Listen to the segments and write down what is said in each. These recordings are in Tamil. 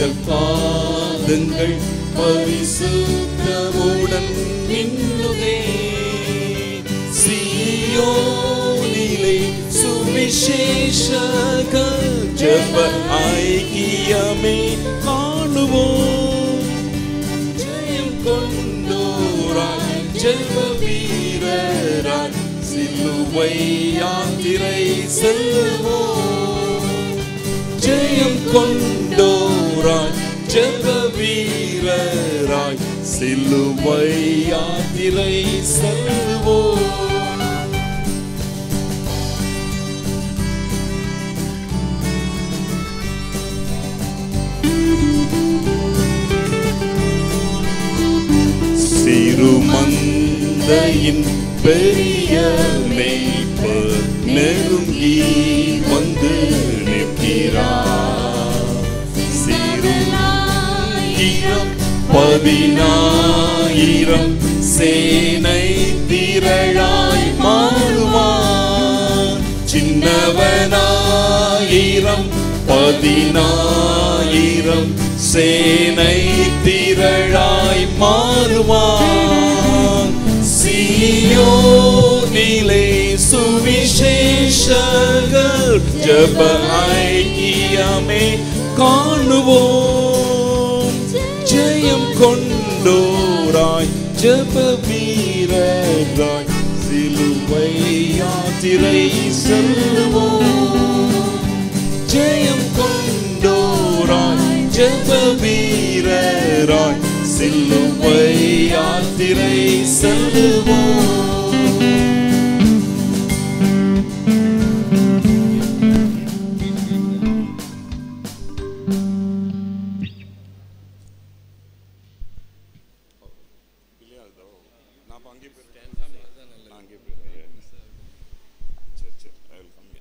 காதல் பாதங்கள் பரிசுத்தமுடன் மின்னுதே சியோனிலே சுவிசேஷக ஜப ஐக்கியமே காணுவோம் ஜெயம் கொண்டோராய் ஜெப வீரராய் சிலுவை யாத்திரை செல்வோம் ஜெயம் கொண்டோராய் ஜெப வீரராய் சிலுவை யாத்திரை செல்வோம் சிறுமந்தையின் பெரிய மேய்ப்பர் நெருங்கி வந்து நிற்கிறார் சிறுநாயிரம் பதினாயிரம் சேனை திரளாய் மாறுவார் சின்னவனாயிரம் பதினாயிரம் சேனை திரளாய் மாறுவான் சியோனிலே சுவிசேஷகர் ஜப ஐக்கியமே காணுவோம் ஜெயம் கொண்டோராய் ஜப வீரராய் சிலுவை யாத்திரை செல்வோம் ஜெயம் கொண்டோராய் ஜெப வீரராய் சிலுவை யாத்திரை செல்வோம் நான் அப்ப அங்கே போயிட்டேன் நான் அங்கே போயிட்டேன் சரி சரி ஐ வில் கம்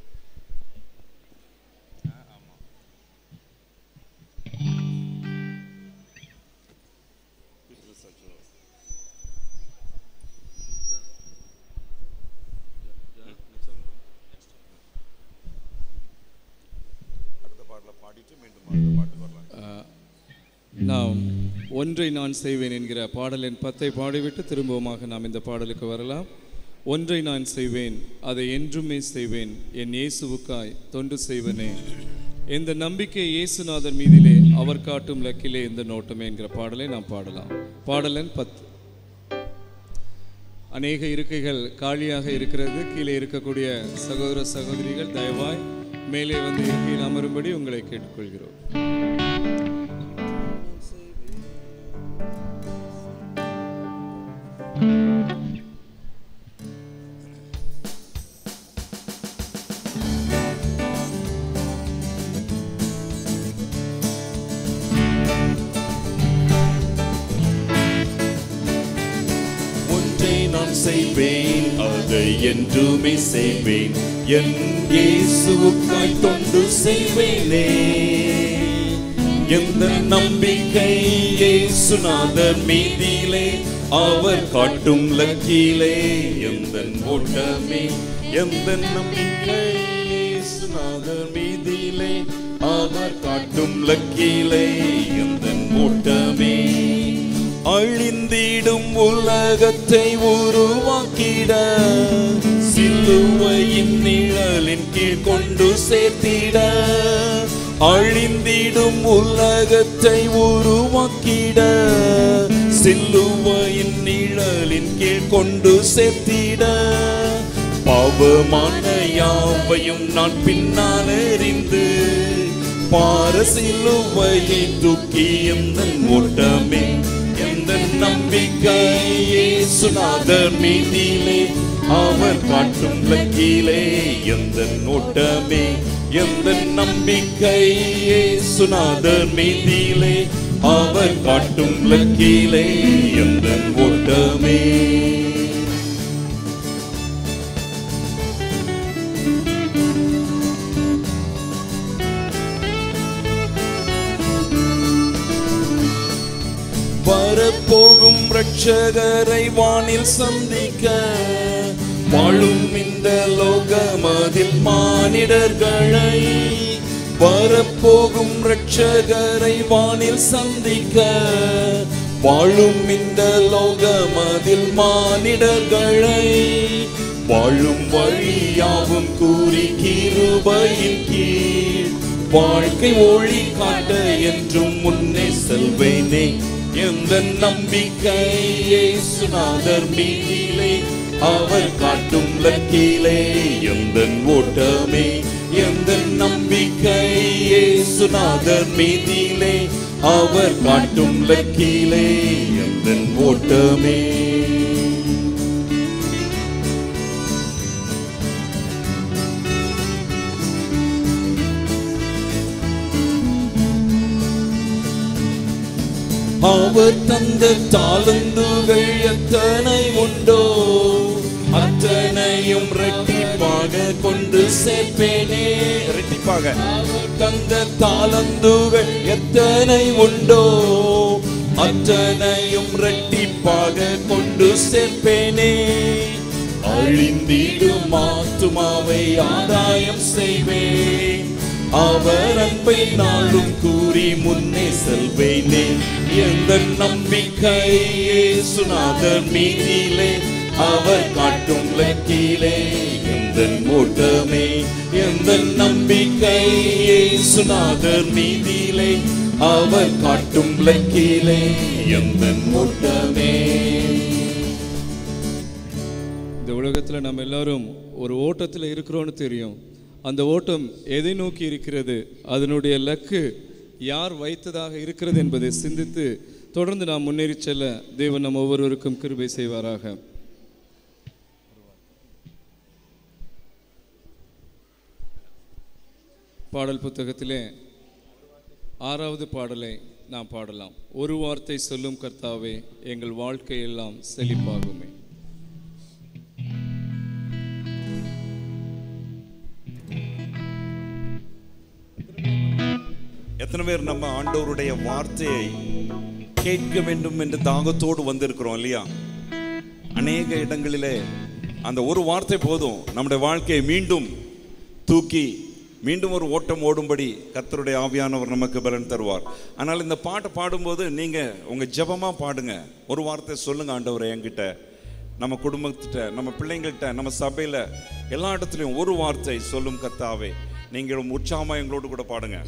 அடுத்த பாடல பாடிட்டு மீண்டும் அடுத்த பாட்டுக்கு வரலாம் நாம் ஒன்றை நான் செய்வேன் என்கிற பாடல் எண் பத்தை பாடிவிட்டு திரும்பவுமாக நாம் இந்த பாடலுக்கு வரலாம் ஒன்றை நான் செய்வேன் அதை என்றுமே செய்வேன் என் இயேசுவுக்காய் தொண்டு செய்வனே இந்த நம்பிக்கை இயேசுநாதர் மீதிலே அவர் காட்டும் லக்கிலே இந்த நோட்டமே என்கிற பாடலை நாம் பாடலாம் பாடல் எண் பத்து அநேக இருக்கைகள் காலியாக இருக்கிறது கீழே இருக்கக்கூடிய சகோதர சகோதரிகள் தயவாய் மேலே வந்து இருக்கையில் அமரும்படி உங்களை கேட்டுக்கொள்கிறோம் ஒன்றை நான் செய்வேன் அதை என்றுமே செய்வேன் என் இயேசுவுக்காய் தொண்டு செய்வேனே எந்த நம்பிக்கை இயேசுநாதர் மீதிலே அவர் காட்டும் லக்கிலே எந்த ஓட்டமே எந்த நம்பிக்கை இயேசுநாதர் மீதிலே அவர் காட்டும் லக்கிலே எந்த ஓட்டமே அழிந்திடும் உலகத்தை உருவாக்கிட சிலுவையின் நிழலின் கீழ் கொண்டு சேர்த்திட அழிந்திடும் உலகத்தை உருவாக்கிட சிலுவையின் நிழலின் கீழ் கொண்டு சேர்த்திட பாவமான யாவையும் நான் பின்னால் எறிந்து பார சிலுவையை தூக்கி எந்த ஓட்டமே எந்த நம்பிக்கை இயேசுநாதர் மீதிலே அவர் காட்டும் லக்கிலே எந்த ஓட்டமே எந்த நம்பிக்கை இயேசுநாதர் மீதிலே அவர் காட்டும் லக்கிலே எந்த ஓட்டமே வரப்போகும் ரட்சகரை வானில் சந்திக்க வாழும் இந்த லோகமதில் மானிடர்களை வரப்போகும் ரட்சகரை வானில் சந்திக்க வாழும் இந்த லோகமதில் மானிடர்களை வாழும் வழியாவும் கூறி கிருபையின் கீழ் வாழ்க்கை ஒளி காட்ட என்றும் முன்னே செல்வேனே எந்த நம்பிக்கை இயேசுநாதர் மீதிலே அவர் காட்டும் லக்கிலே எந்த ஓட்டமே எந்த நம்பிக்கை இயேசுநாதர் மீதிலே அவர் காட்டும் லக்கிலே எந்த ஓட்டமே அவர் தந்த தாளந்துகள் எத்தனை உண்டோ அத்தனையும் ரெட்டிப்பாக கொண்டு சேர்ப்பேனே ரெட்டிப்பாக அவர் தந்த தாளந்துகள் எத்தனை உண்டோ அத்தனையும் ரெட்டிப்பாக கொண்டு சேர்ப்பேனே அழிந்திடும் ஆத்துமாவை ஆதாயம் செய்வேன் அவர் அன்பை நாளும் கூறி முன்னே செல்வேனே எந்த நம்பிக்கை இயேசுநாதர் மீதிலே அவர் காட்டும் லக்கிலே எந்த ஓட்டமே எந்த நம்பிக்கை இயேசுநாதர் மீதிலே அவர் காட்டும் லக்கிலே எந்த ஓட்டமே இந்த உலகத்தில் நம்ம எல்லாரும் ஒரு ஓட்டத்தில் இருக்கிறோன்னு தெரியும் அந்த ஓட்டம் எதை நோக்கி இருக்கிறது அதனுடைய லக்கு யார் வைத்ததாக இருக்கிறது என்பதை சிந்தித்து தொடர்ந்து நாம் முன்னேறி செல்ல தேவன் நம் ஒவ்வொருவருக்கும் கிருபை செய்வாராக பாடல் புத்தகத்திலே ஆறாவது பாடலை நாம் பாடலாம் ஒரு வார்த்தை சொல்லும் கர்த்தாவே எங்கள் வாழ்க்கையெல்லாம் செழிப்பாகுமே எத்தனை பேர் நம்ம ஆண்டவருடைய வார்த்தையை கேட்க வேண்டும் என்று தாகத்தோடு வந்திருக்கிறோம் இல்லையா அநேக இடங்களிலே அந்த ஒரு வார்த்தை போதும் நம்முடைய வாழ்க்கையை மீண்டும் தூக்கி மீண்டும் ஒரு ஓட்டம் ஓடும்படி கர்த்தருடைய ஆவியானவர் நமக்கு பலன் தருவார் ஆனால் இந்த பாட்டை பாடும்போது நீங்க உங்க ஜெபமா பாடுங்க ஒரு வார்த்தை சொல்லுங்க ஆண்டவரை என்கிட்ட நம்ம குடும்பத்திட்ட நம்ம பிள்ளைங்கள்ட்ட நம்ம சபையில எல்லா இடத்துலையும் ஒரு வார்த்தை சொல்லும் கர்த்தாவே நீங்கள் உற்சாகமா எங்களோடு கூட பாடுங்க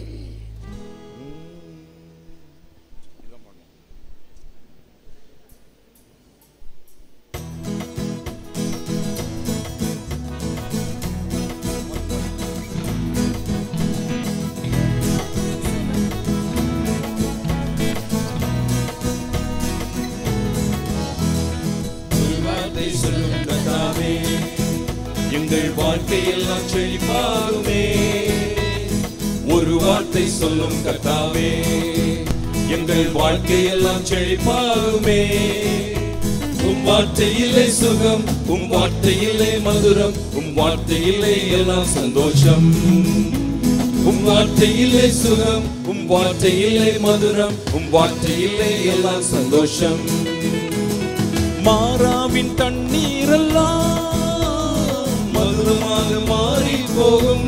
ஒரு வார்த்தை சொல்லும் கர்த்தாவே எங்கள் வாழ்க்கையெல்லாம் செழிப்பாகுமே ஒரு வார்த்தை சொல்லும் கர்த்தாவே எங்கள் வாழ்க்கையெல்லாம் செழிப்பாகுமே உம் வார்த்தையிலே சுகம் உம் வார்த்தையிலே மதுரம் உம் வார்த்தையிலே எல்லாம் சந்தோஷம் உம் வார்த்தையிலே சுகம் உம் வார்த்தையிலே மதுரம் உம் வார்த்தையிலே எல்லாம் சந்தோஷம் மாறாவின் தண்ணீரெல்லாம் மதுரமாக மாறி போகும்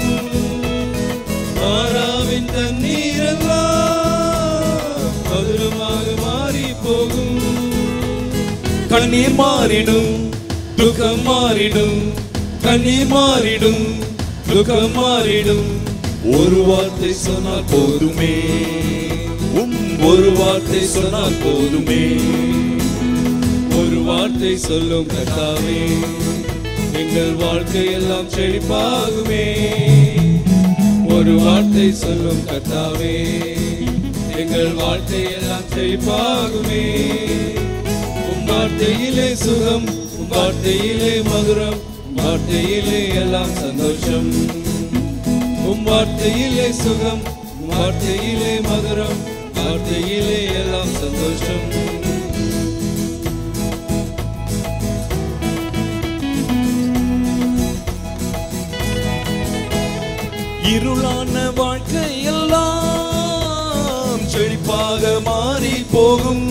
மாறாவின் தண்ணீரெல்லாம் மதுரமாக மாறி போகும் கண்ணீர் மாறிடும் துக்கம் மாறிடும் கண்ணீர் மாறிடும் துக்கம் மாறிடும் ஒரு வார்த்தை சொன்னால் போதுமே உம் ஒரு வார்த்தை சொன்னால் போதுமே ஒரு வார்த்தை சொல்லும் கர்த்தாவே எங்கள் வாழ்க்கையெல்லாம் செழிப்பாகுமே ஒரு வார்த்தை சொல்லும் கர்த்தாவே எங்கள் வாழ்க்கையெல்லாம் செழிப்பாகுமே உம் வார்த்தையிலே சுகம் உம் வார்த்தையிலே மதுரம் உம் வார்த்தையிலே எல்லாம் சந்தோஷம் உம் வார்த்தையிலே சுகம் உம் வார்த்தையிலே மதுரம் உம் வார்த்தையிலே எல்லாம் சந்தோஷம் இருளான வாழ்க்கையெல்லாம் செழிப்பாக மாறி போகும்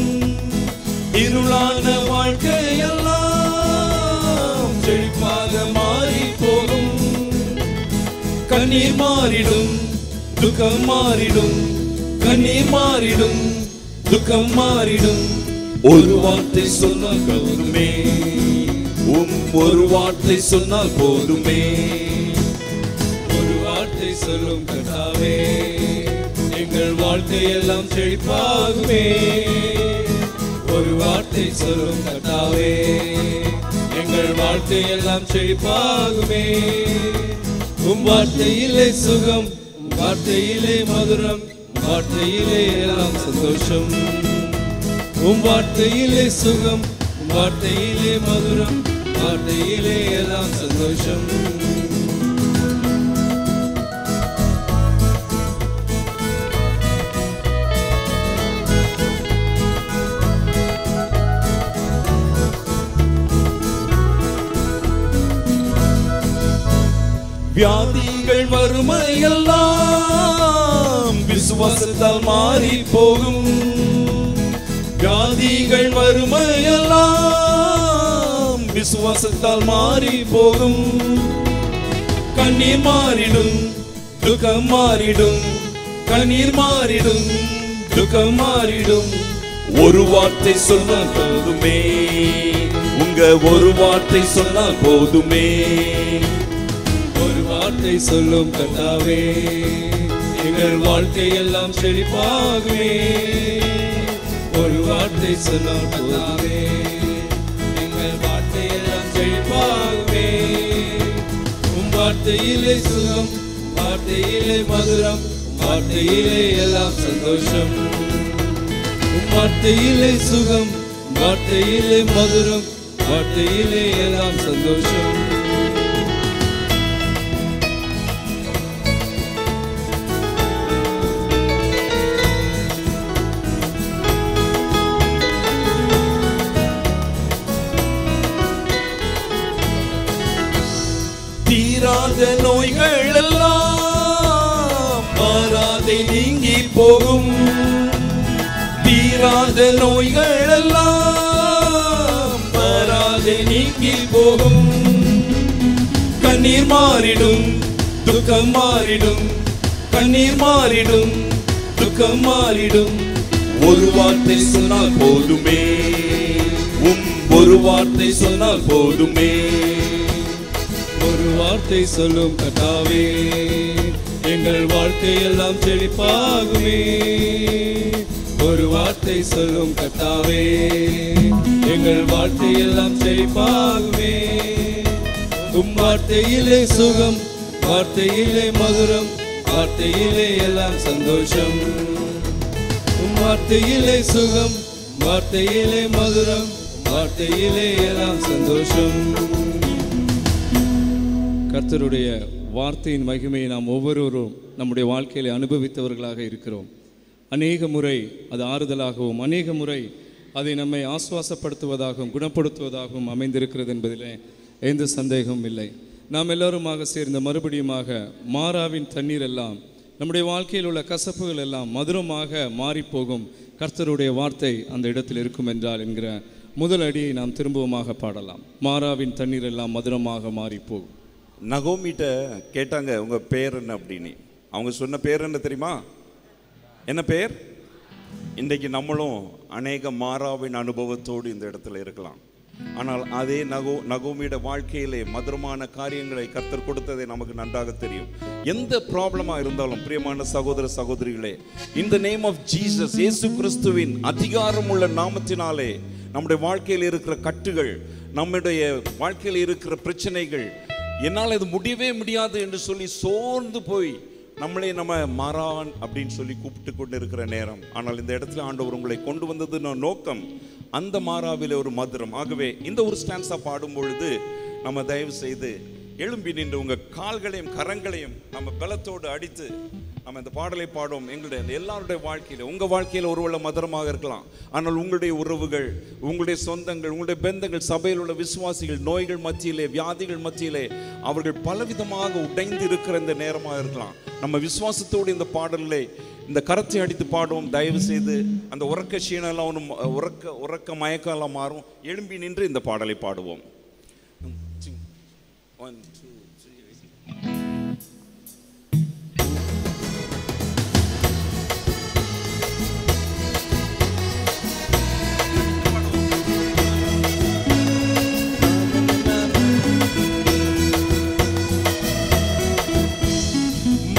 இருளான வாழ்க்கையெல்லாம் செழிப்பாக மாறி போகும் கண்ணீர் மாறிடும் துக்கம் மாறிடும் கண்ணீர் மாறிடும் துக்கம் மாறிடும் ஒரு வார்த்தை சொன்னால் போதுமே உம் ஒரு வார்த்தை சொன்னால் போதுமே ஒரு வார்த்தை சொல்லும் கட்டாவே எங்கள் வாழ்க்கையெல்லாம் செழிப்பாகுமே ஒரு வார்த்தை சொல்லும் கட்டாவே எங்கள் வாழ்க்கையெல்லாம் செழிப்பாகுமே உம் வார்த்தையிலே சுகம் உம் வார்த்தையிலே மதுரம் உம் வார்த்தையிலே எல்லாம் சந்தோஷம் உம் வார்த்தையிலே சுகம் உம் வார்த்தையிலே மதுரம் உம் வார்த்தையிலே எல்லாம் சந்தோஷம் வியாதிகள் வறுமையெல்லாம் விசுவாசத்தால் மாறி போகும் வியாதிகள் வறுமையெல்லாம் விசுவாசத்தால் மாறி போகும் கண்ணீர் மாறிடும் துக்கம் மாறிடும் கண்ணீர் மாறிடும் துக்கம் மாறிடும் ஒரு வார்த்தை சொன்னால் போதுமே உங்க ஒரு வார்த்தை சொன்னால் போதுமே ஒரு வார்த்தை சொல்லும் கர்த்தாவே எங்கள் வாழ்க்கை எல்லாம் செழிப்பாகுமே ஒரு வார்த்தை சொன்னால் கர்த்தாவே எங்கள் வார்த்தை எல்லாம் செழிப்பாகுமே உம் வார்த்தையிலே சுகம் வார்த்தையிலே மதுரம் வார்த்தையிலே எல்லாம் சந்தோஷம் உம் வார்த்தையிலே சுகம் வார்த்தையிலே மதுரம் வார்த்தையிலே எல்லாம் சந்தோஷம் தீராத நோய்கள் எல்லாம் மாறாதே நீங்கி போகும் தீராத நோய்கள் எல்லாம் மாறாதே நீங்கி போகும் கண்ணீர் மாறிடும் துக்கம் மாறிடும் கண்ணீர் மாறிடும் துக்கம் மாறிடும் ஒரு வார்த்தை சொன்னால் போதுமே உம் ஒரு வார்த்தை சொன்னால் போதுமே ஒரு வார்த்தை சொல்லும் கட்டாவே எங்கள் வாழ்க்கை எல்லாம் செழிப்பாகுமே ஒரு வார்த்தை சொல்லும் கட்டாவே எங்கள் வாழ்க்கை எல்லாம் செழிப்பாகுமே உம் வார்த்தையிலே சுகம் வார்த்தையிலே மதுரம் வார்த்தையிலே எல்லாம் சந்தோஷம் உம் வார்த்தையிலே சுகம் வார்த்தையிலே மதுரம் வார்த்தையிலே எல்லாம் சந்தோஷம் கர்த்தருடைய வார்த்தையின் மகிமையை நாம் ஒவ்வொருவரும் நம்முடைய வாழ்க்கையில் அனுபவித்தவர்களாக இருக்கிறோம் அநேக முறை அது ஆறுதலாகவும் அநேக முறை அதை நம்மை ஆசுவாசப்படுத்துவதாகவும் குணப்படுத்துவதாகவும் அமைந்திருக்கிறது என்பதிலே எந்த சந்தேகமும் இல்லை நாம் எல்லோருமாக சேர்ந்த மறுபடியுமாக மாறாவின் தண்ணீர் எல்லாம் நம்முடைய வாழ்க்கையில் உள்ள கசப்புகள் எல்லாம் மதுரமாக மாறிப்போகும் கர்த்தருடைய வார்த்தை அந்த இடத்தில் இருக்கும் என்றால் என்கிற முதல் அடியை நாம் திரும்பவுமாக பாடலாம் மாறாவின் தண்ணீர் எல்லாம் மதுரமாக மாறிப்போகும் நகோமிட்ட கேட்டாங்க உங்க பேர் என்ன அப்படின்னு அவங்க சொன்ன பேர் என்ன தெரியுமா என்ன பேர் இன்றைக்கு நம்மளும் அநேக மாறாவின் அனுபவத்தோடு இந்த இடத்துல இருக்கலாம் ஆனால் அதே நகோ நகோமியோட வாழ்க்கையிலே மதுரமான காரியங்களை கர்த்தர் கொடுத்ததை நமக்கு நன்றாக தெரியும் எந்த ப்ராப்ளமா இருந்தாலும் பிரியமான சகோதர சகோதரிகளே இந்த நேம் ஆஃப் ஜீசஸ் இயேசு கிறிஸ்துவின் அதிகாரம் உள்ள நாமத்தினாலே நம்முடைய வாழ்க்கையில் இருக்கிற கட்டுகள் நம்முடைய வாழ்க்கையில் இருக்கிற பிரச்சனைகள் என்னால் இது முடியவே முடியாது என்று சொல்லி சோர்ந்து போய் நம்மளே நம்ம மாறான் அப்படின்னு சொல்லி கூப்பிட்டு கொண்டு இருக்கிற நேரம் ஆனால் இந்த இடத்துல ஆண்டவர் உங்களை கொண்டு வந்தது நான் நோக்கம் அந்த மாறாவிலே ஒரு மதுரம் ஆகவே இந்த ஒரு ஸ்டான்ஸா பாடும் பொழுது நம்ம தயவு செய்து எழும்பி நின்று உங்க கால்களையும் கரங்களையும் நம்ம பலத்தோடு அடித்து நம்ம இந்த பாடலை பாடுவோம் எங்களுடைய இந்த எல்லாருடைய வாழ்க்கையில உங்க வாழ்க்கையில ஒருவேளை மதுரமாக இருக்கலாம் ஆனால் உங்களுடைய உறவுகள் உங்களுடைய சொந்தங்கள் உங்களுடைய பந்தங்கள் சபையில் உள்ள விசுவாசிகள் நோய்கள் மத்தியிலே வியாதிகள் மத்தியிலே அவர்கள் பலவிதமாக உடைந்து இருக்கிற இந்த நேரமாக இருக்கலாம் நம்ம விசுவாசத்தோடு இந்த பாடலிலே இந்த கரத்தை அடித்து பாடுவோம் தயவு செய்து அந்த உறக்க சீனெல்லாம் ஒன்று உறக்க உறக்க மயக்கம் எல்லாம் மாறும் எழும்பி நின்று இந்த பாடலை பாடுவோம் ஒன் டூ த்ரீ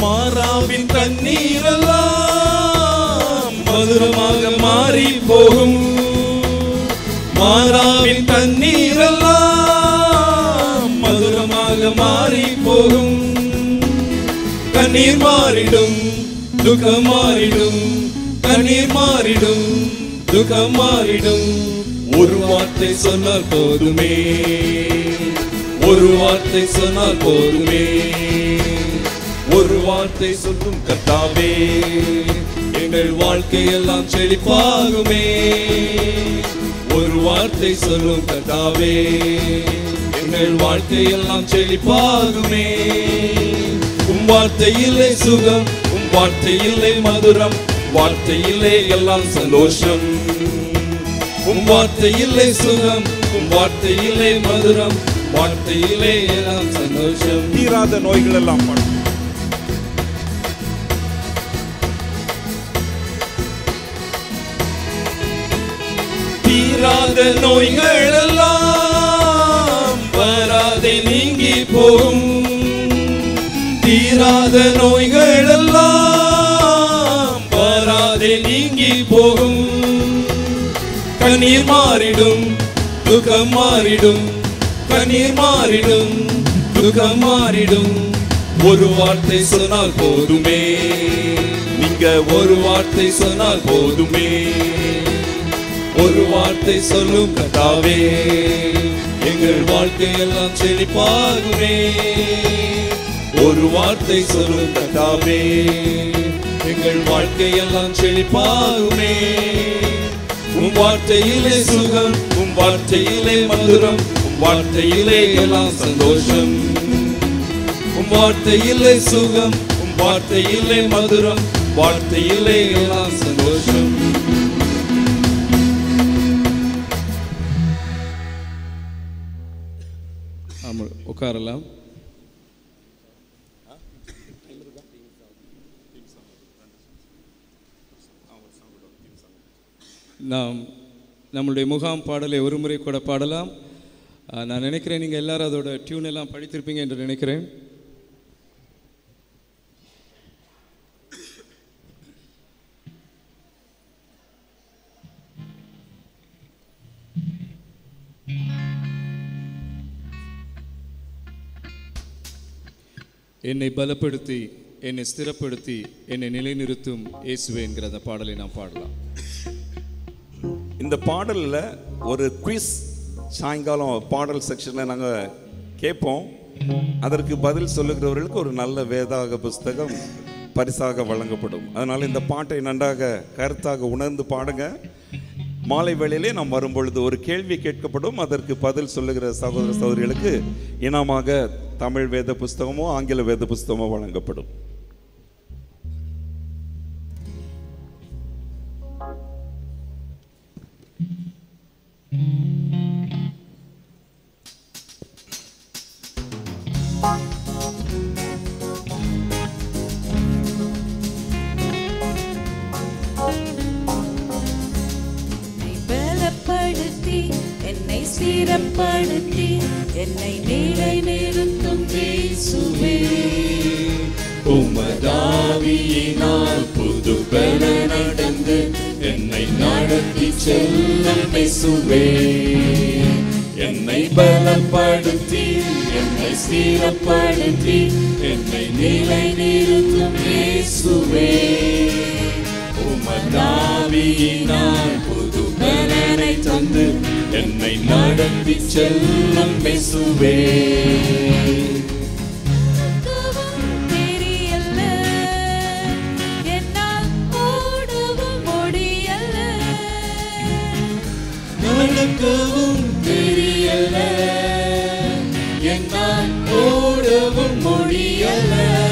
மாறாவின் தண்ணீரெல்லாம் மதுரமாக மாறி போகும் மாறாவின் தண்ணீரெல்லாம் மதுரமாக மாறி போகும் கண்ணீர் மாறிடும் துக்கம் மாறிடும் கண்ணீர் மாறிடும் துக்கம் மாறிடும் ஒரு வார்த்தை சொன்னால் போதுமே ஒரு வார்த்தை சொன்னால் போதுமே ஒரு வார்த்தை சொல்லும் கர்த்தாவே எங்கள் வாழ்க்கையெல்லாம் செழிப்பாகுமே ஒரு வார்த்தை சொல்லும் கர்த்தாவே எங்கள் வாழ்க்கையெல்லாம் செழிப்பாகுமே உம் வார்த்தையிலே சுகம் உம் வார்த்தையிலே மதுரம் வார்த்தையிலே எல்லாம் சந்தோஷம் உம் வார்த்தையிலே சுகம் உம் வார்த்தையிலே மதுரம் வார்த்தையிலே எல்லாம் சந்தோஷம் தீராத நோய்கள் எல்லாம் படும் தீராத நோய்கள் எல்லாம் வராதே நீங்கி போகும் தீராத நோய்கள் எல்லாம் வராதே நீங்கி போகும் கண்ணீர் மாறிடும் துக்கம் மாறிடும் கண்ணீர் மாறிடும் துக்கம் மாறிடும் ஒரு வார்த்தை சொன்னால் போதுமே நீங்க ஒரு வார்த்தை சொன்னால் போதுமே ஒரு வார்த்தை சொல்லும் கதாவே எங்கள் வாழ்க்கையெல்லாம் செழிப்பாகுமே ஒரு வார்த்தை சொல்லும் கதாவே எங்கள் வாழ்க்கையெல்லாம் செழிப்பாகுமே உம் வார்த்தையிலே சுகம் உம் வார்த்தையிலே மதுரம் உம் வார்த்தையிலே எல்லாம் சந்தோஷம் உம் வார்த்தையிலே சுகம் உம் வார்த்தையிலே மதுரம் வார்த்தையிலே எல்லாம் சந்தோஷம் ஆமாம் உட்காரலாம் நாம் நம்மளுடைய முகாம் பாடலை ஒரு முறை கூட பாடலாம் ஆ, நான் நினைக்கிறேன் நீங்கள் எல்லாரும் அதோட டியூன் எல்லாம் படித்திருப்பீங்க என்று நினைக்கிறேன் என்னை பலப்படுத்தி என்னை ஸ்திரப்படுத்தி என்னை நிலைநிறுத்தும் இயேசுவே என்கிற அந்த பாடலை நாம் பாடலாம் இந்த பாடலில் ஒரு குவிஸ் சாயங்காலம் பாடல் செக்ஷனில் நாங்கள் கேட்போம் அதற்கு பதில் சொல்லுகிறவர்களுக்கு ஒரு நல்ல வேதாக புஸ்தகம் பரிசாக வழங்கப்படும் அதனால் இந்த பாட்டை நன்றாக கருத்தாக உணர்ந்து பாடுங்க மாலை வேளையிலே நாம் வரும்பொழுது ஒரு கேள்வி கேட்கப்படும் அதற்கு பதில் சொல்லுகிற சகோதர சகோதரிகளுக்கு இனமாக தமிழ் வேத புஸ்தகமோ ஆங்கில வேத புஸ்தகமோ வழங்கப்படும் என்னை பலப்படுத்தி என்னை சீரப்படுத்தி என்னை நிலை நிறுத்தும் இயேசுவே உமதாவியினால் புது பெற நடந்து என்னை நடத்தி செல்லும் இயேசுவே என்னை பலப்படுத்தி என்னை சீரப்படுத்தி என்னை நிலை நிறுத்தும் இயேசுவே உமதாவியினால் புது பலனை தந்து என்னை நடத்தி செல்லும் இயேசுவே நடக்கவும் தெரியல என்னால் ஓடவும் முடியல நடக்கவும் தெரியல என்னால் ஓடவும் முடியல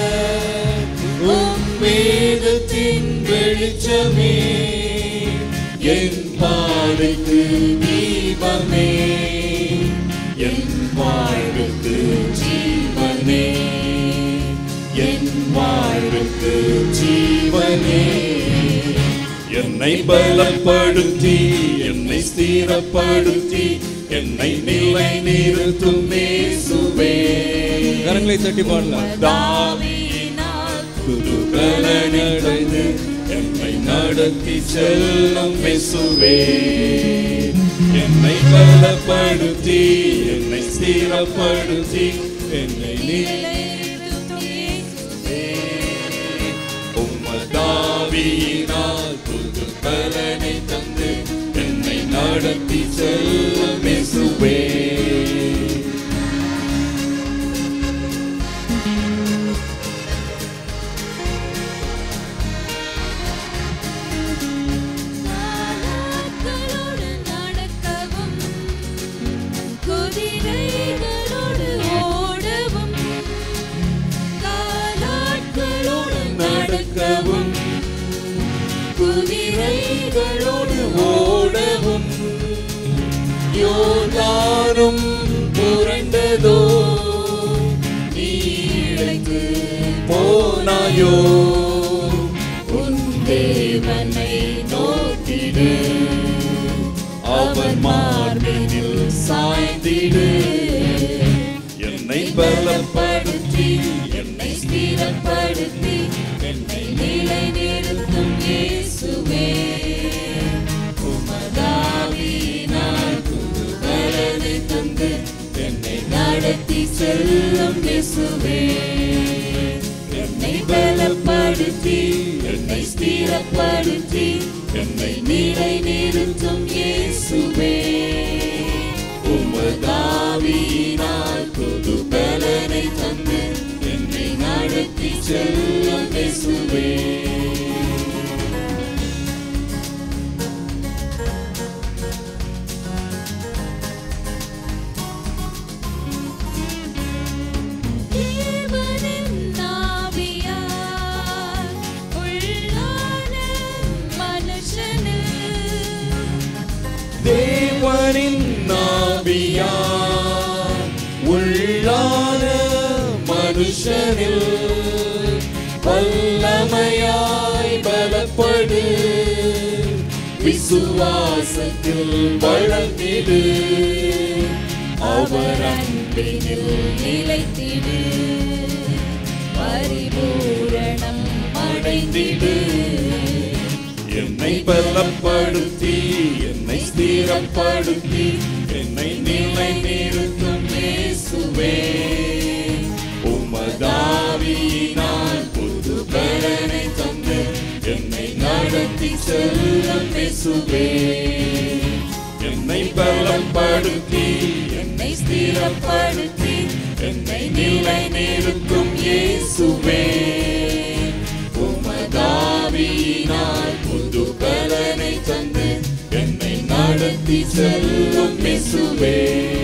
உம் வேதத்தின் வெளிச்சமே என் பாதைக்கு தீபமே என் வாழ்வுக்கு ஜீவனே என் வாழ்வுக்கு ஜீவனே என்னை பலப்படுத்தி என்னை ஸ்திரப்படுத்தி என்னை நிலை நிறுத்தும் இயேசுவே கரங்களை தட்டி பாடலாம் தாவியினால் புது பலனடைந்து என்னை நடத்தி செல்லும் இயேசுவே என்னை பலப்படுத்தி என்னை ஸ்திரப்படுத்தி என்னை நிலைநிறுத்தும் இயேசுவே. உம்மதாவியினால் புது பலனை தந்து என்னை நடத்தி செல்லும் இயேசுவே காலாட்களோடு நடக்கவும் குதிரைகளோடு ஓடவும் காலாட்களோடு நடக்கவும் குதிரைகளோடு ஓடவும் யோர்தானும் புரண்டதோ நீ இழைத்து போனாயோ உன் தேவனை நோக்கிடு அவர் மார்பினில் சாய்ந்திடு என்னை பலப்படுத்தி என்னை ஸ்திரப்படுத்தி என்னை நிலைநிறுத்தும் இயேசுவே உமதாவியினால் புது பலனை தந்து என்னை நடத்தி செல்லும் இயேசுவே என்னை பலப்படுத்தி என்னை ஸ்திரப்படுத்தி என்னை நிலைநிறுத்தும் இயேசுவே உமதாவியினால் புது பலனை தந்து என்னை நடத்தி செல்லும் இயேசுவே தேவனின் நாவியார் உள்ளான மனுஷனில் தேவனின் நாபியா உள்ளான மனுஷனில் வல்லமையாய் பலப்படு விசுவாசத்தில் வளர்ந்திடு அவர் அன்பினில் நிலைத்திடு பரிபூரணம் அடைந்திடு என்னை பலப்படுத்தி என்னை ஸ்திரப்படுத்தி என்னை நிலை நிறுத்தும் இயேசுவே உமதாவியினால் புது பலனை தந்து என்னை நடத்தி செல்லும் இயேசுவே என்னை பலப்படுத்தி என்னை ஸ்திரப்படுத்தி என்னை நிலை நிறுத்தும் இயேசுவே உமதாவியினால் புது பலனை தந்து என்னை நடத்தி செல்லும் இயேசுவே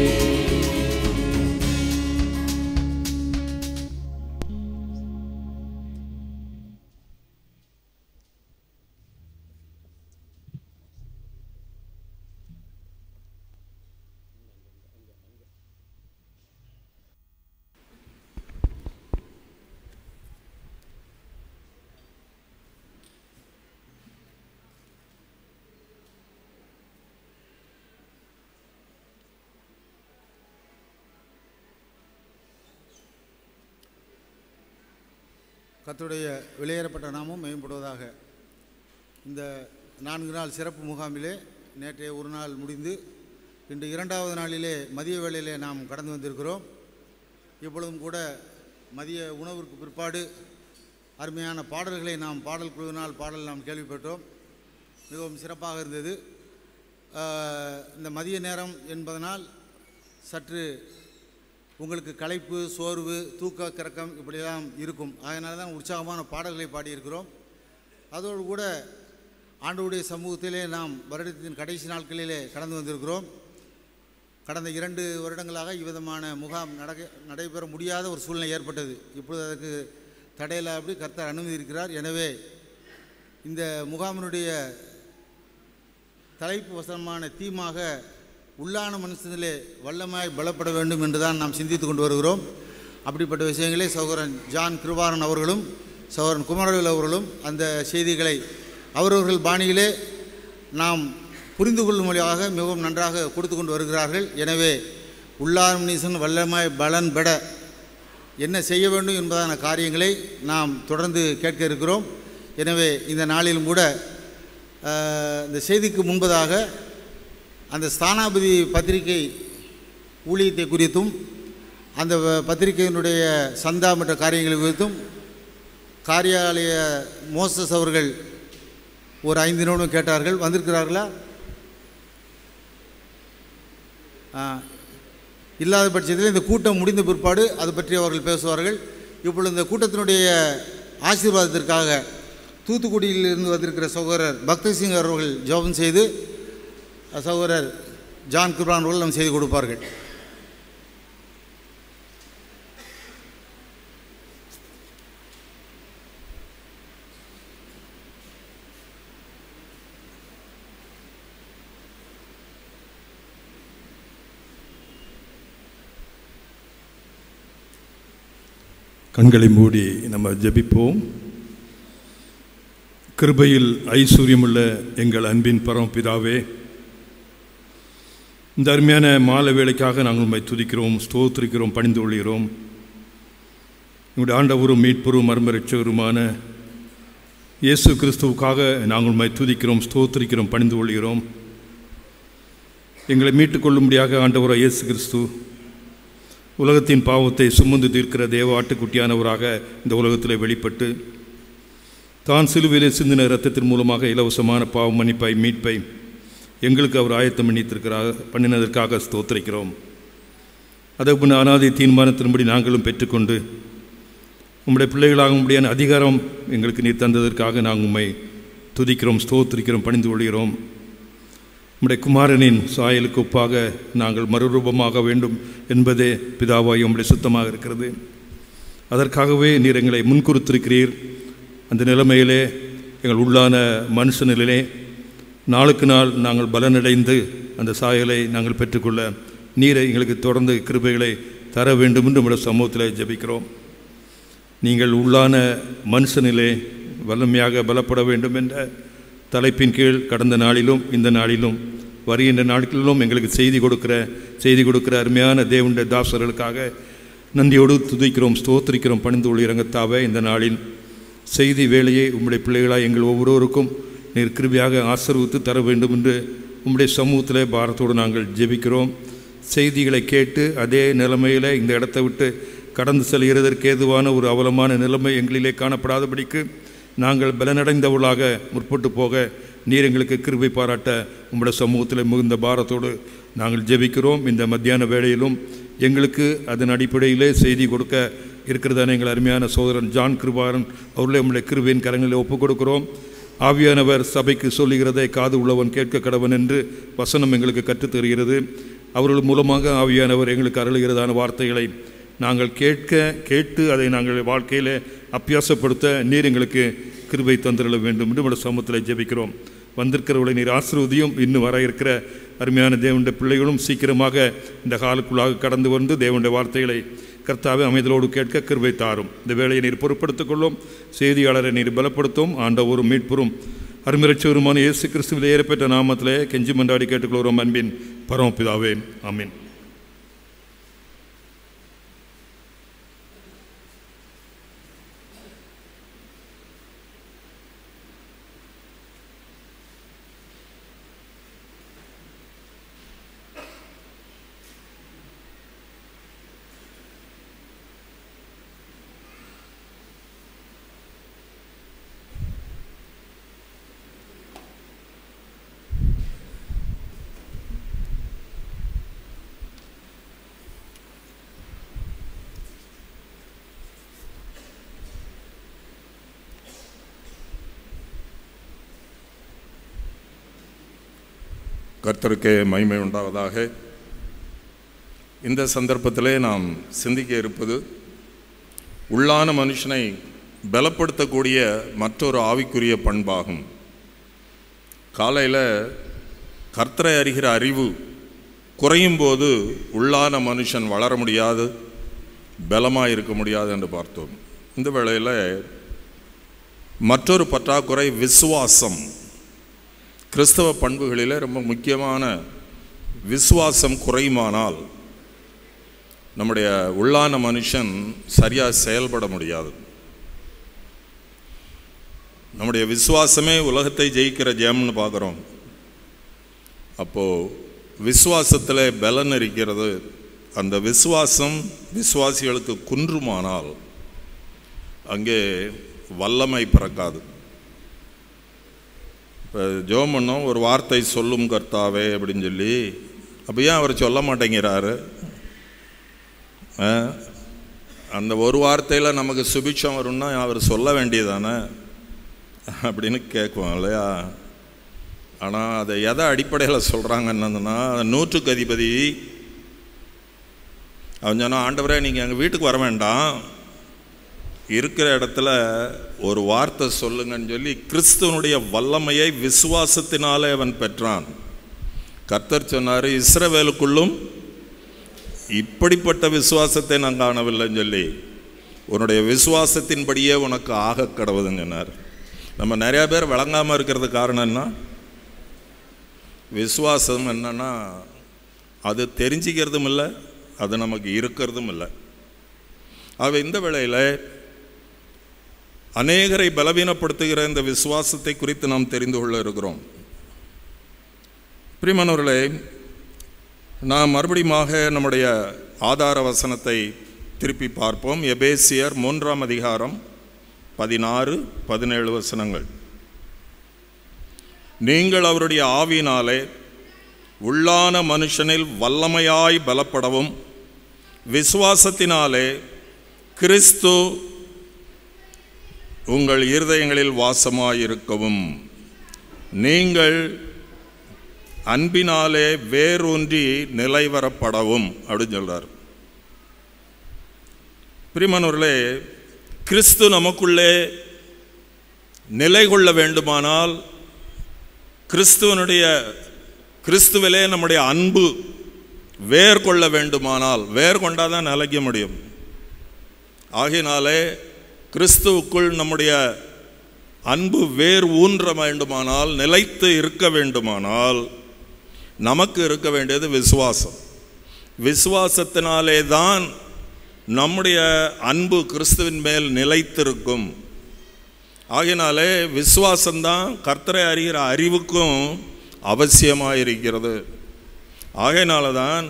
கர்த்தருடைய வெளியேறப்பட்ட நாமம் மேம்படுவதாக இந்த நான்கு நாள் சிறப்பு முகாமிலே நேற்றைய ஒரு நாள் முடிந்து இன்று இரண்டாவது நாளிலே மதிய வேளையிலே நாம் கடந்து வந்திருக்கிறோம் இப்பொழுதும் கூட மதிய உணவிற்கு பிற்பாடு அருமையான பாடல்களை நாம் பாடல் குழுவினால் பாடல் நாம் கேள்விப்பட்டோம் மிகவும் சிறப்பாக இருந்தது ஆஹ், இந்த மதிய நேரம் என்பதனால் சற்று உங்களுக்கு களைப்பு சோர்வு தூக்க கிறக்கம் இப்படியெல்லாம் இருக்கும் அதனால தான் உற்சாகமான பாடல்களை பாடியிருக்கிறோம் அதோடு கூட ஆண்டவருடைய சமூகத்திலே நாம் வருடத்தின் கடைசி நாட்களிலே கடந்து வந்திருக்கிறோம் கடந்த இரண்டு வருடங்களாக இவ்விதமான முகாம் நடக்க நடைபெற முடியாத ஒரு சூழ்நிலை ஏற்பட்டது இப்பொழுது அதற்கு தடையில்லாப்படி கர்த்தர் அனுமதி இருக்கிறார் எனவே இந்த முகாமினுடைய தலைப்பு வசனமான தீமாக உள்ளான மனுஷனிலே வல்லமாய் பலப்பட வேண்டும் என்று தான் நாம் சிந்தித்து கொண்டு வருகிறோம் அப்படிப்பட்ட விஷயங்களே சகோதரன் ஜான் கிருபாரன் அவர்களும் சகோதரன் குமரவேல் அவர்களும் அந்த செய்திகளை அவரவர்கள் பாணியிலே நாம் புரிந்து கொள்ளும் மொழியாக மிகவும் நன்றாக கொடுத்து கொண்டு வருகிறார்கள் எனவே உள்ளார் மனுஷன் வல்லமாய் பலன் பெட என்ன செய்ய வேண்டும் என்பதான காரியங்களை நாம் தொடர்ந்து கேட்க இருக்கிறோம் எனவே இந்த நாளிலும் கூட அஹ், இந்த செய்திக்கு முன்பதாக அந்த ஸ்தானாபதி பத்திரிகை ஊழியத்தை குறித்தும் அந்த வ- பத்திரிகையினுடைய சந்தா மற்ற காரியங்கள் குறித்தும் காரியாலய மோசஸ் அவர்கள் ஒரு ஐந்து நிமிடம் கேட்டார்கள் வந்திருக்கிறார்களா ஆ, இல்லாத பட்சத்தில் இந்த கூட்டம் முடிந்த பிற்பாடு அது பற்றி அவர்கள் பேசுவார்கள் இப்பொழுது இந்த கூட்டத்தினுடைய ஆசீர்வாதத்திற்காக தூத்துக்குடியிலிருந்து வந்திருக்கிற சகோதரர் பக்தி சிங் அவர்கள் ஜெபம் செய்து சகோதரர் ஜான் குர்பான் அவர்கள் நம்ம செய்து கொடுப்பார்கள் கண்களை மூடி நம்ம ஜெபிப்போம் கிருபையில் ஐஸ்வர்யமுள்ள எங்கள் அன்பின் பரமபிதாவே இந்த அருமையான மாலை வேலைக்காக நாங்கள் உண்மை துதிக்கிறோம் ஸ்தோத்திரிக்கிறோம் பணிந்து கொள்கிறோம் எங்களுடைய ஆண்டவரும் மீட்பரும் மர்மரட்சகருமான இயேசு கிறிஸ்துவுக்காக நாங்கள் உண்மை துதிக்கிறோம் ஸ்தோத்திரிக்கிறோம் பணிந்து கொள்கிறோம் எங்களை மீட்டுக் கொள்ளும்படியாக ஆண்டவராக இயேசு கிறிஸ்து உலகத்தின் பாவத்தை சுமந்து தீர்க்கிற தேவ ஆட்டுக்குட்டியானவராக இந்த உலகத்தில் வெளிப்பட்டு தான் சிலுவையிலே சிந்தின இரத்தத்தின் மூலமாக இலவசமான பாவ மன்னிப்பை மீட்பை எங்களுக்கு அவர் ஆயத்தம் பண்ணித்திருக்கிறார் பண்ணினதற்காக ஸ்தோத்திரிக்கிறோம் அதற்கு பின் அனாதை தீர்மானத்தின்படி நாங்களும் பெற்றுக்கொண்டு உம்முடைய பிள்ளைகளாக உம்முடைய அதிகாரம் எங்களுக்கு நீர் தந்ததற்காக நாங்கள் உம்மை துதிக்கிறோம் ஸ்தோத்திரிக்கிறோம் பணிந்து கொள்கிறோம் உம்முடைய குமாரனின் சாயலுக்கு ஒப்பாக நாங்கள் மறுரூபமாக வேண்டும் என்பதே பிதாவாய் உம்முடைய சுத்தமாக இருக்கிறது அதற்காகவே நீர் எங்களை முன்குறித்திருக்கிறீர் அந்த நிலைமையிலே எங்கள் உள்ளான மனுஷ நிலையிலே நாளுக்கு நாள் நாங்கள் பலனடைந்து அந்த சாயலை நாங்கள் பெற்றுக்கொள்ள நீரை எங்களுக்கு தொடர்ந்து கிருபைகளை தர வேண்டும் என்று நம்முடைய சமூகத்தில் ஜெபிக்கிறோம் நீங்கள் உள்ளான மனுஷனிலே வல்லமையாக பலப்பட வேண்டும் என்ற தலைப்பின் கீழ் கடந்த நாளிலும் இந்த நாளிலும் வருகின்ற நாட்களிலும் எங்களுக்கு செய்தி கொடுக்கிற செய்தி கொடுக்கிற அருமையான தேவனுடைய தாசர்களுக்காக நன்றியோடு துதிக்கிறோம் ஸ்தோத்திரிக்கிறோம் பணிந்து உள்ளிறங்கத்தாவே இந்த நாளில் செய்தி வேலையை உம்முடைய பிள்ளைகளாக எங்கள் ஒவ்வொருவருக்கும் நீர் கிருபியாக ஆசீர்வித்து தர வேண்டும் என்று உம்முடைய சமூகத்திலே பாரத்தோடு நாங்கள் ஜெபிக்கிறோம் செய்திகளை கேட்டு அதே நிலைமையில் இந்த இடத்தை விட்டு கடந்து செல்கிறதற்கு ஏதுவான ஒரு அவலமான நிலைமை எங்களிலே காணப்படாதபடிக்கு நாங்கள் பலனடைந்தவர்களாக முற்பட்டு போக நீர் எங்களுக்கு கிருபை பாராட்ட உம்முடைய சமூகத்தில் மிகுந்த பாரத்தோடு நாங்கள் ஜெபிக்கிறோம் இந்த மத்தியான வேளையிலும் எங்களுக்கு அதன் அடிப்படையிலே செய்தி கொடுக்க இருக்கிறதான எங்கள் அருமையான சோதரன் ஜான் கிருபாரன் அவர்களே உம்முடைய கிருபையின் கரங்களில் ஒப்புக் கொடுக்கிறோம் ஆவியானவர் சபைக்கு சொல்லுகிறதை காது உள்ளவன் கேட்க கடவன் என்று வசனம் எங்களுக்கு கற்றுத் தருகிறது அவர்கள் மூலமாக ஆவியானவர் எங்களுக்கு அருளுகிறதான வார்த்தைகளை நாங்கள் கேட்க கேட்டு அதை நாங்கள் வாழ்க்கையில் அப்பியாசப்படுத்த நீர் எங்களுக்கு கிருபை தந்திரல வேண்டும் என்று நம்முடைய சமூகத்தில் ஜெபிக்கிறோம் வந்திருக்கிறவர்களை நீர் ஆசிர்வதியும் இன்னும் வர இருக்கிற அருமையான தேவனுடைய பிள்ளைகளும் சீக்கிரமாக இந்த காலுக்குள்ளாக கடந்து வந்து தேவனுடைய வார்த்தைகளை கர்த்தாவே அமைதலோடு கேட்க கிருபை தாரும் இந்த வேலையை நீர் பொறுப்படுத்திக் கொள்ளும் செய்தியாளரை நீர் பலப்படுத்தும் ஆண்டவரும் மீட்புறும் அருமிரட்சவருமான இயேசு கிறிஸ்துவில் ஏறப்பெற்ற நாமத்திலே கெஞ்சி மண்டாடி கேட்டுக்கொள்கிறோம் அன்பின் பரமபிதாவே ஆமீன் கர்த்தருக்கே மகிமை உண்டாவதாக இந்த சந்தர்ப்பத்திலே நாம் சிந்திக்க இருப்பது உள்ளான மனுஷனை பலப்படுத்தக்கூடிய மற்றொரு ஆவிக்குரிய பண்பாகும் காலையில் கர்த்தரை அறிகிற அறிவு குறையும் போது உள்ளான மனுஷன் வளர முடியாது பலமாக இருக்க முடியாது என்று பார்த்தோம் இந்த வேளையில் மற்றொரு பற்றாக்குறை விசுவாசம் கிறிஸ்தவ பண்புகளில் ரொம்ப முக்கியமான விசுவாசம் குறையுமானால் நம்முடைய உள்ளான மனுஷன் சரியாக செயல்பட முடியாது நம்முடைய விசுவாசமே உலகத்தை ஜெயிக்கிற ஜெயம்னு பார்க்குறோம் அப்போது விசுவாசத்தில் பலன் இருக்கிறது அந்த விசுவாசம் விசுவாசிகளுக்கு குன்றுமானால் அங்கே வல்லமை பிறக்காது இப்போ ஜோம் பண்ணோம் ஒரு வார்த்தை சொல்லும் கர்த்தாவே அப்படின்னு சொல்லி அப்போ ஏன் அவர் சொல்ல மாட்டேங்கிறாரு ஆ? அந்த ஒரு வார்த்தையில் நமக்கு சுபிட்சம் வரும்னா அவர் சொல்ல வேண்டியதானே அப்படின்னு கேட்குவோம் இல்லையா ஆனால் அதை எதை அடிப்படையில் சொல்கிறாங்கன்னு நூற்றுக்கு அதிபதி அவன் சொன்னா ஆண்டவரே நீங்கள் எங்கள் வீட்டுக்கு வர வேண்டாம் இருக்கிற இடத்துல ஒரு வார்த்தை சொல்லுங்கன்னு சொல்லி கிறிஸ்துவனுடைய வல்லமையை விசுவாசத்தினாலே அவன் பெற்றான் கர்த்தர் சொன்னார் இஸ்ரவேலுக்குள்ளும் இப்படிப்பட்ட விசுவாசத்தை நான் காணவில்லைன்னு சொல்லி உன்னுடைய விசுவாசத்தின்படியே உனக்கு ஆக கடவுதுன்னு சொன்னார் நம்ம நிறையா பேர் விளங்காமல் இருக்கிறது காரணம் என்ன விசுவாசம் என்னன்னா அது தெரிஞ்சிக்கிறதும் இல்லை அது நமக்கு இருக்கிறதும் இல்லை ஆக இந்த வேளையில் அநேகரை பலவீனப்படுத்துகிற இந்த விசுவாசத்தை குறித்து நாம் தெரிந்து கொள்ள இருக்கிறோம் பிரிமனவர்களே நாம் மறுபடியுமாக நம்முடைய ஆதார வசனத்தை திருப்பி பார்ப்போம் எபேசியர் மூன்றாம் அதிகாரம் பதினாறு பதினேழு வசனங்கள் நீங்கள் அவருடைய ஆவியினாலே உள்ளான மனுஷனில் வல்லமையாய் பலப்படவும் விசுவாசத்தினாலே கிறிஸ்து உங்கள் இருதயங்களில் வாசமாயிருக்கவும் நீங்கள் அன்பினாலே வேரூன்றி நிலைவரப்படவும் அப்படின்னு சொல்றார் பிரிமனூர்களே கிறிஸ்து நமக்குள்ளே நிலை கொள்ள வேண்டுமானால் கிறிஸ்துவனுடைய கிறிஸ்துவிலே நம்முடைய அன்பு வேர் கொள்ள வேண்டுமானால் வேர் கொண்டாதான் நிலைக்க முடியும் ஆகையினாலே கிறிஸ்துவுக்குள் நம்முடைய அன்பு வேர் ஊன்ற வேண்டுமானால் நிலைத்து இருக்க வேண்டுமானால் நமக்கு இருக்க வேண்டியது விசுவாசம் விசுவாசத்தினாலே தான் நம்முடைய அன்பு கிறிஸ்துவின் மேல் நிலைத்திருக்கும் ஆகையினாலே விசுவாசம்தான் கர்த்தரை அறிகிற அறிவுக்கும் அவசியமாக இருக்கிறது ஆகையினால தான்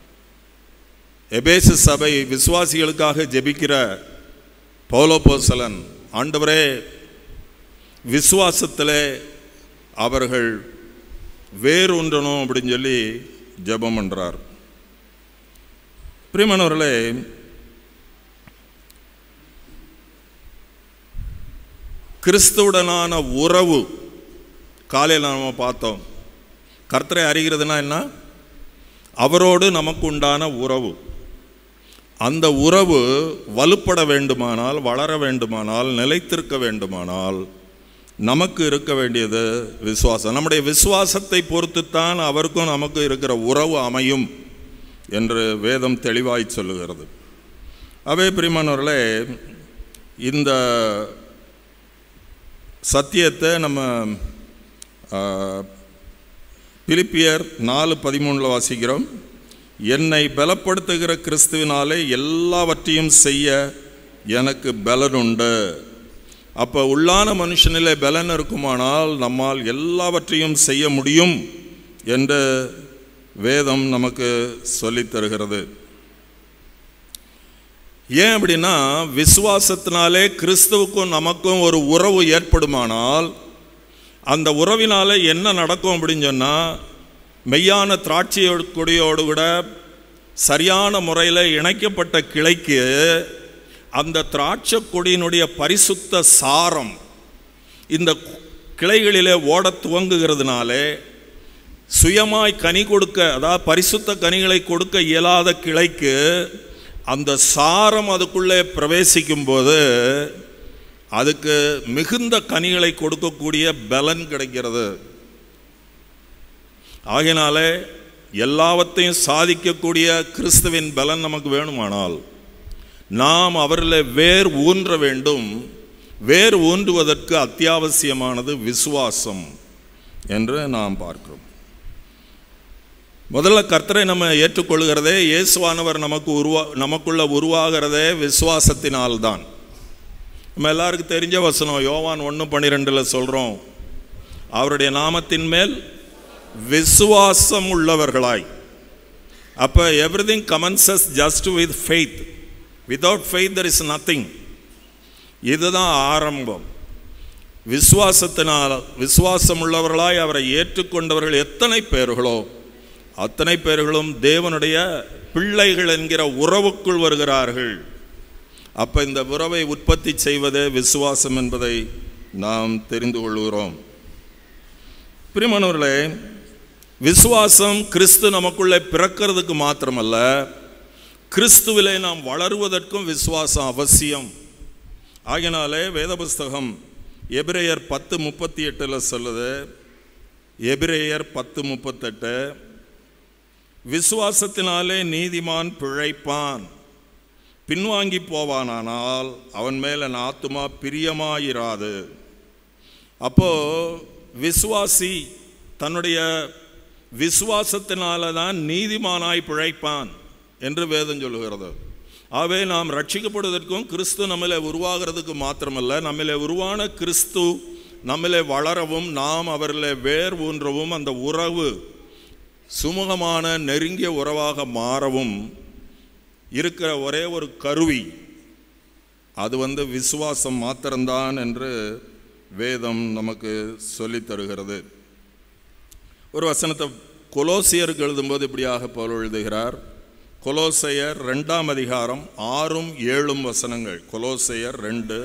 எபேசு சபை விசுவாசிகளுக்காக ஜெபிக்கிற பௌலோபோசலன் ஆண்டவரே விசுவாசத்திலே அவர்கள் வேரூன்றணும் அப்படின்னு சொல்லி ஜெபம் பண்ணுறார் பிரியமானவர்களே கிறிஸ்துவுடனான உறவு காலையில் நம்ம பார்த்தோம் கர்த்தரை அறிகிறதுனா என்ன அவரோடு நமக்கு உண்டான உறவு அந்த உறவு வலுப்பட வேண்டுமானால் வளர வேண்டுமானால் நிலைத்திருக்க வேண்டுமானால் நமக்கு இருக்க வேண்டியது விசுவாசம் நம்முடைய விசுவாசத்தை பொறுத்துத்தான் அவருக்கும் நமக்கு இருக்கிற உறவு அமையும் என்று வேதம் தெளிவாய் சொல்லுகிறது அவே பிரிமானவர்களே இந்த சத்தியத்தை நம்ம ஆ, பிலிப்பியர் நாலு பதிமூணில் வாசிக்கிறோம் என்னை பலப்படுத்துகிற கிறிஸ்துவினாலே எல்லாவற்றையும் செய்ய எனக்கு பலன் உண்டு அப்போ உள்ளான மனுஷனிலே பலன் இருக்குமானால் நம்மால் எல்லாவற்றையும் செய்ய முடியும் என்று வேதம் நமக்கு சொல்லித் தருகிறது ஏன் அப்படின்னா விசுவாசத்தினாலே கிறிஸ்துவுக்கும் நமக்கும் ஒரு உறவு ஏற்படுமானால் அந்த உறவினால என்ன நடக்கும் அப்படின்னு சொன்னால் மெய்யான திராட்சை கொடியோடு கூட சரியான முறையில் இணைக்கப்பட்ட கிளைக்கு அந்த திராட்சை கொடியினுடைய பரிசுத்த சாரம் இந்த கிளைகளிலே ஓடத் துவங்குகிறதுனாலே சுயமாய் கனி கொடுக்க அதாவது பரிசுத்த கனிகளை கொடுக்க இயலாத கிளைக்கு அந்த சாரம் அதுக்குள்ளே பிரவேசிக்கும் போது அதுக்கு மிகுந்த கனிகளை கொடுக்கக்கூடிய பலன் கிடைக்கிறது ஆகையினாலே எல்லாவற்றையும் சாதிக்கக்கூடிய கிறிஸ்துவின் பலன் நமக்கு வேணுமானால் நாம் அவரில் வேர் ஊன்ற வேண்டும் வேர் ஊன்றுவதற்கு அத்தியாவசியமானது விசுவாசம் என்று நாம் பார்க்கிறோம் முதல்ல கர்த்தரை நம்ம ஏற்றுக்கொள்கிறதே இயேசுவானவர் நமக்கு உருவா நமக்குள்ள உருவாகிறதே விசுவாசத்தினால்தான் நம்ம எல்லாருக்கும் தெரிஞ்ச வசனம் யோவான் ஒன்று பன்னிரெண்டில் சொல்கிறோம் அவருடைய நாமத்தின் மேல் விசுவாசம் உள்ளவர்களாய் அப்போ everything commences just with faith without faith there is nothing இதுதான் ஆரம்பம் விசுவாசத்தினால் விசுவாசம் உள்ளவர்களாய் அவரை ஏற்றுக்கொண்டவர்கள் எத்தனை பேர்களோ அத்தனை பேர்களும் தேவனுடைய பிள்ளைகள் என்கிற உறவுக்குள் வருகிறார்கள் அப்ப இந்த உறவை உற்பத்தி செய்வதே விசுவாசம் என்பதை நாம் தெரிந்து கொள்கிறோம் பிரிமானவர்களே விசுவாசம் கிறிஸ்து நமக்குள்ளே பிறக்கிறதுக்கு மாத்திரமல்ல கிறிஸ்துவிலே நாம் வளருவதற்கும் விசுவாசம் அவசியம் ஆகினாலே வேத புஸ்தகம் எபிரேயர் பத்து முப்பத்தி எட்டில் சொல்லுது எபிரேயர் பத்து முப்பத்தெட்டு விசுவாசத்தினாலே நீதிமான் பிழைப்பான் பின்வாங்கி போவானானால் அவன் மேல் என் ஆத்துமா பிரியமாயிராது அப்போ விசுவாசி தன்னுடைய விசுவாசத்தினால தான் நீதிமானாய் பிழைப்பான் என்று வேதம் சொல்லுகிறது ஆகவே நாம் ரட்சிக்கப்படுவதற்கும் கிறிஸ்து நம்மளை உருவாகிறதுக்கு மாத்திரமல்ல நம்மளை உருவான கிறிஸ்து நம்மளை வளரவும் நாம் அவரில் வேர் ஊன்றவும் அந்த உறவு சுமூகமான நெருங்கிய உறவாக மாறவும் இருக்கிற ஒரே ஒரு கருவி அது வந்து விசுவாசம் மாத்திரம்தான் என்று வேதம் நமக்கு சொல்லித் தருகிறது ஒரு வசனத்தை கொலோசியருக்கு எழுதும்போது இப்படியாக போல் எழுதுகிறார் கொலோசையர் ரெண்டாம் அதிகாரம் ஆறும் ஏழும் வசனங்கள் கொலோசையர் ரெண்டு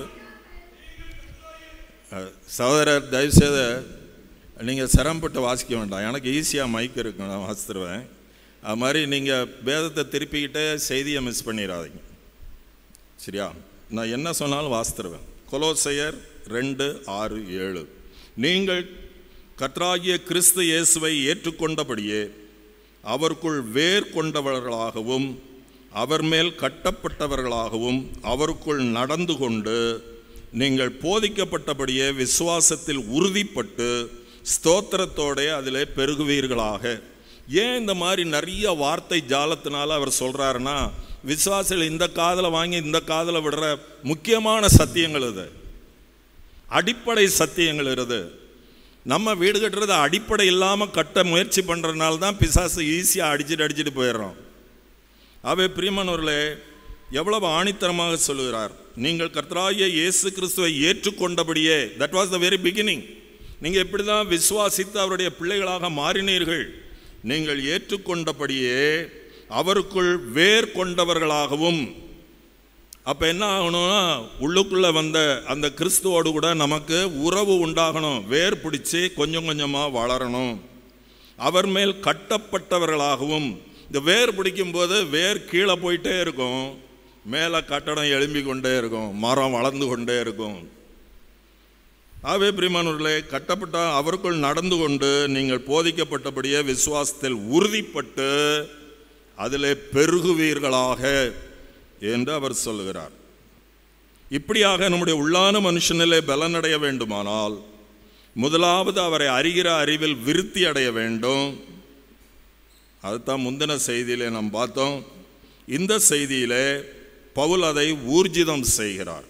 அஹ், சகோதரர் தயவுசெய்து நீங்கள் சிரமப்பட்டு வாசிக்க வேண்டாம் எனக்கு ஈஸியாக மைக் இருக்கு நான் வாசித்துருவேன் அது மாதிரி நீங்கள் வேதத்தை திருப்பிக்கிட்டே செய்தியை மிஸ் பண்ணிடாதீங்க சரியா நான் என்ன சொன்னாலும் வாசித்துருவேன் கொலோசையர் ரெண்டு ஆறு ஏழு நீங்கள் கர்த்தராகிய கிறிஸ்து இயேசுவை ஏற்றுக்கொண்டபடியே அவருக்குள் வேர் கொண்டவர்களாகவும் அவர் மேல் கட்டப்பட்டவர்களாகவும் அவருக்குள் நடந்து கொண்டு நீங்கள் போதிக்கப்பட்டபடியே விசுவாசத்தில் உறுதிப்பட்டு ஸ்தோத்திரத்தோட அதிலே பெருகுவீர்களாக ஏன் இந்த மாதிரி நிறைய வார்த்தை ஜாலத்தினால அவர் சொல்றாருன்னா விசுவாசிகள் இந்த காதலை வாங்கி இந்த காதலை விடுற முக்கியமான சத்தியங்கள் இது அடிப்படை சத்தியங்கள் இது நம்ம வீடு கட்டுறது அடிப்படை இல்லாமல் கட்ட முயற்சி பண்ணுறதுனால தான் பிசாசு ஈஸியாக அடிச்சுட்டு அடிச்சுட்டு போயிடுறோம் அவை பிரியமானவர்களே எவ்வளவு ஆணித்தரமாக சொல்லுகிறார் நீங்கள் கர்த்தராகிய இயேசு கிறிஸ்துவை ஏற்றுக்கொண்டபடியே that was the very beginning நீங்கள் எப்படி தான் விசுவாசித்து அவருடைய பிள்ளைகளாக மாறினீர்கள் நீங்கள் ஏற்றுக்கொண்டபடியே அவருக்குள் வேர் கொண்டவர்களாகவும் அப்போ என்ன ஆகணும்னா உள்ளுக்குள்ளே வந்த அந்த கிறிஸ்துவோடு கூட நமக்கு உறவு உண்டாகணும் வேர் பிடிச்சி கொஞ்சம் கொஞ்சமாக வளரணும் அவர் மேல் கட்டப்பட்டவர்களாகவும் இந்த வேர் பிடிக்கும்போது வேர் கீழே போயிட்டே இருக்கும் மேலே கட்டடம் எழும்பி கொண்டே இருக்கும் மரம் வளர்ந்து கொண்டே இருக்கும் ஆவே பிரிமானூர்களே கட்டப்பட்ட அவருக்குள் நடந்து கொண்டு நீங்கள் போதிக்கப்பட்டபடியே விசுவாசத்தில் உறுதிப்பட்டு அதிலே பெருகுவீர்களாக என்று அவர் சொல்லுகிறார் இப்படியாக நம்முடைய உள்ளான மனுஷனிலே பலனடைய வேண்டுமானால் முதலாவது அவரை அறிகிற அறிவில் விருத்தி அடைய வேண்டும் அதுதான் முந்தின செய்தியிலே நாம் பார்த்தோம் இந்த செய்தியிலே பவுல் அதை ஊர்ஜிதம் செய்கிறார்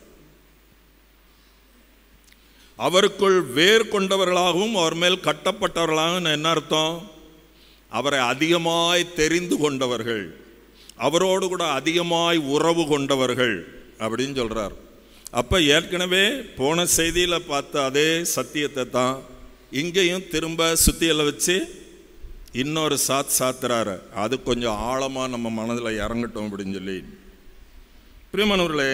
அவருக்குள் வேர் கொண்டவர்களாகவும் அவர் மேல் கட்டப்பட்டவர்களாகவும் என்ன அர்த்தம் அவரை அதிகமாய் தெரிந்து கொண்டவர்கள் அவரோடு கூட அதிகமாய் உறவு கொண்டவர்கள் அப்படின்னு சொல்றார் அப்ப ஏற்கனவே போன செய்தியில் பார்த்த அதே சத்தியத்தை தான் இங்கேயும் திரும்ப சுத்தியலை வச்சு இன்னொரு சாத் சாத்துறாரு அது கொஞ்சம் ஆழமாக நம்ம மனதில் இறங்கட்டும் அப்படின்னு சொல்லி பிரியமானவர்களே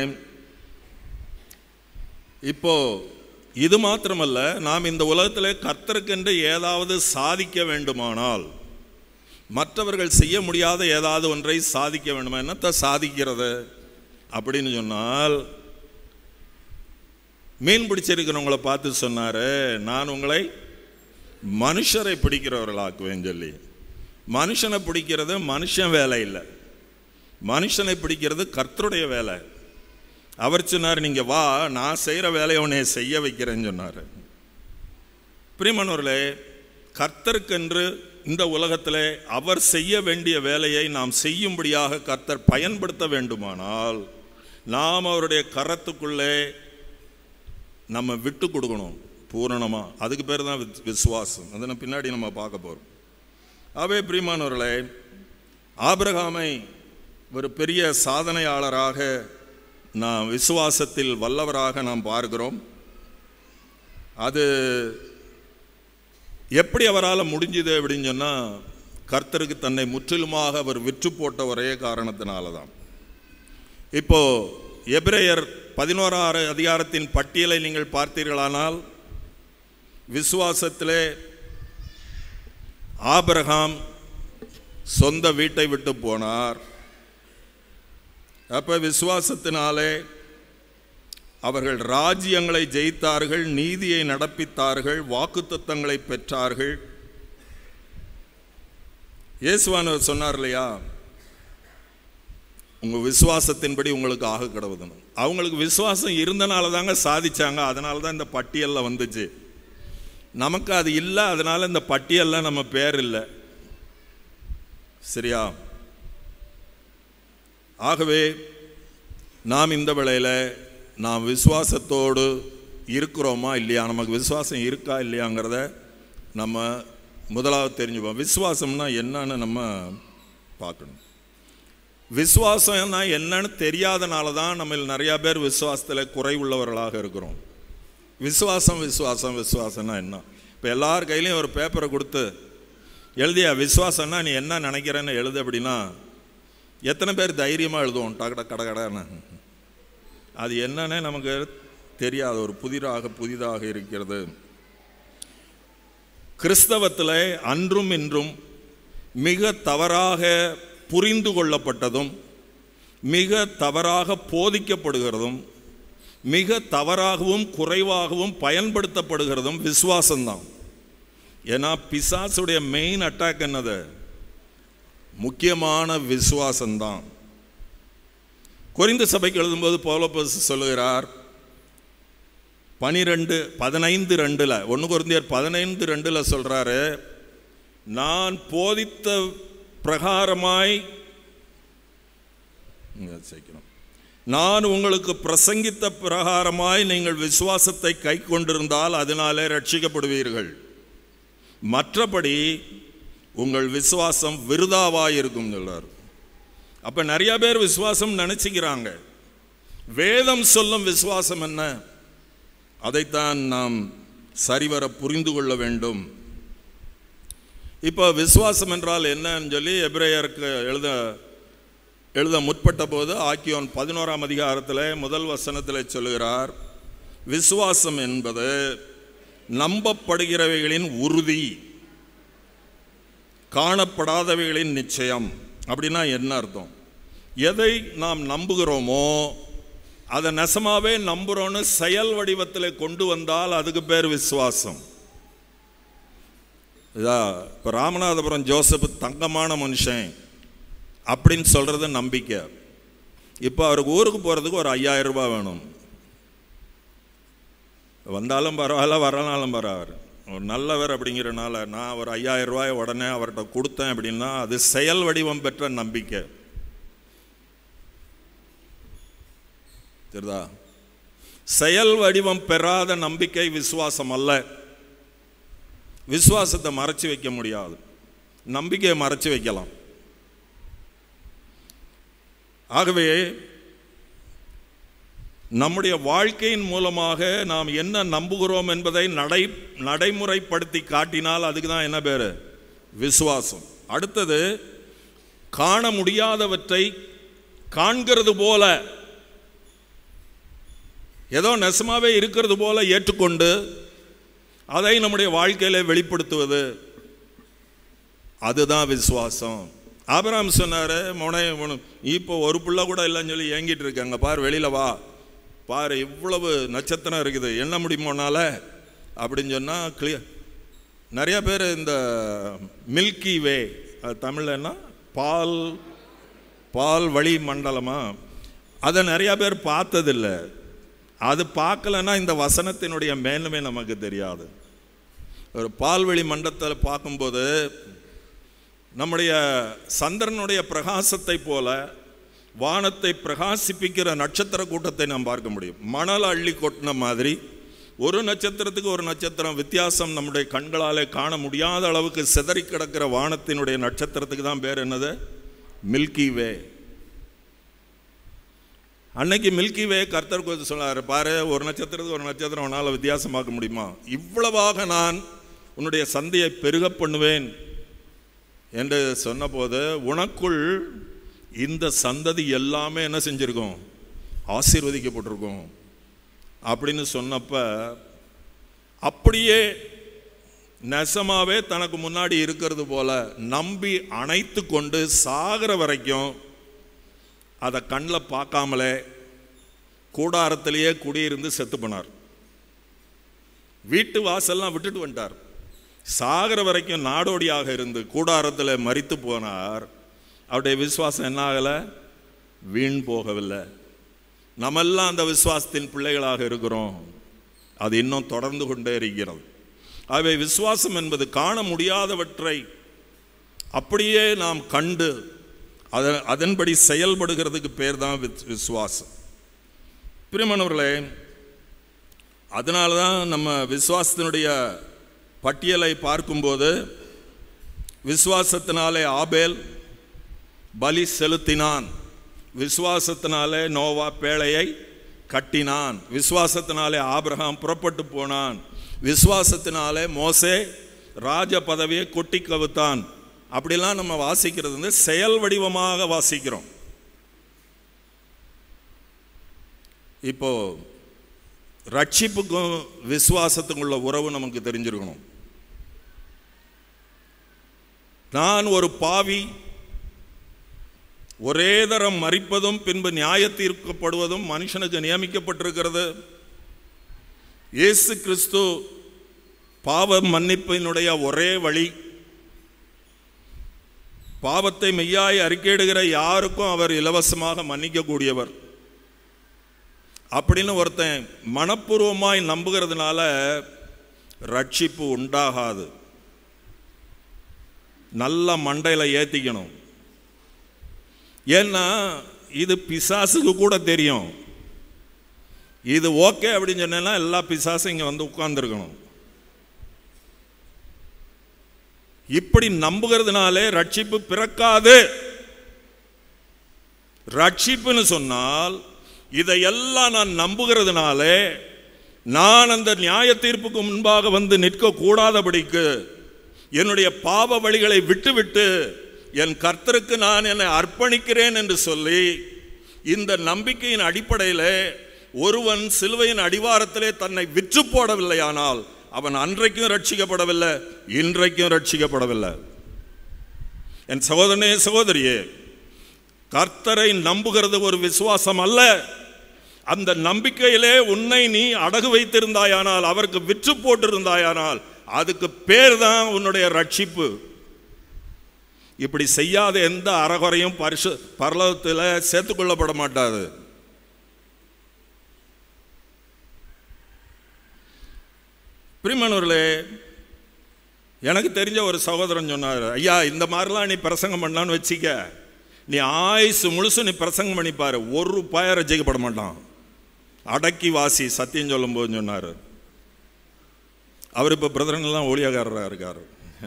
இப்போ இது மாத்திரமல்ல நாம் இந்த உலகத்தில் கர்த்தருக்கென்று ஏதாவது சாதிக்க வேண்டுமானால் மற்றவர்கள் செய்ய முடியாத ஏதாவது ஒன்றை சாதிக்க வேண்டுமா என்னத்தை சாதிக்கிறது அப்படின்னு சொன்னால் மீன் பிடிச்சிருக்கிறவங்களை பார்த்து சொன்னாரு நான் உங்களை மனுஷரை பிடிக்கிறவர்களாக்குவேன் சொல்லி மனுஷனை பிடிக்கிறது மனுஷன் வேலை இல்லை மனுஷனை பிடிக்கிறது கர்த்தருடைய வேலை அவர் சொன்னார் நீங்க வா நான் செய்கிற வேலையை உன்னை செய்ய வைக்கிறேன்னு சொன்னார் பிரியமானவர்களே கர்த்தருக்கென்று இந்த உலகத்திலே அவர் செய்ய வேண்டிய வேலையை நாம் செய்யும்படியாக கர்த்தர் பயன்படுத்த வேண்டுமானால் நாம் அவருடைய கரத்துக்குள்ளே நம்ம விட்டு கொடுக்கணும் பூரணமா அதுக்கு பேர் தான் வித்- விசுவாசம் அதை நம்ம பின்னாடி நம்ம பார்க்க போறோம் ஆவே பிரியமானவர்களே ஆபிரகாமை ஒரு பெரிய சாதனையாளராக நாம் விசுவாசத்தில் வல்லவராக நாம் பார்க்கிறோம் அது எப்படி அவரால் முடிஞ்சுது அப்படின்னு சொன்னால் கர்த்தருக்கு தன்னை முற்றிலுமாக அவர் விற்று போட்ட ஒரே காரணத்தினால தான் இப்போ எபிரேயர் பதினோராறு அதிகாரத்தின் பட்டியலை நீங்கள் பார்த்தீர்களானால் விசுவாசத்திலே ஆபிரகாம் சொந்த வீட்டை விட்டு போனார் அப்ப விசுவாசத்தினாலே அவர்கள் ராஜ்யங்களை ஜெயித்தார்கள் நீதியை நடப்பித்தார்கள் வாக்குத்தத்தங்களை பெற்றார்கள் இயேசுவானவர் சொன்னார் இல்லையா உங்க விசுவாசத்தின்படி உங்களுக்கு ஆக கிடவுதுன்னு அவங்களுக்கு விசுவாசம் இருந்தனால தாங்க சாதிச்சாங்க அதனால தான் இந்த பட்டியலில் வந்துச்சு நமக்கு அது இல்லை அதனால இந்த பட்டியலில் நம்ம பேர் இல்லை சரியா ஆகவே நாம் இந்த வேளையில் நாம் விசுவாசத்தோடு இருக்கிறோமா இல்லையா நமக்கு விசுவாசம் இருக்கா இல்லையாங்கிறத நம்ம முதலாவது தெரிஞ்சுப்போம் விசுவாசம்னா என்னன்னு நம்ம பார்க்கணும் விசுவாசம்னா என்னன்னு தெரியாதனால தான் நம்ம நிறையா பேர் விசுவாசத்தில் குறைவுள்ளவர்களாக இருக்கிறோம் விசுவாசம் விசுவாசம் விசுவாசம்னா என்ன இப்போ எல்லார் கையிலையும் ஒரு பேப்பரை கொடுத்து எழுதியா விசுவாசம்னா நீ என்ன நினைக்கிறேன்னு எழுது அப்படின்னா எத்தனை பேர் தைரியமாக எழுதுவோம் டகட கடகடன்னு அது என்னன்னே நமக்கு தெரியாது ஒரு புதிதாக புதிதாக இருக்கிறது கிறிஸ்தவத்தில் அன்றும் இன்றும் மிக தவறாக புரிந்து கொள்ளப்பட்டதும் மிக தவறாக போதிக்கப்படுகிறதும் மிக தவறாகவும் குறைவாகவும் பயன்படுத்தப்படுகிறதும் விசுவாசம்தான் ஏன்னா பிசாசுடைய மெயின் அட்டாக் என்னது முக்கியமான விசுவாசம்தான் கொரிந்த சபைக்கு எழுதும்போது பௌலோபஸ் சொல்லுகிறார் பனிரெண்டு பதினைந்து ரெண்டுல ஒன்று குருந்தியர் பதினைந்து ரெண்டுல சொல்றாரு நான் போதித்த பிரகாரமாய் இங்க சேர்க்கணும். நான் உங்களுக்கு பிரசங்கித்த பிரகாரமாய் நீங்கள் விசுவாசத்தை கை கொண்டிருந்தால் அதனாலே ரட்சிக்கப்படுவீர்கள் மற்றபடி உங்கள் விசுவாசம் விருதாவாய் இருக்கும் சொல்றார் அப்ப நிறைய பேர் விசுவாசம் நினைச்சுக்கிறாங்க வேதம் சொல்லும் விசுவாசம் என்ன அதைத்தான் நாம் சரிவர புரிந்து கொள்ள வேண்டும் இப்போ விசுவாசம் என்றால் என்னன்னு சொல்லி எபிரேயருக்கு எழுத எழுத முற்பட்ட போது ஆக்கியோன் பதினோராம் அதிகாரத்தில் முதல் வசனத்தில் சொல்லுகிறார் விசுவாசம் என்பது நம்பப்படுகிறவைகளின் உறுதி காணப்படாதவைகளின் நிச்சயம் அப்படின்னா என்ன அர்த்தம் எதை நாம் நம்புகிறோமோ அதை நெசமாவே நம்புகிறோன்னு செயல் வடிவத்தில் கொண்டு வந்தால் அதுக்கு பேர் விசுவாசம் இதா இப்போ ராமநாதபுரம் ஜோசப் தங்கமான மனுஷன் அப்படின்னு சொல்கிறது நம்பிக்கை இப்போ அவருக்கு ஊருக்கு போகிறதுக்கு ஒரு ஐயாயிரம் ரூபாய் வேணும் வந்தாலும் பரவாயில்ல வரனாலும் பரவாயில்ல ஒரு நல்லவர் அப்படிங்கிறனால நான் ஒரு ஐயாயிரம் ரூபாய் உடனே அவர்கிட்ட கொடுத்தேன் அப்படின்னா அது செயல் வடிவம் பெற்ற நம்பிக்கை தெரியுதா செயல் வடிவம் பெறாத நம்பிக்கை விசுவாசம் அல்ல விசுவாசத்தை மறைச்சு வைக்க முடியாது நம்பிக்கையை மறைச்சு வைக்கலாம் ஆகவே நம்முடைய வாழ்க்கையின் மூலமாக நாம் என்ன நம்புகிறோம் என்பதை நடை நடைமுறைப்படுத்தி காட்டினால் அதுக்கு தான் என்ன பேர் விசுவாசம் அடுத்தது காண முடியாதவற்றை காண்கிறது போல ஏதோ நெசமாவே இருக்கிறது போல ஏற்றுக்கொண்டு அதை நம்முடைய வாழ்க்கையில வெளிப்படுத்துவது அதுதான் விசுவாசம் ஆபிரகாம் சொன்னாரு முனை முனை- இப்போ ஒரு புள்ள கூட இல்லைன்னு சொல்லி ஏங்கிட்டு இருக்காங்க பார் வெளியில வா பாரு இவ்வளவு நட்சத்திரம் இருக்குது என்ன முடியுமோனால அப்படின்னு சொன்னா கிளியர் நிறைய பேர் இந்த மில்கி வே அது தமிழ்ல என்ன பால் பால் வழி மண்டலமா அதை நிறைய பேர் பார்த்ததில்லை அது பார்க்கலன்னா இந்த வசனத்தினுடைய மேன்மை நமக்கு தெரியாது ஒரு பால்வெளி மண்டலத்தில் பார்க்கும்போது நம்முடைய சந்திரனுடைய பிரகாசத்தை போல வானத்தை பிரகாசிப்பிக்கிற நட்சத்திர கூட்டத்தை நாம் பார்க்க முடியும் மணல் அள்ளி கொட்டின மாதிரி ஒரு நட்சத்திரத்துக்கு ஒரு நட்சத்திரம் வித்தியாசம் நம்முடைய கண்களாலே காண முடியாத அளவுக்கு சிதறி கிடக்கிற வானத்தினுடைய நட்சத்திரத்துக்கு தான் பேர் என்னது மில்கி வே அன்னைக்கு மில்கி வே கர்த்தர் குறித்து சொன்னார் பாரு ஒரு நட்சத்திரத்துக்கு ஒரு நட்சத்திரம் உன்னால் வித்தியாசமாக்க முடியுமா இவ்வளவாக நான் உன்னுடைய சந்தையை பெருக பண்ணுவேன் என்று சொன்னபோது உனக்குள் இந்த சந்ததி எல்லாமே என்ன செஞ்சிருக்கும் ஆசீர்வதிக்கப்பட்டிருக்கும் அப்படின்னு சொன்னப்ப அப்படியே நெசமாவே தனக்கு முன்னாடி இருக்கிறது போல நம்பி அணைத்து கொண்டு சாகிற வரைக்கும் அதை கண்ணில் பார்க்காமலே கூடாரத்திலேயே குடியிருந்து செத்து போனார் வீட்டு வாசல்லாம் விட்டுட்டு வந்துட்டார் சாகிற வரைக்கும் நாடோடியாக இருந்து கூடாரத்தில் மரித்து போனார் அவருடைய விசுவாசம் என்ன ஆகலை வீண் போகவில்லை நம்மெல்லாம் அந்த விசுவாசத்தின் பிள்ளைகளாக இருக்கிறோம் அது இன்னும் தொடர்ந்து கொண்டே இருக்கிறது ஆகவே விசுவாசம் என்பது காண முடியாதவற்றை அப்படியே நாம் கண்டு அதன் அதன்படி செயல்படுகிறதுக்கு பேர் தான் வித்- விசுவாசம் பிரியமானவர்களே அதனால தான் நம்ம விசுவாசத்தினுடைய பட்டியலை பார்க்கும்போது விசுவாசத்தினாலே ஆபேல் பலி செலுத்தினான் விசுவாசத்தினாலே நோவா பேழையை கட்டினான் விசுவாசத்தினாலே ஆபிரகாம் புறப்பட்டு போனான் விசுவாசத்தினாலே மோசே ராஜ பதவியை கொட்டி கவுத்தான் அப்படிலாம் நம்ம வாசிக்கிறது வந்து செயல் வடிவமாக வாசிக்கிறோம் இப்போ ரட்சிப்புக்கும் விசுவாசத்துக்கும் உள்ள உறவு நமக்கு தெரிஞ்சிருக்கணும் நான் ஒரு பாவி ஒரே தரம் மறிப்பதும் பின்பு நியாய தீர்க்கப்படுவதும் மனுஷனுக்கு நியமிக்கப்பட்டிருக்கிறது இயேசு கிறிஸ்து பாவ மன்னிப்பினுடைய ஒரே வழி பாவத்தை மெய்யாய் அறிக்கையிடுகிற யாருக்கும் அவர் இலவசமாக மன்னிக்கக்கூடியவர் அப்படின்னு ஒருத்தன் மனப்பூர்வமாய் நம்புகிறதுனால ரட்சிப்பு உண்டாகாது நல்ல மண்டையில் ஏற்றிக்கணும் ஏன்னா இது பிசாசுக்கு கூட தெரியும் இது ஓகே அப்படின்னு சொன்னேன்னா எல்லா பிசாசும் இங்கே வந்து உட்கார்ந்துருக்கணும் இப்படி நம்புகிறதுனாலே ரட்சிப்பு பிறக்காது ரட்சிப்புன்னு சொன்னால் இதையெல்லாம் நான் நம்புகிறதுனாலே நான் அந்த நியாய தீர்ப்புக்கு முன்பாக வந்து நிற்க கூடாதபடிக்கு என்னுடைய பாவ வழிகளை விட்டுவிட்டு என் கர்த்தருக்கு நான் என்னை அர்ப்பணிக்கிறேன் என்று சொல்லி இந்த நம்பிக்கையின் அடிப்படையிலே ஒருவன் சிலுவையின் அடிவாரத்திலே தன்னை விற்று போடவில்லையானால் அவன் அன்றைக்கும் ரட்சிக்கப்படவில்லை இன்றைக்கும் ரட்சிக்கப்படவில்லை என் சகோதரனே சகோதரியே கர்த்தரை நம்புகிறது ஒரு விசுவாசம் அல்ல அந்த நம்பிக்கையிலே உன்னை நீ அடகு வைத்திருந்தாயானால் அவருக்கு விற்று போட்டிருந்தாயானால் அதுக்கு பேர் தான் உன்னுடைய ரட்சிப்பு இப்படி செய்யாத எந்த அறகுறையும் பரிசு பரலோகத்தில் சேர்த்துக்கொள்ளப்பட மாட்டாது பிரிமனூர்களே எனக்கு தெரிஞ்ச ஒரு சகோதரன் சொன்னார் ஐயா இந்த மாதிரிலாம் நீ பிரசங்கம் பண்ணலான்னு வச்சிக்க நீ ஆயுசு முழுசு நீ பிரசங்கம் பண்ணிப்பாரு ஒரு பாய ரசிக்கப்பட மாட்டான் அடக்கி வாசி சத்தியம் சொல்லும் போது சொன்னார் அவர் இப்போ பிரதரங்கள்லாம் ஊழியக்காரராக இருக்கார்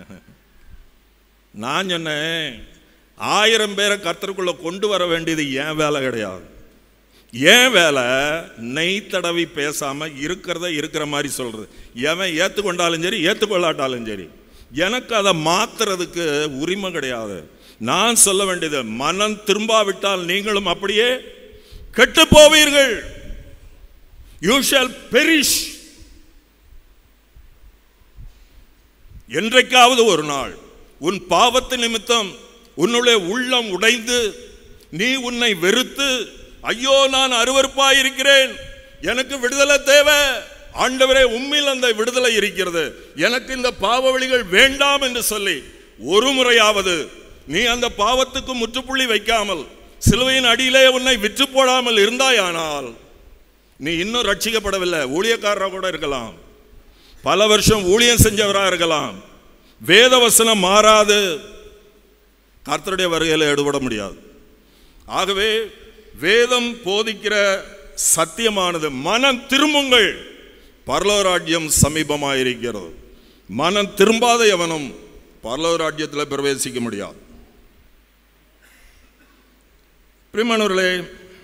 நான் சொன்னேன் ஆயிரம் பேரை கர்த்தருக்குள்ள கொண்டு வர வேண்டியது ஏன் வேலை கிடையாது ஏன் வேலை நெய் தடவி பேசாம இருக்கிறத இருக்கிற மாதிரி சொல்றது எவன் ஏத்துக்கொண்டாலும் சரி ஏத்துக்கொள்ளாட்டாலும் சரி எனக்கு அதை மாத்துறதுக்கு உரிமை கிடையாது நான் சொல்ல வேண்டியது மனம் திரும்பாவிட்டால் நீங்களும் அப்படியே கெட்டு போவீர்கள் யூ ஷால் பெரிஷ் என்றைக்காவது ஒரு நாள் உன் பாவத்து நிமித்தம் உன்னுடைய உள்ளம் உடைந்து நீ உன்னை வெறுத்து ஐயோ நான் அருவருப்பாயிருக்கிறேன் எனக்கு விடுதலை தேவை ஆண்டவரே உம்மில் அந்த விடுதலை இருக்கிறது எனக்கு இந்த பாவ வழிகள் வேண்டாம் என்று சொல்லி ஒரு முறையாவது நீ அந்த பாவத்துக்கு முற்றுப்புள்ளி வைக்காமல் சிலுவையின் அடியிலே உன்னை விற்று போடாமல் இருந்தாயானால் நீ இன்னும் ரட்சிக்கப்படவில்லை ஊழியக்காரராக கூட இருக்கலாம் பல வருஷம் ஊழியம் செஞ்சவராக இருக்கலாம் வேத வசனம் மாறாது கர்த்தருடைய வருகையில் ஈடுபட முடியாது ஆகவே வேதம் போதிக்கிற சத்தியமானது மனம் திரும்புங்கள் பரலோராஜ்யம் சமீபமாயிருக்கிறது மனம் திரும்பாத எவனும் பரலோராஜ்யத்தில் பிரவேசிக்க முடியாது பிரிமணர்களே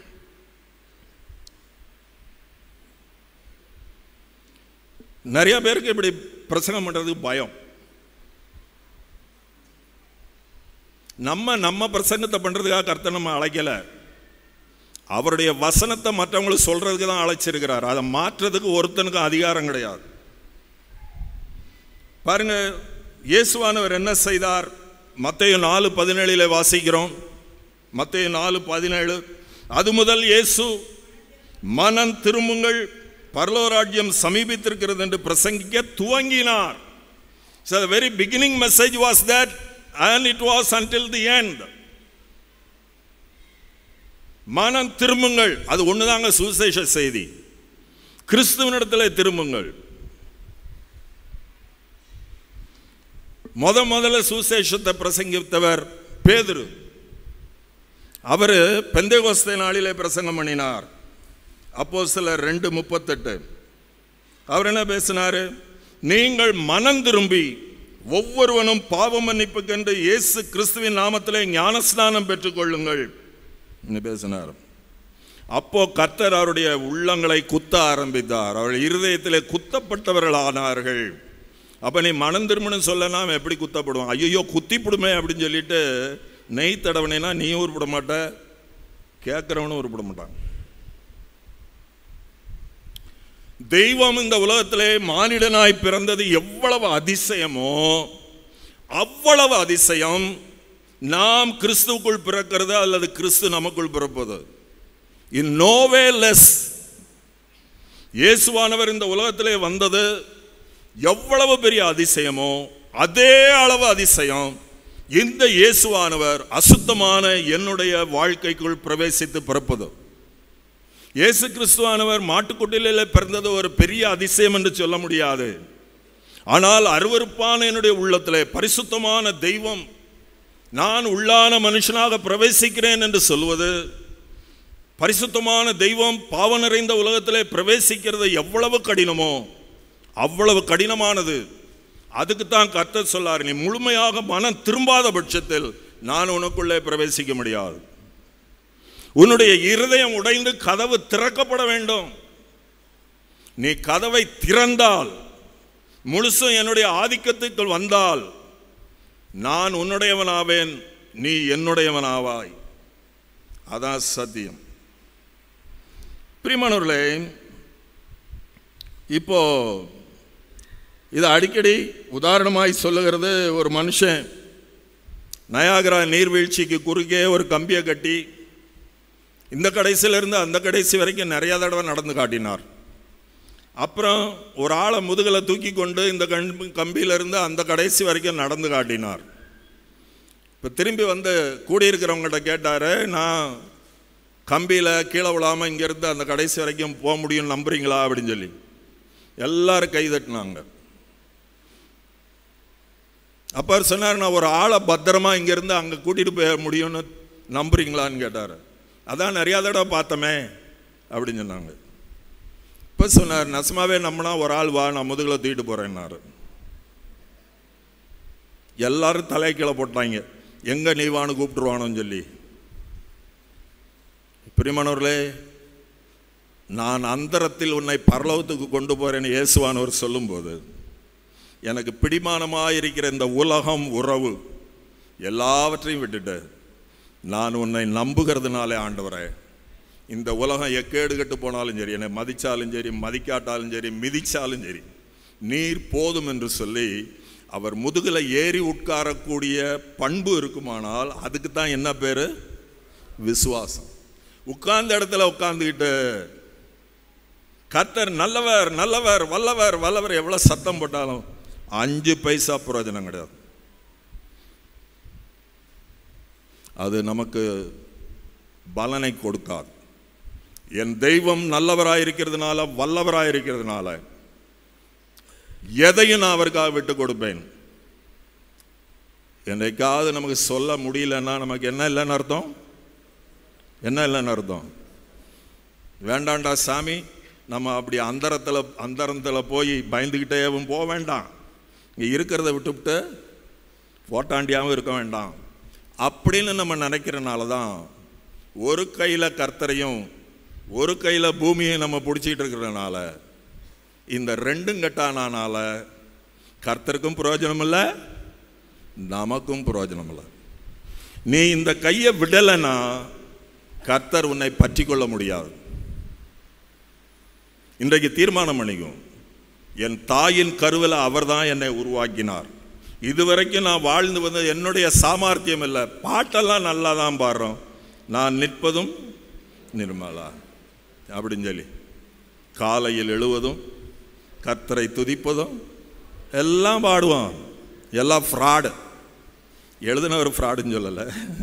நிறைய பேருக்கு இப்படி பிரசங்கம் பண்றதுக்கு பயம் நம்ம நம்ம பிரசங்கத்தை பண்றதுக்காக கர்த்தர் நம்ம அழைக்கல அவருடைய வசனத்தை மற்றவங்களுக்கு சொல்றதுக்கு தான் அழைச்சிருக்கிறார் அதை மாற்றுறதுக்கு ஒருத்தனுக்கும் அதிகாரம் கிடையாது பாருங்க இயேசுவானவர் என்ன செய்தார் மத்தேயு நாலு பதினேழில் வாசிக்கிறோம் மத்தேயு நாலு பதினேழு அது முதல் இயேசு மனம் திரும்புங்கள் பரலோராஜ்யம் சமீபித்திருக்கிறது என்று பிரசங்கிக்க துவங்கினார் So the very beginning message was that and it was until the end. மனம் திரும்புங்கள் அது ஒண்ணுதாங்க சுவிசேஷ செய்தி கிறிஸ்துவனிடத்தில் திரும்புங்கள் முத முதல்ல சுவிசேஷத்தை பிரசங்கித்தவர் பேதுரு அவர் பெந்தேகோஸ்தே நாளிலே பிரசங்கம் பண்ணினார் அப்போ சிலர் ரெண்டு முப்பத்தெட்டு அவர் என்ன பேசினாரு நீங்கள் மனம் திரும்பி ஒவ்வொருவனும் பாவ மன்னிப்புக்கென்று இயேசு கிறிஸ்துவின் நாமத்திலே ஞானஸ்நானம் பெற்றுக்கொள்ளுங்கள் என்று பேசினார் அப்போ கர்த்தர் அவருடைய உள்ளங்களை குத்த ஆரம்பித்தார் அவர்கள் இருதயத்திலே குத்தப்பட்டவர்கள் ஆனார்கள் அப்ப நீ மனம் திரும்பணும் சொல்லனா அவன் எப்படி குத்தப்படுவான் ஐயோ குத்திப்படுமே அப்படின்னு சொல்லிட்டு நெய் தடவனைனா நீயும் உருப்பட மாட்ட கேட்கிறவனும் உருப்பட மாட்டான் தெய்வம் இந்த உலகத்திலே மானிடனாய் பிறந்தது எவ்வளவு அதிசயமோ அவ்வளவு அதிசயம் நாம் கிறிஸ்துவுக்குள் பிறக்கிறது அல்லது கிறிஸ்து நமக்குள் பிறப்பது இன் நோவே லெஸ் இயேசுவானவர் இந்த உலகத்திலே வந்தது எவ்வளவு பெரிய அதிசயமோ அதே அளவு அதிசயம் இந்த இயேசுவானவர் அசுத்தமான என்னுடைய வாழ்க்கைக்குள் பிரவேசித்து பிறப்பது இயேசு கிறிஸ்துவானவர் மாட்டுக்குட்டிலே பிறந்தது ஒரு பெரிய அதிசயம் என்று சொல்ல முடியாது ஆனால் அருவருப்பான என்னுடைய உள்ளத்திலே பரிசுத்தமான தெய்வம் நான் உள்ளான மனுஷனாக பிரவேசிக்கிறேன் என்று சொல்வது பரிசுத்தமான தெய்வம் பாவ நிறைந்த உலகத்திலே பிரவேசிக்கிறது எவ்வளவு கடினமோ அவ்வளவு கடினமானது அதுக்கு தான் கர்த்தர் சொல்லார் நீ முழுமையாக மனம் திரும்பாத பட்சத்தில் நான் உனக்குள்ளே பிரவேசிக்க முடியாது உன்னுடைய இருதயம் உடைந்து கதவு திறக்கப்பட வேண்டும் நீ கதவை திறந்தால் முழுசும் என்னுடைய ஆதிக்கத்துக்குள் வந்தால் நான் உன்னுடையவனாவேன் நீ என்னுடையவனாவாய் அதான் சத்தியம் பிரிமானவர்களே இப்போ இதை அடிக்கடி உதாரணமாய் சொல்லுகிறது ஒரு மனுஷன் நயாகரா நீர்வீழ்ச்சிக்கு குறுக்கே ஒரு கம்பியை கட்டி இந்த கடைசியிலிருந்து அந்த கடைசி வரைக்கும் நிறைய தடவை நடந்து காட்டினார் அப்புறம் ஒரு ஆளை முதுகில் தூக்கி கொண்டு இந்த கம்பி கம்பியிலிருந்து அந்த கடைசி வரைக்கும் நடந்து காட்டினார் இப்போ திரும்பி வந்து கூடியிருக்கிறவங்கள்ட்ட கேட்டார் நான் கம்பியில் கீழே விழாமல் இங்கேருந்து அந்த கடைசி வரைக்கும் போக முடியும்னு நம்புறீங்களா அப்படின்னு சொல்லி எல்லாரும் கை தட்டினாங்க அப்போ அவர் சொன்னார் நான் ஒரு ஆளை பத்திரமா இங்கேருந்து அங்கே கூட்டிகிட்டு போய் முடியும்னு நம்புறீங்களான்னு கேட்டார் அதான் நிறையா தடவை பார்த்தோமே அப்படின்னு சொன்னாங்க இப்போ சொன்னார் நசமாவே நம்பினா ஒரு ஆள் வா நான் முதுகில் தூக்கிட்டு போகிறேன்னாரு எல்லாரும் தலை கீழே போட்டாங்க எங்கே நீ வான்னு கூப்பிட்டுருவானோன்னு சொல்லி பிரிமணவர்களே நான் அந்தரத்தில் உன்னை பரலோகத்துக்கு கொண்டு போறேன்னு இயேசுவானவர் சொல்லும்போது எனக்கு பிடிமானமாக இருக்கிற இந்த உலகம் உறவு எல்லாவற்றையும் விட்டுட்டு நான் உன்னை நம்புகிறதுனாலே ஆண்டவரே இந்த உலகம் எக்கேடு கெட்டு போனாலும் சரி என்னை மதிச்சாலும் சரி மதிக்காட்டாலும் சரி மிதிச்சாலும் சரி நீர் போதும் என்று சொல்லி அவர் முதுகில் ஏறி உட்காரக்கூடிய பண்பு இருக்குமானால் அதுக்கு தான் என்ன பேர் விசுவாசம் உட்கார்ந்த இடத்துல உட்கார்ந்துக்கிட்டு கர்த்தர் நல்லவர் நல்லவர் வல்லவர் வல்லவர் எவ்வளோ சத்தம் போட்டாலும் அஞ்சு பைசா பிரயோஜனம் கிடையாது அது நமக்கு பலனை கொடுக்காது என் தெய்வம் நல்லவராயிருக்கிறதுனால வல்லவராயிருக்கிறதுனால எதையும் நான் அவருக்காக விட்டு கொடுப்பேன் என்னைக்காவது நமக்கு சொல்ல முடியலன்னா நமக்கு என்ன இல்லைன்னு அர்த்தம் என்ன இல்லைன்னு அர்த்தம் வேண்டாண்டா சாமி நம்ம அப்படி அந்தரத்தில் அந்தரத்தில் போய் பயந்துக்கிட்டேவும் போக வேண்டாம் இங்கே இருக்கிறத விட்டுவிட்டு போட்டாண்டியாகவும் இருக்க வேண்டாம் அப்படின்னு நம்ம நினைக்கிறனால தான் ஒரு கையில் கர்த்தரையும் ஒரு கையில் பூமியை நம்ம பிடிச்சிக்கிட்டு இருக்கிறனால இந்த ரெண்டும் கட்டானால கர்த்தருக்கும் பிரயோஜனம் இல்லை நமக்கும் பிரயோஜனம் இல்லை நீ இந்த கையை விடலைன்னா கர்த்தர் உன்னை பற்றி கொள்ள முடியாது இன்றைக்கு தீர்மானம் பண்ணிக்கும் என் தாயின் கருவில் அவர்தான் என்னை உருவாக்கினார் இதுவரைக்கும் நான் வாழ்ந்து வந்த என்னுடைய சாமர்த்தியம் இல்லை பாட்டெல்லாம் நல்லா தான் பாடுறோம் நான் நிற்பதும் நிர்மலா அப்படின்னு சொல்லி காலையில் எழுவதும் கர்த்தரை துதிப்பதும் எல்லாம் பாடுவோம் எல்லாம் ஃப்ராடு எழுதினவர் ஃப்ராடுன்னு சொல்லலை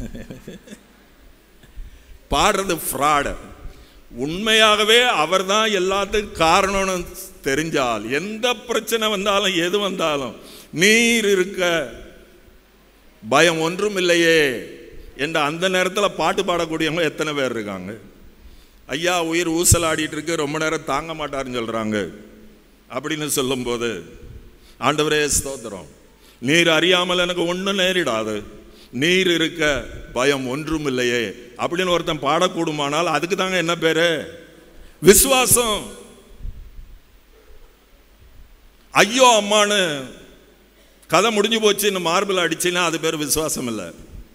பாடுறது ஃப்ராடு உண்மையாகவே அவர்தான் எல்லாத்துக்கும் காரணம்னு தெரிஞ்சால் எந்த பிரச்சனை வந்தாலும் எது வந்தாலும் நீர் இருக்க பயம் ஒன்றும் இல்லையே என்ற அந்த நேரத்தில் பாட்டு பாடக்கூடியவங்க எத்தனை பேர் இருக்காங்க ஐயா உயிர் ஊசலாடிட்டு இருக்கு ரொம்ப நேரம் தாங்க மாட்டாருன்னு சொல்கிறாங்க அப்படின்னு சொல்லும்போது ஆண்டவரே ஸ்தோத்திரம் நீர் அறியாமல் எனக்கு ஒன்றும் நேரிடாது நீர் இருக்க பயம் ஒன்றும் இல்லையே அப்படின்னு ஒருத்தன் பாடக்கூடுமானால் அதுக்கு தாங்க என்ன பேரு விசுவாசம் ஐயோ அம்மான்னு கதை முடிஞ்சு போச்சு இன்னும் மார்பிள் அடிச்சுன்னா அது பேர் விசுவாசம் இல்லை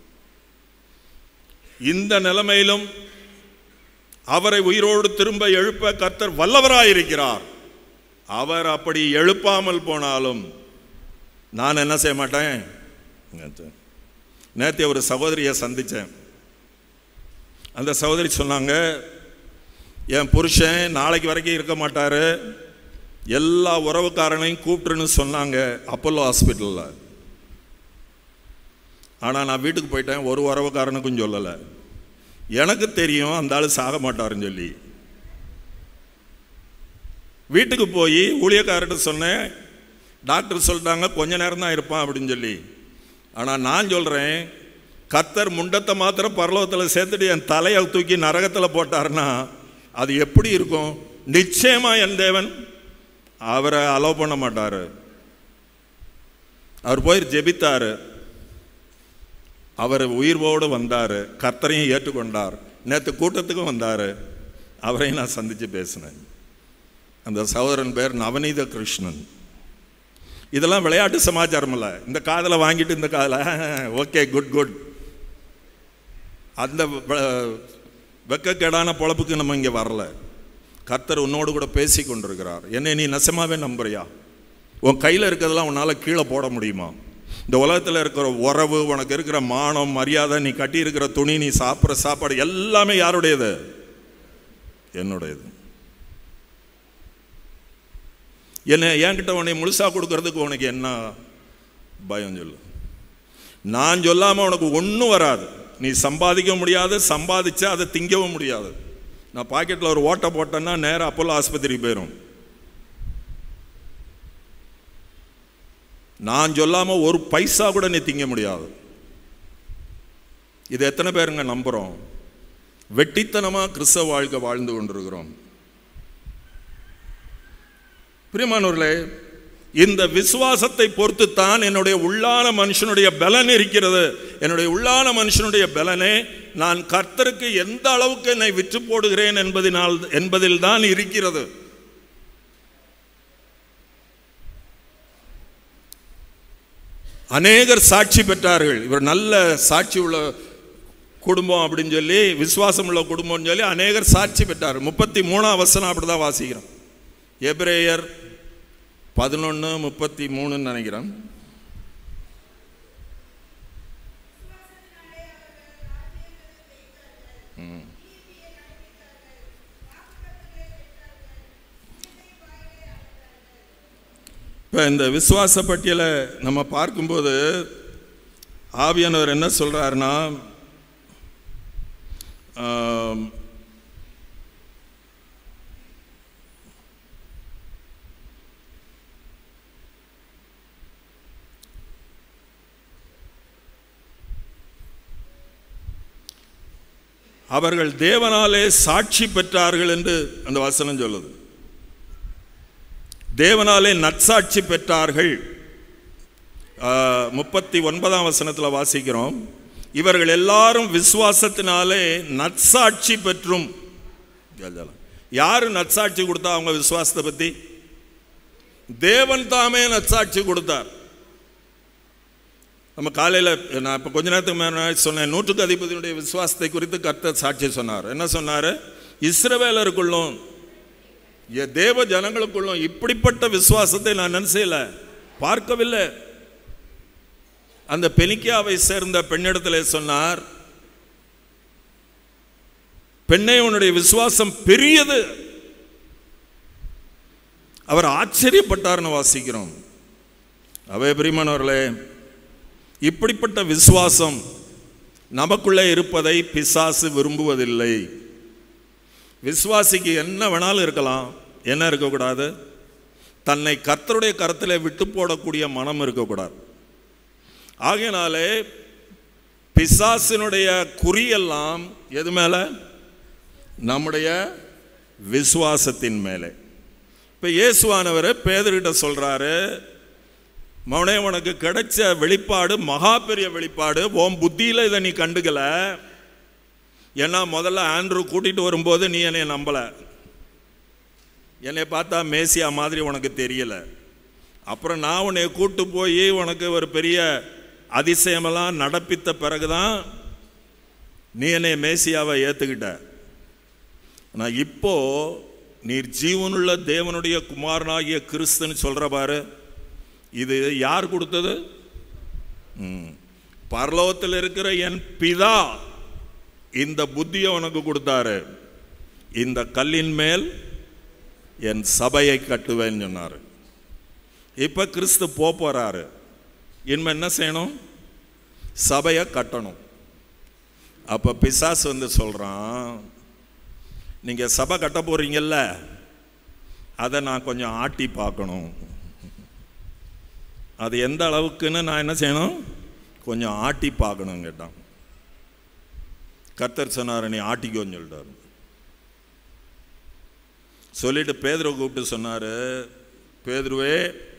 இந்த நிலைமையிலும் அவரை உயிரோடு திரும்ப எழுப்ப கர்த்தர் வல்லவராயிருக்கிறார் அவர் அப்படி எழுப்பாமல் போனாலும் நான் என்ன செய்ய மாட்டேன் நேற்று ஒரு சகோதரியை சந்தித்தேன் அந்த சகோதரி சொன்னாங்க என் புருஷன் நாளைக்கு வரைக்கும் இருக்க மாட்டார் எல்லா உறவுக்காரனையும் கூப்பிட்டுன்னு சொன்னாங்க அப்போலோ ஹாஸ்பிட்டலில் ஆனால் நான் வீட்டுக்கு போயிட்டேன் ஒரு உறவுக்காரனுக்கும் சொல்லலை எனக்கு தெரியும் அந்த ஆள் சாக மாட்டாருன்னு சொல்லி வீட்டுக்கு போய் ஊழியக்காரர்கிட்ட சொன்னேன் டாக்டர் சொல்லிட்டாங்க கொஞ்ச நேரம் தான் இருப்பான் அப்படின்னு சொல்லி ஆனால் நான் சொல்கிறேன் கத்தர் முண்டத்தை மாத்திரம் பரலோகத்தில் சேர்த்துட்டு என் தலையை தூக்கி நரகத்தில் போட்டாருன்னா அது எப்படி இருக்கும் நிச்சயமாக என் தேவன் அவரை அலோவ் பண்ண மாட்டார் அவர் போய் ஜெபித்தார் அவர் உயிர்வோடு வந்தார் கர்த்தரையும் ஏற்றுக்கொண்டார் நேற்று கூட்டத்துக்கும் வந்தார் அவரையும் நான் சந்தித்து பேசினேன் அந்த சகோதரன் பேர் நவநீத கிருஷ்ணன் இதெல்லாம் விளையாட்டு சமாச்சாரம் இல்லை இந்த காதலை வாங்கிட்டு இந்த காதலை ஓகே குட் குட் அந்த வெக்கக்கேடான பொழப்புக்கு நம்ம இங்கே வரல கர்த்தர் உன்னோடு கூட பேசி கொண்டிருக்கிறார் என்னை நீ நெசமாவே நம்புறியா உன் கையில் இருக்கிறதெல்லாம் உன்னால் கீழே போட முடியுமா இந்த உலகத்தில் இருக்கிற உறவு உனக்கு இருக்கிற மானம் மரியாதை நீ கட்டி இருக்கிற துணி நீ சாப்பிட்ற சாப்பாடு எல்லாமே யாருடையது என்னுடையது என்ன என்கிட்ட உன்னை முழுசாக கொடுக்கறதுக்கு உனக்கு என்ன பயம் சொல்லு நான் சொல்லாமல் உனக்கு ஒன்றும் வராது நீ சம்பாதிக்க முடியாது சம்பாதிச்சா அதை திங்கவும் முடியாது நான் பாக்கெட்டில் ஒரு ஓட்டை போட்டேன்னா நேராக அப்போலோ ஆஸ்பத்திரிக்கு போயிடும் நான் சொல்லாமல் ஒரு பைசா கூட நீ திங்க முடியாது இது எத்தனை பேருங்க நம்புகிறோம் வெட்டித்தனமாக கிறிஸ்தவ வாழ்க்கை வாழ்ந்து கொண்டிருக்கிறோம் பிரியமானவர்களே இந்த விசுவாசத்தை பொறுத்து தான் என்னுடைய உள்ளான மனுஷனுடைய பலன் இருக்கிறது என்னுடைய உள்ளான மனுஷனுடைய பலனே நான் கர்த்தருக்கு எந்த அளவுக்கு என்னை விற்று போடுகிறேன் என்பதினால் என்பதில் தான் இருக்கிறது அநேகர் சாட்சி பெற்றார்கள் இவர் நல்ல சாட்சி உள்ள குடும்பம் அப்படின்னு சொல்லி விசுவாசம் உள்ள குடும்பம்னு சொல்லி அநேகர் சாட்சி பெற்றார் முப்பத்தி மூணாம் வசனம் அப்படி தான் வாசிக்கிறோம் எபிரேயர் பதினொன்று முப்பத்தி மூணுன்னு நினைக்கிறேன் இப்போ இந்த விசுவாச பட்டியலை நம்ம பார்க்கும்போது ஆவியானவர் என்ன சொல்கிறாருன்னா அவர்கள் தேவனாலே சாட்சி பெற்றார்கள் என்று அந்த வசனம் சொல்லுது தேவனாலே நற்சாட்சி பெற்றார்கள் முப்பத்தி ஒன்பதாம் வசனத்தில் வாசிக்கிறோம் இவர்கள் எல்லாரும் விசுவாசத்தினாலே நற்சாட்சி பெற்றும் யாரு நற்சாட்சி கொடுத்தா அவங்க விசுவாசத்தை பத்தி தேவன் தாமே நற்சாட்சி கொடுத்தார் நம்ம காலையில் நான் இப்போ கொஞ்ச நேரத்துக்கு மேலே சொன்னேன் நூற்றுக்கு அதிபதியுடைய விசுவாசத்தை குறித்து கர்த்தர் சாட்சி சொன்னார் என்ன சொன்னார் இஸ்ரவேலருக்குள்ளும் எ- தேவ ஜனங்களுக்குள்ளும் இப்படிப்பட்ட விசுவாசத்தை நான் என்ன செய்யல பார்க்கவில்லை அந்த பெனிக்கியாவை சேர்ந்த பெண்ணிடத்தில் சொன்னார் பெண்ணே உன்னுடைய விசுவாசம் பெரியது அவர் ஆச்சரியப்பட்டார்னு வாசிக்கிறோம் அவே பிரிமானவர்களே இப்படிப்பட்ட விசுவாசம் நமக்குள்ளே இருப்பதை பிசாசு விரும்புவதில்லை விசுவாசிக்கு என்ன வேணாலும் இருக்கலாம் என்ன இருக்கக்கூடாது தன்னை கர்த்தருடைய கரத்தில் விட்டு போடக்கூடிய மனம் இருக்கக்கூடாது ஆகையினாலே பிசாசினுடைய குறியெல்லாம் எது மேலே நம்முடைய விசுவாசத்தின் மேலே இப்போ இயேசுவானவர் பேதர்கிட்ட சொல்றாரு மவனே உனக்கு கிடைச்ச வெளிப்பாடு மகா பெரிய வெளிப்பாடு உன் புத்தியில் இதை நீ கண்டுக்கல ஏன்னா முதல்ல ஆண்ட்ரூ கூட்டிட்டு வரும்போது நீ என்னை நம்பல என்னை பார்த்தா மேசியா மாதிரி உனக்கு தெரியல அப்புறம் நான் உன்னை கூட்டு போய் உனக்கு ஒரு பெரிய அதிசயமெல்லாம் நடப்பித்த பிறகுதான் நீ என்னை மேசியாவை ஏத்துக்கிட்ட நான் இப்போ நீர் ஜீவனுள்ள தேவனுடைய குமாரனாகிய கிறிஸ்துன்னு சொல்ற பாரு இது யார் கொடுத்தது ம். பரலோகத்தில் இருக்கிற என் பிதா இந்த புத்தியை உனக்கு கொடுத்தாரு இந்த கல்லின் மேல் என் சபையை கட்டுவேன்னு சொன்னார் இப்ப கிறிஸ்து போப் போறாரு இனிமே என்ன செய்யணும் சபையை கட்டணும் அப்ப பிசாசு வந்து சொல்றான் நீங்க சபை கட்ட போறீங்கல்ல அதை நான் கொஞ்சம் ஆட்டி பார்க்கணும் அது எந்த அளவுக்குன்னு நான் என்ன செய்யணும் கொஞ்சம் ஆட்டி பார்க்கணும் கேட்டான் கர்த்தர் சொன்னார் நீ ஆட்டிக்கோன்னு சொல்லிட்டாரு சொல்லிட்டு பேதுருவை கூப்பிட்டு சொன்னாரு பேதுருவே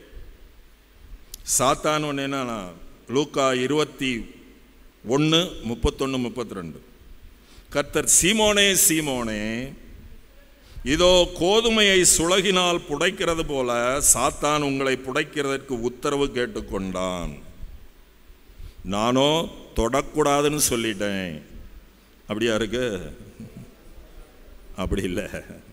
சாத்தான் ஒன்னா லூக்கா இருபத்தி ஒன்று முப்பத்தொன்று முப்பத்தி ரெண்டு கர்த்தர் சீமோனே சீமோனே இதோ கோதுமையை சுளகினால் புடைக்கிறது போல சாத்தான் உங்களை புடைக்கிறதற்கு உத்தரவு கேட்டுக்கொண்டான் நானோ தொடக்கூடாதுன்னு சொல்லிட்டேன் அப்படியா இருக்கு அப்படி இல்லை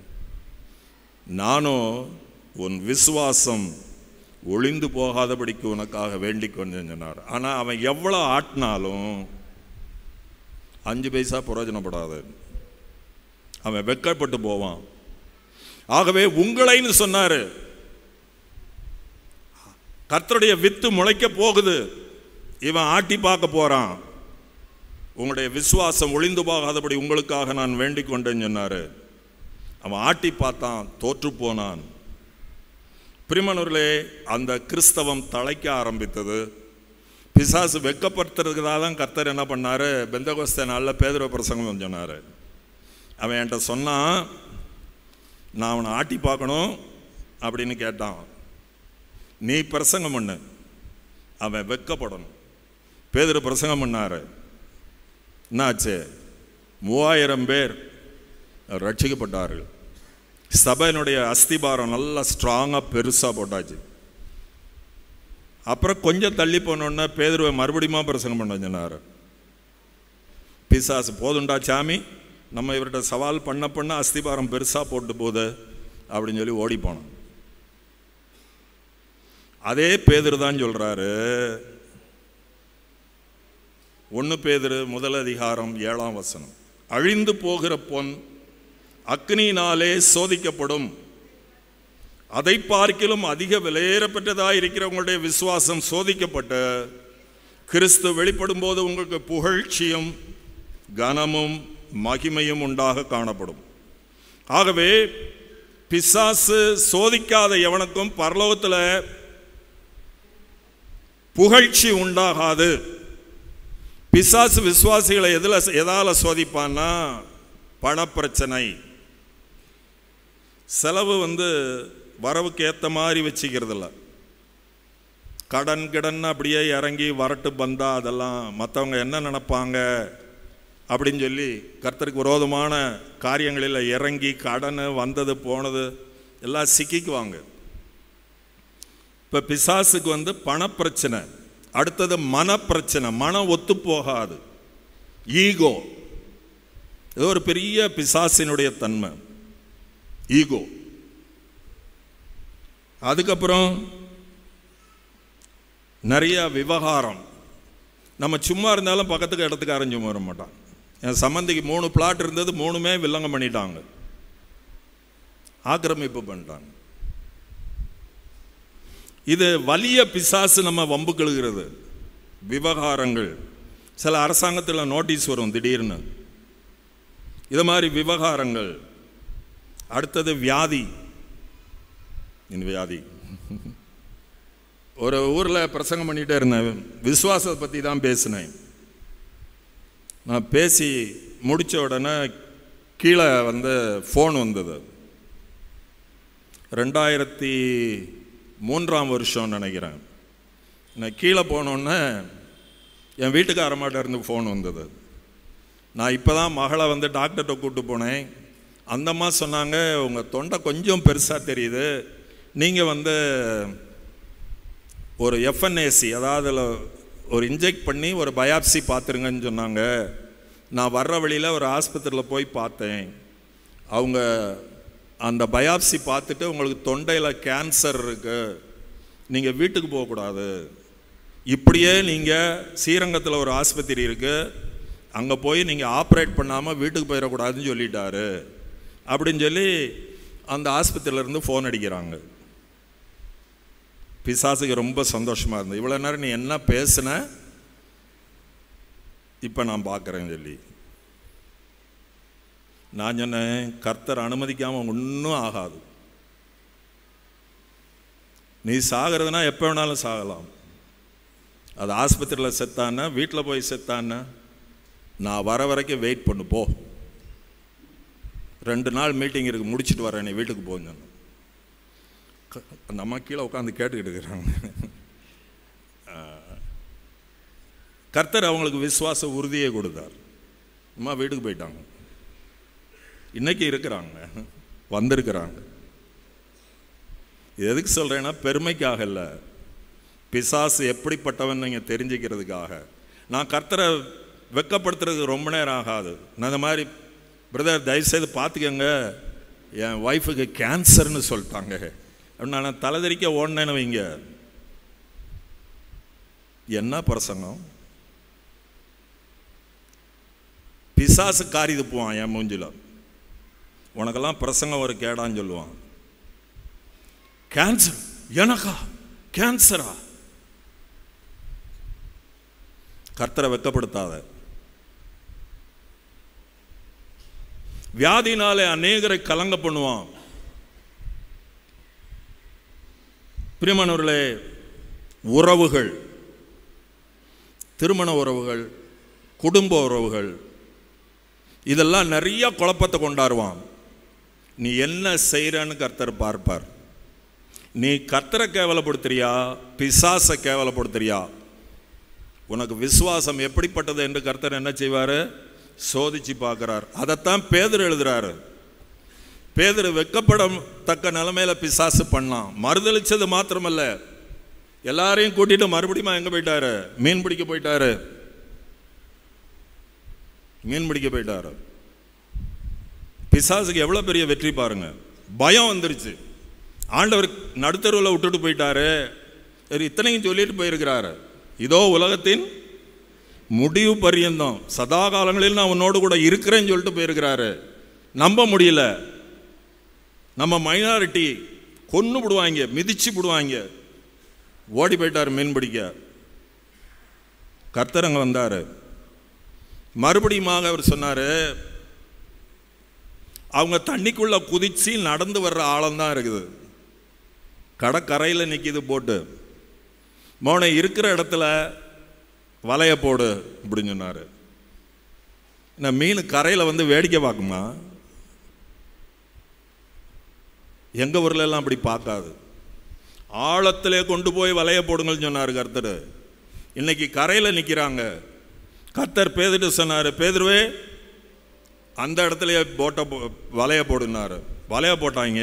நானோ உன் விசுவாசம் ஒளிந்து போகாதபடிக்கு உனக்காக வேண்டிக் கொண்டேன் சொன்னார் ஆனால் அவன் எவ்வளோ ஆட்டினாலும் அஞ்சு பைசா பிரயோஜனப்படாது அவன் வெட்கப்பட்டு போவான் ஆகவே உங்களைன்னு சொன்னாரு கர்த்தருடைய வித்து முளைக்க போகுது இவன் ஆட்டி பார்க்க போறான் உங்களுடைய விசுவாசம் ஒளிந்து போகாதபடி உங்களுக்காக நான் வேண்டிக் கொண்டேன்னு சொன்னாரு அவன் ஆட்டி பார்த்தான் தோற்று போனான் பிரிமனூர்களே அந்த கிறிஸ்தவம் தழைக்க ஆரம்பித்தது பிசாசு வெக்கப்படுத்துறதுக்காக தான் கர்த்தர் என்ன பண்ணாரு பெந்தகோஸ்த நாளில் பேதுருவ பிரசங்கம் சொன்னார் அவன் என்கிட்ட சொன்னான் நான் அவனை ஆட்டி பார்க்கணும் அப்படின்னு கேட்டான் நீ பிரசங்கம் பண்ணு அவன் வெக்கப்படணும் பேதுரு பிரசங்கம் பண்ணாரு என்னாச்சு மூவாயிரம் பேர் ரட்சிக்கப்பட்டார்கள் சபையினுடைய அஸ்திபாரம் நல்லா ஸ்ட்ராங்காக பெருசாக போட்டாச்சு அப்புறம் கொஞ்சம் தள்ளி போனோடனே பேதுருவை மறுபடியும் பிரசங்கம் பண்ண சொன்னார் பிசாசு போதுண்டா சாமி நம்ம இவர்கிட்ட சவால் பண்ண பண்ண அஸ்திபாரம் பெருசாக போட்டு போகுது அப்படின்னு சொல்லி ஓடி போனோம் அதே பேதுரு தான் சொல்கிறாரு ஒன்று பேதுரு முதல் அதிகாரம் ஏழாம் வசனம் அழிந்து போகிற பொன் அக்னியினாலே சோதிக்கப்படும் அதை பார்க்கிலும் அதிக விலையேறப்பட்டதாக இருக்கிறவங்களுடைய விசுவாசம் சோதிக்கப்பட்டு கிறிஸ்து வெளிப்படும் போது உங்களுக்கு புகழ்ச்சியும் கனமும் மகிமையும் உண்டாக காணப்படும் ஆகவே பிசாசு சோதிக்காத எவனுக்கும் பரலோகத்தில் புகழ்ச்சி உண்டாகாது பிசாசு விசுவாசிகளை எதில் எதால சோதிப்பான்னா பணப்பிரச்சனை செலவு வந்து வரவுக்கு ஏற்ற மாதிரி வச்சுக்கிறதில்ல கடன் கிடன் அப்படியே இறங்கி வரட்டு பந்தா அதெல்லாம் மற்றவங்க என்ன நினைப்பாங்க அப்படின்னு சொல்லி கர்த்தருக்கு விரோதமான காரியங்களில் இறங்கி கடன் வந்தது போனது எல்லாம் சிக்கிக்குவாங்க இப்போ பிசாசுக்கு வந்து பணப்பிரச்சனை அடுத்தது மனப்பிரச்சனை மனம் ஒத்து போகாது ஈகோ இது ஒரு பெரிய பிசாசினுடைய தன்மை ஈகோ அதுக்கப்புறம் நிறைய விவகாரம் நம்ம சும்மா இருந்தாலும் பக்கத்துக்கு இடத்துக்கு அரைஞ்சு வர மாட்டான் என் சம்மந்திக்கு மூணு பிளாட் இருந்தது மூணுமே வில்லங்கம் பண்ணிட்டாங்க ஆக்கிரமிப்பு பண்ணிட்டாங்க இது வலிய பிசாசு நம்ம வம்பு கழுகிறது விவகாரங்கள் சில அரசாங்கத்தில் நோட்டீஸ் வரும் திடீர்னு இது மாதிரி விவகாரங்கள் அடுத்தது வியாதி இந்த வியாதி ஒரு ஊரில் பிரசங்கம் பண்ணிகிட்டே இருந்தேன் விசுவாசத்தை பற்றி தான் பேசினேன் நான் பேசி முடித்த உடனே கீழே வந்து ஃபோன் வந்தது ரெண்டாயிரத்தி மூன்றாம் வருஷம் நினைக்கிறேன் நான் கீழே போனோன்னே என் வீட்டுக்காரமாட்ட இருந்து ஃபோன் வந்தது நான் இப்போ தான் மகளை வந்து டாக்டர்கிட்ட கூப்பிட்டு போனேன் அந்தம்மா சொன்னாங்க உங்கள் தொண்டை கொஞ்சம் பெருசாக தெரியுது நீங்கள் வந்து ஒரு எஃப்என்ஏசி அதாவது அதுல ஒரு இன்ஜெக்ட் பண்ணி ஒரு பயாப்சி பார்த்துருங்கன்னு சொன்னாங்க நான் வர்ற வழியில் ஒரு ஆஸ்பத்திரியில் போய் பார்த்தேன் அவங்க அந்த பயாப்சி பார்த்துட்டு உங்களுக்கு தொண்டையில் கேன்சர் இருக்கு நீங்கள் வீட்டுக்கு போகக்கூடாது இப்படியே நீங்கள் ஸ்ரீரங்கத்தில் ஒரு ஆஸ்பத்திரி இருக்குது அங்கே போய் நீங்கள் ஆப்ரேட் பண்ணாமல் வீட்டுக்கு போயிடக்கூடாதுன்னு சொல்லிட்டாரு அப்படின்னு சொல்லி அந்த ஆஸ்பத்திரியிலேருந்து ஃபோன் அடிக்கிறாங்க பிசாசுக்கு ரொம்ப சந்தோஷமாக இருந்தது இவ்வளோ நேரம் நீ என்ன பேசுன இப்போ நான் பார்க்குறேன்னு சொல்லி நான் சொன்னேன் கர்த்தர் அனுமதிக்காமல் ஒன்றும் ஆகாது நீ சாகிறதுனா எப்போ வேணாலும் சாகலாம் அது ஆஸ்பத்திரியில் செத்தான்னா வீட்டில் போய் செத்தான்னா நான் வர வரைக்கும் வெயிட் பண்ணு போ ரெண்டு நாள் மீட்டிங் இருக்கு முடிச்சிட்டு வரேன் நீ வீட்டுக்கு போன்னு சொன்னேன். க- அந்த அம்மா கீழே உட்காந்து கேட்டுக்கிட்டு இருக்கிறாங்க ஆஹ், கர்த்தர் அவங்களுக்கு விசுவாச உறுதியை கொடுத்தார் அம்மா வீட்டுக்கு போயிட்டாங்க இன்னைக்கு இருக்கிறாங்க வந்திருக்கிறாங்க இது எதுக்கு சொல்கிறேன்னா பெருமைக்காக இல்லை பிசாசு எப்படிப்பட்டவன் நீங்கள் தெரிஞ்சுக்கிறதுக்காக நான் கர்த்தரை வெக்கப்படுத்துறதுக்கு ரொம்ப நேரம் ஆகாது நான் இந்த மாதிரி பிரதர் தயவுசெய்து பார்த்துக்கங்க என் ஒய்ஃபுக்கு கேன்சர்னு சொல்லிட்டாங்க அப்படின்னு நான் தலைதறிக்க ஓடினேன்னு வைங்க என்ன பிரசங்கம் பிசாசு காரி துப்புவான் என் மூஞ்சில உனக்கெல்லாம் பிரசங்கம் ஒரு கேடான்னு சொல்லுவான் கேன்சர் எனக்கா கேன்சரா கர்த்தரை வெக்கப்படுத்தாத வியாதினாலே அநேகரை கலங்க பண்ணுவான் பிரியமானவர்களே உறவுகள் திருமண உறவுகள் குடும்ப உறவுகள் இதெல்லாம் நிறைய குழப்பத்தை கொண்டாடுவான் நீ என்ன செய்கிறன்னு கர்த்தர் பார்ப்பார் நீ கர்த்தரை கேவலப்படுத்துறியா பிசாசை கேவலப்படுத்துறியா உனக்கு விசுவாசம் எப்படிப்பட்டது என்று கர்த்தர் என்ன செய்வார் சோதிச்சு பார்க்குறார் அதைத்தான் பேதர் எழுதுறாரு பேதர் வெக்கப்படத்தக்க நிலைமையில பிசாசு பண்ணான் மறுதளிச்சது மாத்திரமல்ல எல்லாரையும் கூட்டிட்டு மறுபடியும் எங்க போயிட்டாரு மீன் பிடிக்க போயிட்டாரு மீன் பிடிக்க போயிட்டாரு பிசாசுக்கு எவ்வளவு பெரிய வெற்றி பாருங்க பயம் வந்துருச்சு ஆண்டவர் நடுத்தருவில் விட்டுட்டு போயிட்டாரு இவர் இத்தனையும் சொல்லிட்டு போயிருக்கிறாரு இதோ உலகத்தின் முடிவு பரியந்தம் சதா காலங்களில் நான் உன்னோடு கூட இருக்கிறேன்னு சொல்லிட்டு போயிருக்கிறாரு நம்ப முடியல நம்ம மைனாரிட்டி கொன்னு விடுவாங்க மிதிச்சு விடுவாங்க ஓடி போயிட்டார் மீன் பிடிக்க கர்த்தர் அங்க வந்தாரு மறுபடியுமாக அவர் சொன்னாரு அவங்க தண்ணிக்குள்ள குதிச்சு நடந்து வர்ற ஆழம்தான் இருக்குது கடற்கரையில் நிற்கிது போட்டு மோனை இருக்கிற இடத்துல வலைய போடு அப்படின்னு சொன்னார் என்ன மீன் கரையில் வந்து வேடிக்கை பார்க்குமா எங்கள் ஊர்ல எல்லாம் அப்படி பார்க்காது ஆழத்திலே கொண்டு போய் வலைய போடுங்கள்னு சொன்னார் கர்த்தர் இன்னைக்கு கரையில் நிற்கிறாங்க கர்த்தர் பேதுட்டு சொன்னார் பேதுருவே அந்த இடத்துலயே போட்டை போ- வலைய போடுனாரு வலைய போட்டாங்க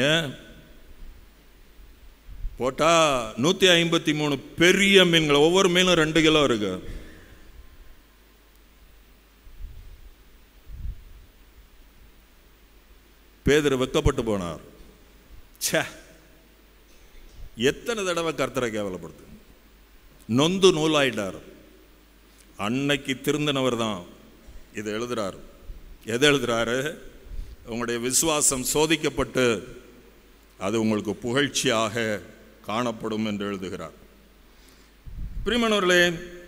போட்டா நூற்றி ஐம்பத்தி மூணு பெரிய மீன்கள் ஒவ்வொரு மீனும் ரெண்டு கிலோ இருக்கு பேதர் வெக்கப்பட்டு போனார் ச்சே எத்தனை தடவை கர்த்தரை கேவலப்படுத்து நொந்து நூலாயிட்டார் அன்னைக்கு திருந்தினவர் தான் இதை எழுதுறாரு எதை எழுதுறாரு உங்களுடைய விசுவாசம் சோதிக்கப்பட்டு அது உங்களுக்கு புகழ்ச்சியாக காணப்படும் என்று எழுதுகிறார் பிரிமணவர்களே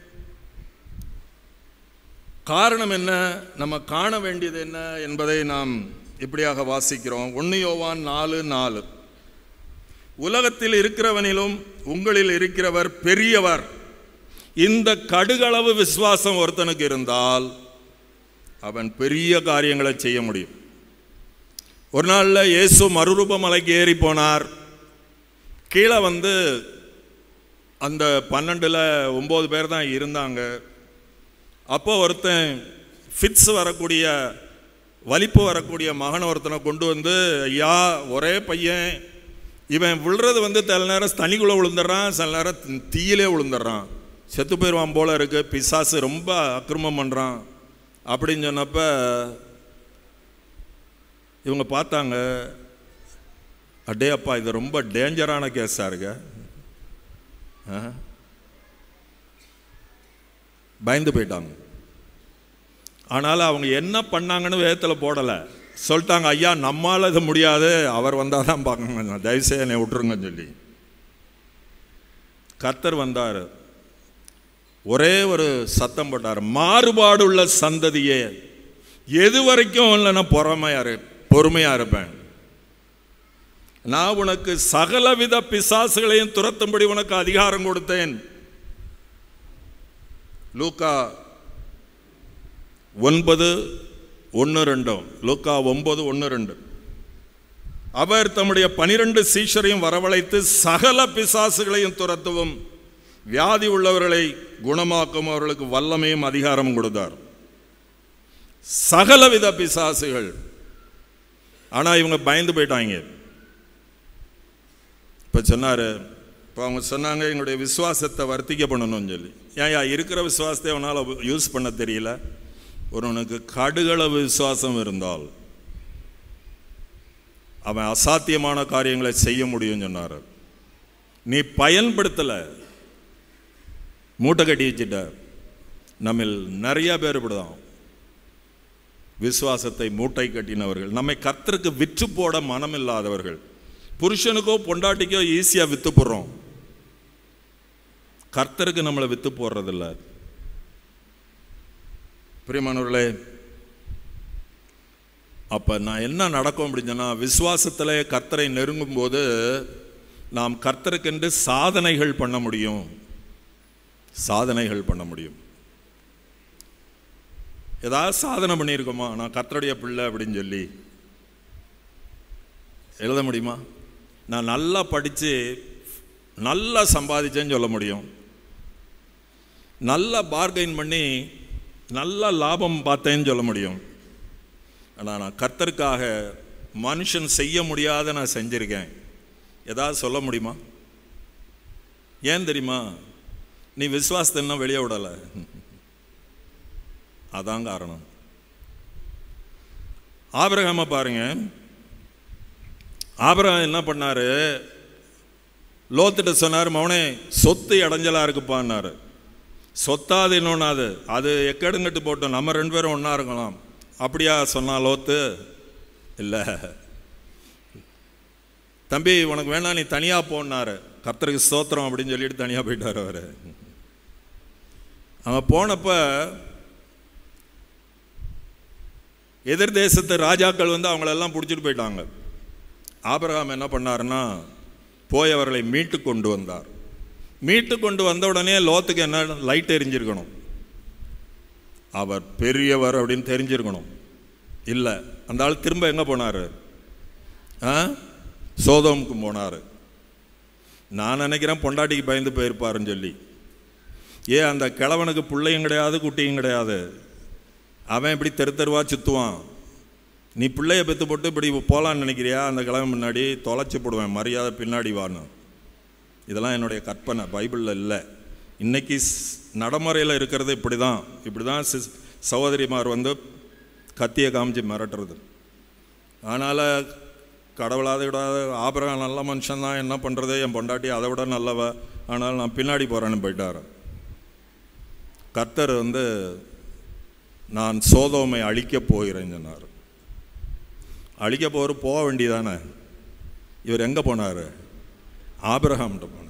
காரணம் என்ன நம்ம காண வேண்டியது என்ன என்பதை நாம் இப்படியாக வாசிக்கிறோம் ஒன்று யோவான் நாலு நாலு உலகத்தில் இருக்கிறவனிலும் உங்களில் இருக்கிறவர் பெரியவர் இந்த கடுகளவு விசுவாசம் ஒருத்தனுக்கு இருந்தால் அவன் பெரிய காரியங்களை செய்ய முடியும் ஒரு நாளில் இயேசு மறுரூப மலைக்கு ஏறி போனார் கீழே வந்து அந்த பன்னெண்டில் ஒம்பது பேர் தான் இருந்தாங்க அப்போ ஒருத்தன் ஃபிட்ஸ் வரக்கூடிய வலிப்பு வரக்கூடிய மகன் ஒருத்தனை கொண்டு வந்து ஐயா ஒரே பையன் இவன் விழுறது வந்து சில நேரம் தனிக்குள்ளே விழுந்துடுறான் சில நேரம் தீ- தீயிலே விழுந்துடுறான் செத்து போயிடுவான் போல இருக்கு பிசாசு ரொம்ப அக்கிரமம் பண்ணுறான் அப்படின்னு சொன்னப்ப இவங்க பார்த்தாங்க அடே அப்பா இது ரொம்ப டேஞ்சரான கேஸாக இருக்கு ஆ? பயந்து போயிட்டாங்க ஆனால் அவங்க என்ன பண்ணாங்கன்னு வேதத்தில் போடலை சொல்லிட்டாங்க ஐயா நம்மால் இது முடியாது அவர் வந்தால் தான் பார்க்கணும் தயவுசெய்து என்னை விட்டுருங்கன்னு சொல்லி கர்த்தர் வந்தார் ஒரே ஒரு சத்தம் போட்டார் மாறுபாடு உள்ள சந்ததியே எது வரைக்கும் இல்லைன்னா பொறாமையா இரு பொறுமையா இருப்பேன் நான் உனக்கு சகலவித பிசாசுகளையும் துரத்தும்படி உனக்கு அதிகாரம் கொடுத்தேன் லூக்கா ஒன்பது ஒன்று ரெண்டும் லூக்கா ஒன்பது ஒன்று ரெண்டு அவர் தம்முடைய பனிரெண்டு சீஷரையும் வரவழைத்து சகல பிசாசுகளையும் துரத்தவும் வியாதி உள்ளவர்களை குணமாக்கும் அவர்களுக்கு வல்லமையும் அதிகாரமும் கொடுத்தார் சகலவித பிசாசுகள் ஆனா இவங்க பயந்து போயிட்டாங்க இப்ப சொன்னாரு இப்போ அவங்க சொன்னாங்க எங்களுடைய விசுவாசத்தை வர்த்திக்க பண்ணணும்னு சொல்லி ஏன்யா இருக்கிற விசுவாசத்தை அவனால் யூஸ் பண்ண தெரியல ஒருவனுக்கு கடுகளவு விசுவாசம் இருந்தால் அவன் அசாத்தியமான காரியங்களை செய்ய முடியும்னு சொன்னார் நீ பயன்படுத்தலை மூட்டை கட்டி வச்சுட்ட நம்மில் நிறைய பேர் இப்படிதான் விசுவாசத்தை மூட்டை கட்டினவர்கள் நம்மை கர்த்தருக்கு விற்று போட மனம் இல்லாதவர்கள் புருஷனுக்கோ பொண்டாட்டிக்கோ ஈஸியாக வித்து போடுறோம் கர்த்தருக்கு நம்மளை வித்து போடுறதில்ல பிரியமானவர்களே அப்போ நான் என்ன நடக்கும் அப்படின்னு சொன்னால் விசுவாசத்தில் கர்த்தரை நெருங்கும் போது நாம் கர்த்தருக்கென்று சாதனைகள் பண்ண முடியும் சாதனைகள் பண்ண முடியும் ஏதாவது சாதனை பண்ணியிருக்கோமா நான் கர்த்தருடைய பிள்ளை அப்படின்னு சொல்லி எழுத முடியுமா நான் நல்லா படித்து நல்லா சம்பாதிச்சேன்னு சொல்ல முடியும் நல்லா பார்கெயின் பண்ணி நல்ல லாபம் பார்த்தேன்னு சொல்ல முடியும் ஆனால் நான் கர்த்தருக்காக மனுஷன் செய்ய முடியாத நான் செஞ்சுருக்கேன் ஏதாவது சொல்ல முடியுமா ஏன் தெரியுமா நீ விசுவாசத்தை இன்னும் வெளியே விடலை அதான் காரணம் ஆபிரகாம பாருங்க ஆபிரகாம் என்ன பண்ணாரு லோத்திட்ட சொன்னார் மவனே சொத்து இடைஞ்சலா இருக்குப்பான்னாரு சொத்தாது இன்னொன்னாது அது எக்கடுங்கட்டு போட்டோம் நம்ம ரெண்டு பேரும் ஒன்றா இருக்கலாம் அப்படியா சொன்னா லோத்து இல்லை தம்பி உனக்கு வேணா நீ தனியாக போனாரு கர்த்தருக்கு ஸ்தோத்திரம் அப்படின்னு சொல்லிட்டு தனியாக போயிட்டார் அவர் அவன் போனப்ப எதிர் தேசத்து ராஜாக்கள் வந்து அவங்களெல்லாம் பிடிச்சிட்டு போயிட்டாங்க ஆபிரகாம் என்ன பண்ணாருன்னா போய் அவர்களை மீட்டு கொண்டு வந்தார் மீட்டு கொண்டு வந்த உடனே லோத்துக்கு என்ன லைட் எரிஞ்சிருக்கணும் அவர் பெரியவர் அப்படின்னு தெரிஞ்சிருக்கணும் இல்லை அந்த ஆள் திரும்ப எங்கே போனார் ஆ சோதோமுக்கு போனார் நான் நினைக்கிறேன் பொண்டாட்டிக்கு பயந்து போயிருப்பாருன்னு சொல்லி ஏன் அந்த கிழவனுக்கு பிள்ளையும் கிடையாது குட்டியும் கிடையாது அவன் இப்படி தெரு தெருவா சுற்றுவான் நீ பிள்ளைய பெற்று போட்டு இப்படி போகலான்னு நினைக்கிறியா அந்த கிழவன் முன்னாடி தொலைச்சி போடுவேன் மரியாதை பின்னாடி வான்னு இதெல்லாம் என்னுடைய கற்பனை பைபிளில் இல்லை இன்னைக்கு நடைமுறையில் இருக்கிறது இப்படி தான் இப்படி தான் சிஸ் சகோதரிமார் வந்து கத்தியை காமிச்சு மிரட்டுறது அதனால் கடவுளாத விடாத ஆபரகம் நல்ல மனுஷன்தான் என்ன பண்ணுறது என் பொண்டாட்டி அதை விட நல்லவ ஆனால் நான் பின்னாடி போகிறேன்னு போயிட்டார் கர்த்தர் வந்து நான் சோதோமை அழிக்கப் போகிறேன்னு சொன்னார் அழிக்க போகிற போக வேண்டியதானே இவர் எங்கே போனார் ஆபிரகாம்கிட்ட போனார்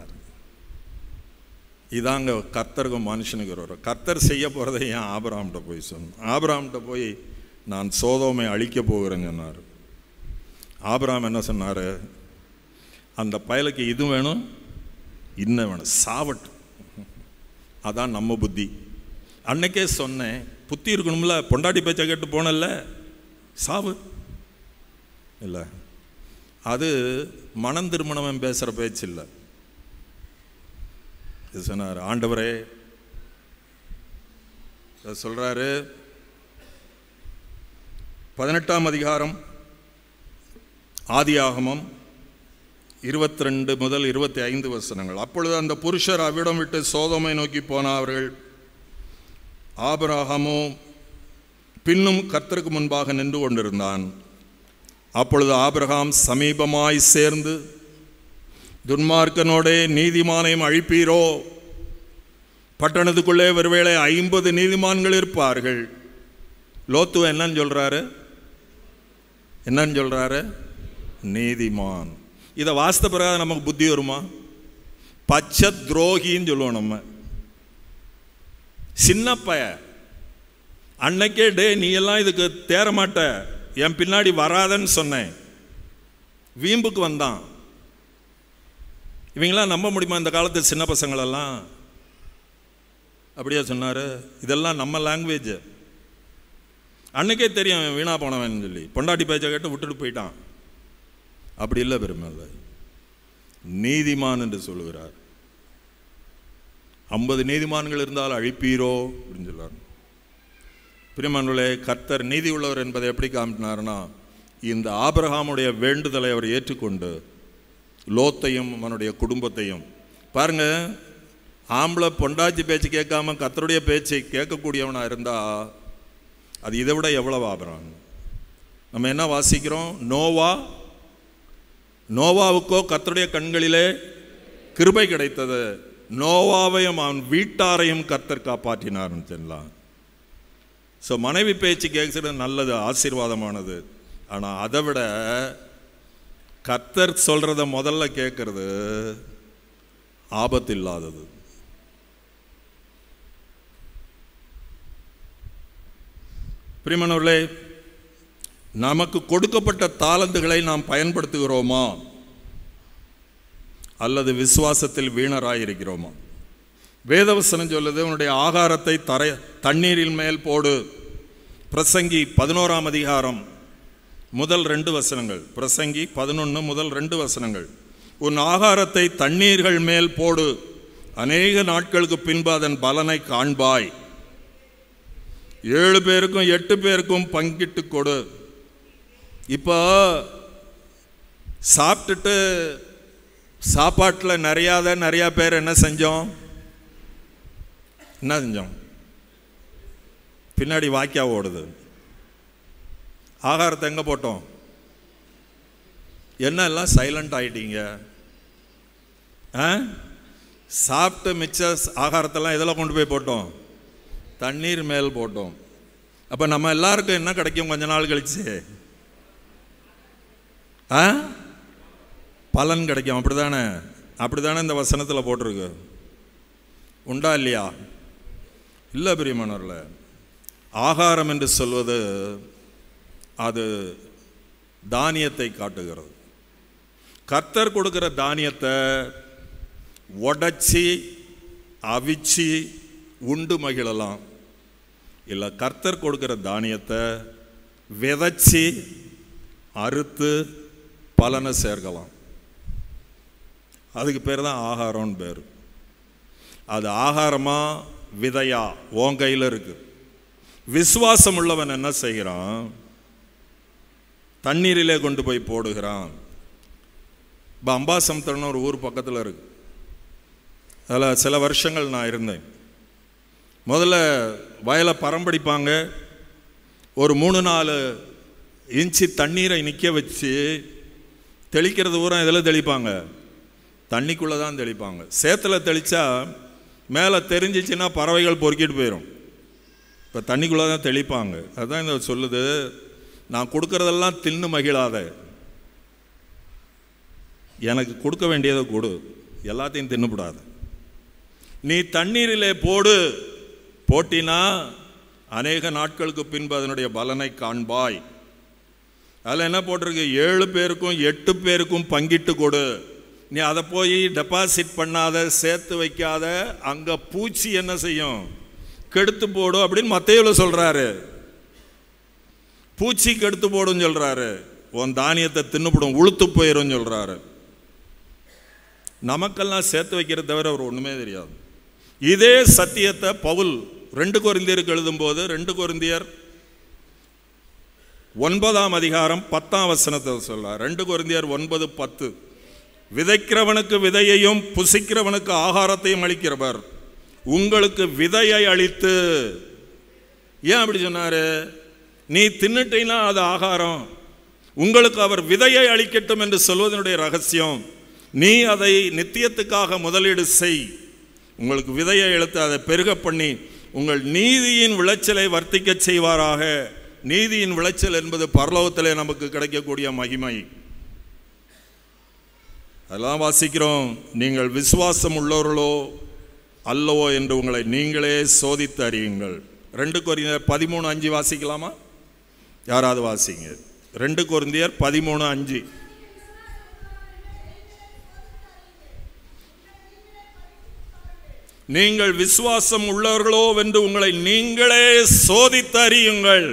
இதாங்க கர்த்தருக்கும் மனுஷனுக்கு ஒரு கர்த்தர் செய்ய போகிறதை ஏன் ஆபிரகாம்கிட்ட போய் சொன்னேன் ஆபிரகாம்கிட்ட போய் நான் சோதோமை அழிக்கப் போகிறேன்னு சொன்னார் ஆபிரகாம் என்ன சொன்னார் அந்த பயலுக்கு இது வேணும் இன்னும் வேணும் சாவட்டு அதான் நம்ம புத்தி அன்னைக்கே சொன்னேன் புத்தி இருக்கணும்ல பொண்டாட்டி பேச்சை கேட்டு போனல சாவு இல்லை அது மனம் திருமணம் பேசுகிற பேச்சு இல்லை இது சொன்னார் ஆண்டவரே சொல்கிறாரு பதினெட்டாம் அதிகாரம் ஆதியாகமம் இருபத்தி ரெண்டு முதல் இருபத்தி ஐந்து வசனங்கள் அப்பொழுது அந்த புருஷர் அவ்விடம் விட்டு சோதோமை நோக்கி போனார்கள் ஆபராகமோ பின்னும் கர்த்தருக்கு முன்பாக நின்று கொண்டிருந்தான் அப்பொழுது ஆபிரகாம் சமீபமாய் சேர்ந்து துன்மார்க்கனோடே நீதிமானையும் அழிப்பீரோ பட்டணத்துக்குள்ளே ஒருவேளை ஐம்பது நீதிமான்கள் இருப்பார்கள் லோத்து என்னன்னு சொல்றாரு என்னன்னு சொல்றாரு நீதிமான் இதை வாஸ்த பிறகு நமக்கு புத்தி வருமா பச்சை துரோகின்னு சொல்லுவோம் நம்ம சின்ன பய அன்னைக்கே டே நீ எல்லாம் இதுக்கு தேர மாட்ட என் பின்னாடி வராதன்னு சொன்னேன் வீம்புக்கு வந்தான் இவங்களாம் நம்ப முடியுமா இந்த காலத்து சின்ன பசங்களெல்லாம் அப்படியா சொன்னார் இதெல்லாம் நம்ம லாங்குவேஜ் அன்னைக்கே தெரியும் இவன் வீணா போனவன் சொல்லி பொண்டாட்டி பேச்சை கேட்டு விட்டுட்டு போயிட்டான் அப்படி இல்லை பெருமை நீதிமான் என்று சொல்லுகிறார் ஐம்பது நீதிமான்கள் இருந்தால் அழிப்பீரோ அப்படின்னு சொல்றார் பிரிமானுலே கர்த்தர் நீதி உள்ளவர் என்பதை எப்படி காமினார்னா இந்த ஆபிரகாமுடைய வேண்டுதலை அவர் ஏற்றுக்கொண்டு லோத்தையும் அவனுடைய குடும்பத்தையும் பாருங்க ஆம்பளை பொண்டாச்சி பேச்சு கேட்காம கர்த்தருடைய பேச்சை கேட்கக்கூடியவனா இருந்தா அது இதை விட எவ்வளவு ஆபரம் நம்ம என்ன வாசிக்கிறோம் நோவா நோவாவுக்கோ கர்த்தருடைய கண்களிலே கிருபை கிடைத்தது நோவாவையும் அவன் வீட்டாரையும் கர்த்தர் காப்பாற்றினார்னு சொல்லலாம் ஸோ மனைவி பேச்சு கேட்குறது நல்லது ஆசீர்வாதமானது ஆனால் அதை விட கர்த்தர் சொல்கிறத முதல்ல கேட்கறது ஆபத்து இல்லாதது பிரிமனவர்களே நமக்கு கொடுக்கப்பட்ட தாளந்துகளை நாம் பயன்படுத்துகிறோமா அல்லது விசுவாசத்தில் வீணராயிருக்கிறோமா வேதவசனம் சொல்லுது உன்னுடைய ஆகாரத்தை தரை தண்ணீரின் மேல் போடு பிரசங்கி பதினோராம் அதிகாரம் முதல் ரெண்டு வசனங்கள் பிரசங்கி பதினொன்று முதல் ரெண்டு வசனங்கள் உன் ஆகாரத்தை தண்ணீர்கள் மேல் போடு அநேக நாட்களுக்கு பின்பு அதன் பலனை காண்பாய் ஏழு பேருக்கும் எட்டு பேருக்கும் பங்கிட்டு கொடு இப்போ சாப்பிட்டுட்டு சாப்பாட்டில் நிறையாத நிறையா பேர் என்ன செஞ்சோம் என்ன செஞ்சோம் பின்னாடி வாக்கியா ஓடுது ஆகாரத்தை எங்கே போட்டோம் என்ன எல்லாம் சைலண்ட் ஆயிட்டீங்க ஆ சாப்பிட்டு மிச்ச ஆகாரத்தெல்லாம் எதில் கொண்டு போய் போட்டோம் தண்ணீர் மேல் போட்டோம் அப்போ நம்ம எல்லாருக்கும் என்ன கிடைக்கும் கொஞ்ச நாள் கழிச்சு ஆ பலன் கிடைக்கும் அப்படிதானே அப்படிதானே இந்த வசனத்தில் போட்டிருக்கு உண்டா இல்லையா இல்லை பிரியமானவர்கள ஆகாரம் என்று சொல்வது அது தானியத்தை காட்டுகிறது கர்த்தர் கொடுக்கிற தானியத்தை உடைச்சி அவிச்சு உண்டு மகிழலாம் இல்லை கர்த்தர் கொடுக்கிற தானியத்தை விதைச்சி அறுத்து பலனை சேர்க்கலாம் அதுக்கு பேர் தான் ஆகாரம்னு பேர் அது ஆகாரமா விதையா உன் கையில் இருக்கு விசுவாசம் உள்ளவன் என்ன செய்கிறான் தண்ணீரிலே கொண்டு போய் போடுகிறான் இப்போ அம்பாசமுத்திரம்னு ஒரு ஊர் பக்கத்தில் இருக்கு அதில் சில வருஷங்கள் நான் இருந்தேன் முதல்ல வயலை பரம்படிப்பாங்க ஒரு மூணு நாலு இன்ச்சு தண்ணீரை நிற்க வச்சு தெளிக்கிறது பூரா இதில் தெளிப்பாங்க தண்ணிக்குள்ளே தான் தெளிப்பாங்க சேத்துல தெளித்தா மேலே தெரிஞ்சிச்சுன்னா பறவைகள் பொறுக்கிட்டு போயிடும் இப்போ தண்ணிக்குள்ளே தான் தெளிப்பாங்க அதுதான் இந்த சொல்லுது நான் கொடுக்கறதெல்லாம் தின்னு மகிழாத எனக்கு கொடுக்க வேண்டியதை கொடு எல்லாத்தையும் தின்னுபடாது நீ தண்ணீரிலே போடு போட்டினா அநேக நாட்களுக்கு பின்பு அதனுடைய பலனை காண்பாய் அதில் என்ன போட்டிருக்கு ஏழு பேருக்கும் எட்டு பேருக்கும் பங்கிட்டு கொடு நீ அதை போய் டெபாசிட் பண்ணாத சேர்த்து வைக்காத அங்கே பூச்சி என்ன செய்யும் கெடுத்து போடும் அப்படின்னு மத்தையில் சொல்கிறாரு பூச்சி கெடுத்து போடும் சொல்கிறாரு உன் தானியத்தை தின்னுபடும் உளுத்து போயிடும் சொல்கிறாரு நமக்கெல்லாம் சேர்த்து வைக்கிறது தவிர அவர் ஒன்றுமே தெரியாது இதே சத்தியத்தை பவுல் ரெண்டு கொரிந்தியருக்கு எழுதும்போது ரெண்டு கொரிந்தியர் ஒன்பதாம் அதிகாரம் பத்தாம் வசனத்தை சொல்றார் ரெண்டு கொரிந்தியர் ஒன்பது பத்து விதைக்கிறவனுக்கு விதையையும் புசிக்கிறவனுக்கு ஆகாரத்தையும் அளிக்கிறவர் உங்களுக்கு விதையை அளித்து ஏன் அப்படி சொன்னாரு நீ தின்னுட்டீன்னா அது ஆகாரம் உங்களுக்கு அவர் விதையை அளிக்கட்டும் என்று சொல்வதனுடைய ரகசியம் நீ அதை நித்தியத்துக்காக முதலீடு செய் உங்களுக்கு விதையை இழுத்து அதை பெருக பண்ணி உங்கள் நீதியின் விளைச்சலை வர்த்திக்க செய்வாராக நீதியின் விளைச்சல் என்பது பரலோகத்திலே நமக்கு கிடைக்கக்கூடிய மகிமை அதெல்லாம் வாசிக்கிறோம் நீங்கள் விசுவாசம் உள்ளவர்களோ அல்லவோ என்று உங்களை நீங்களே சோதித்து அறியுங்கள் ரெண்டு கொரிந்தியர் பதிமூணு அஞ்சு வாசிக்கலாமா யாராவது வாசிங்க ரெண்டு கொரிந்தியர் பதிமூணு அஞ்சு நீங்கள் விசுவாசம் உள்ளவர்களோ என்று உங்களை நீங்களே சோதித்து அறியுங்கள்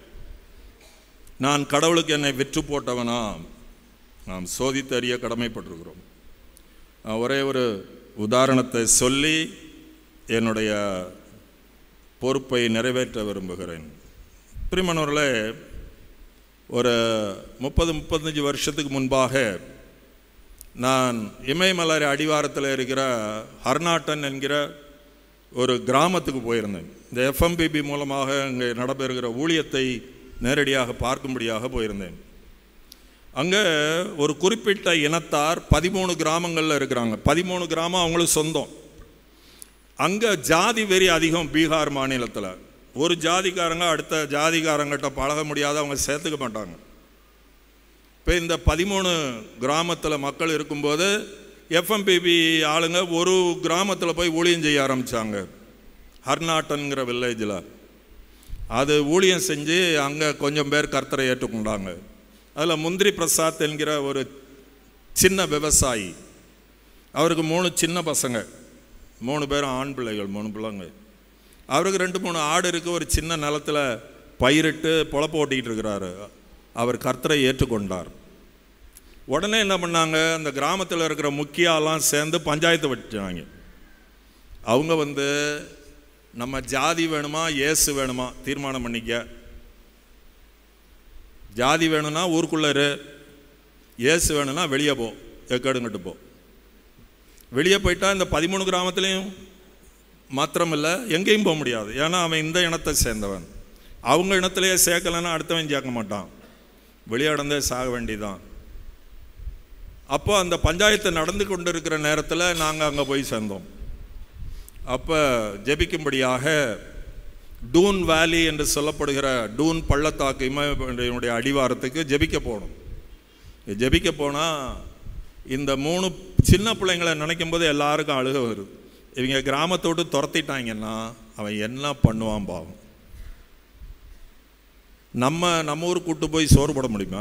நான் கடவுளுக்கு என்னை விற்று போட்டவனா நாம் சோதித்து அறிய கடமைப்பட்டிருக்கிறோம் நான் ஒரே ஒரு உதாரணத்தை சொல்லி என்னுடைய பொறுப்பை நிறைவேற்ற விரும்புகிறேன் பிரிமணவர்களே ஒரு முப்பது முப்பத்தஞ்சு வருஷத்துக்கு முன்பாக நான் இமயமலை அடிவாரத்தில் இருக்கிற ஹர்நாட்டன் என்கிற ஒரு கிராமத்துக்கு போயிருந்தேன் இந்த எஃப்எம்பிபி மூலமாக அங்கே நடைபெறுகிற ஊழியத்தை நேரடியாக பார்க்கும்படியாக போயிருந்தேன் அங்கே ஒரு குறிப்பிட்ட இனத்தார் பதிமூணு கிராமங்களில் இருக்கிறாங்க பதிமூணு கிராமம் அவங்களுக்கு சொந்தம் அங்கே ஜாதி வெறி அதிகம் பீகார் மாநிலத்தில் ஒரு ஜாதிக்காரங்க அடுத்த ஜாதிக்காரங்கிட்ட பழக முடியாத அவங்க சேர்த்துக்க மாட்டாங்க இப்போ இந்த பதிமூணு கிராமத்தில் மக்கள் இருக்கும்போது எஃப்எம்பிபி ஆளுங்க ஒரு கிராமத்தில் போய் ஊழியம் செய்ய ஆரம்பித்தாங்க ஹர்நாட்டன்கிற வில்லேஜில் அது ஊழியம் செஞ்சு அங்கே கொஞ்சம் பேர் கர்த்தரை ஏற்றுக்கொண்டாங்க அதில் முந்திரி பிரசாத் என்கிற ஒரு சின்ன விவசாயி அவருக்கு மூணு சின்ன பசங்க மூணு பேரும் ஆண் பிள்ளைகள் மூணு பிள்ளைங்க அவருக்கு ரெண்டு மூணு ஆடு இருக்குது ஒரு சின்ன நிலத்தில் பயிரிட்டு பொழப்பு ஓட்டிக்கிட்டு இருக்கிறாரு அவர் கர்த்தரை ஏற்றுக்கொண்டார் உடனே என்ன பண்ணாங்க அந்த கிராமத்தில் இருக்கிற முக்கியாலாம் சேர்ந்து பஞ்சாயத்து வச்சாங்க அவங்க வந்து நம்ம ஜாதி வேணுமா இயேசு வேணுமா தீர்மானம் பண்ணிக்க ஜாதி வேணும்னா ஊருக்குள்ள இரு இயேசு வேணும்னா வெளியே போ எக்கடுங்கிட்டு போ வெளியே போயிட்டா இந்த பதிமூணு கிராமத்துலேயும் மாத்திரம் இல்லை எங்கேயும் போக முடியாது ஏன்னா அவன் இந்த இனத்தை சேர்ந்தவன் அவங்க இனத்திலேயே சேர்க்கலைன்னா அடுத்தவன் சேர்க்க மாட்டான் வெளியாடந்தே சாக வேண்டியதான் அப்போ அந்த பஞ்சாயத்து நடந்து கொண்டு இருக்கிற நேரத்தில் நாங்கள் அங்கே போய் சேர்ந்தோம் அப்போ ஜெபிக்கும்படியாக டூன் வேலி என்று சொல்லப்படுகிற டூன் பள்ளத்தாக்கு இமயனுடைய அடிவாரத்துக்கு ஜெபிக்க போகணும் ஜெபிக்க போனால் இந்த மூணு சின்ன பிள்ளைங்களை நினைக்கும் போது எல்லாருக்கும் அழுக வருது இவங்க கிராமத்தை விட்டு துரத்திட்டாங்கன்னா அவன் என்ன பண்ணுவான் பாவம் நம்ம நம்ம ஊர் கூட்டு போய் சோறு போட முடியுமா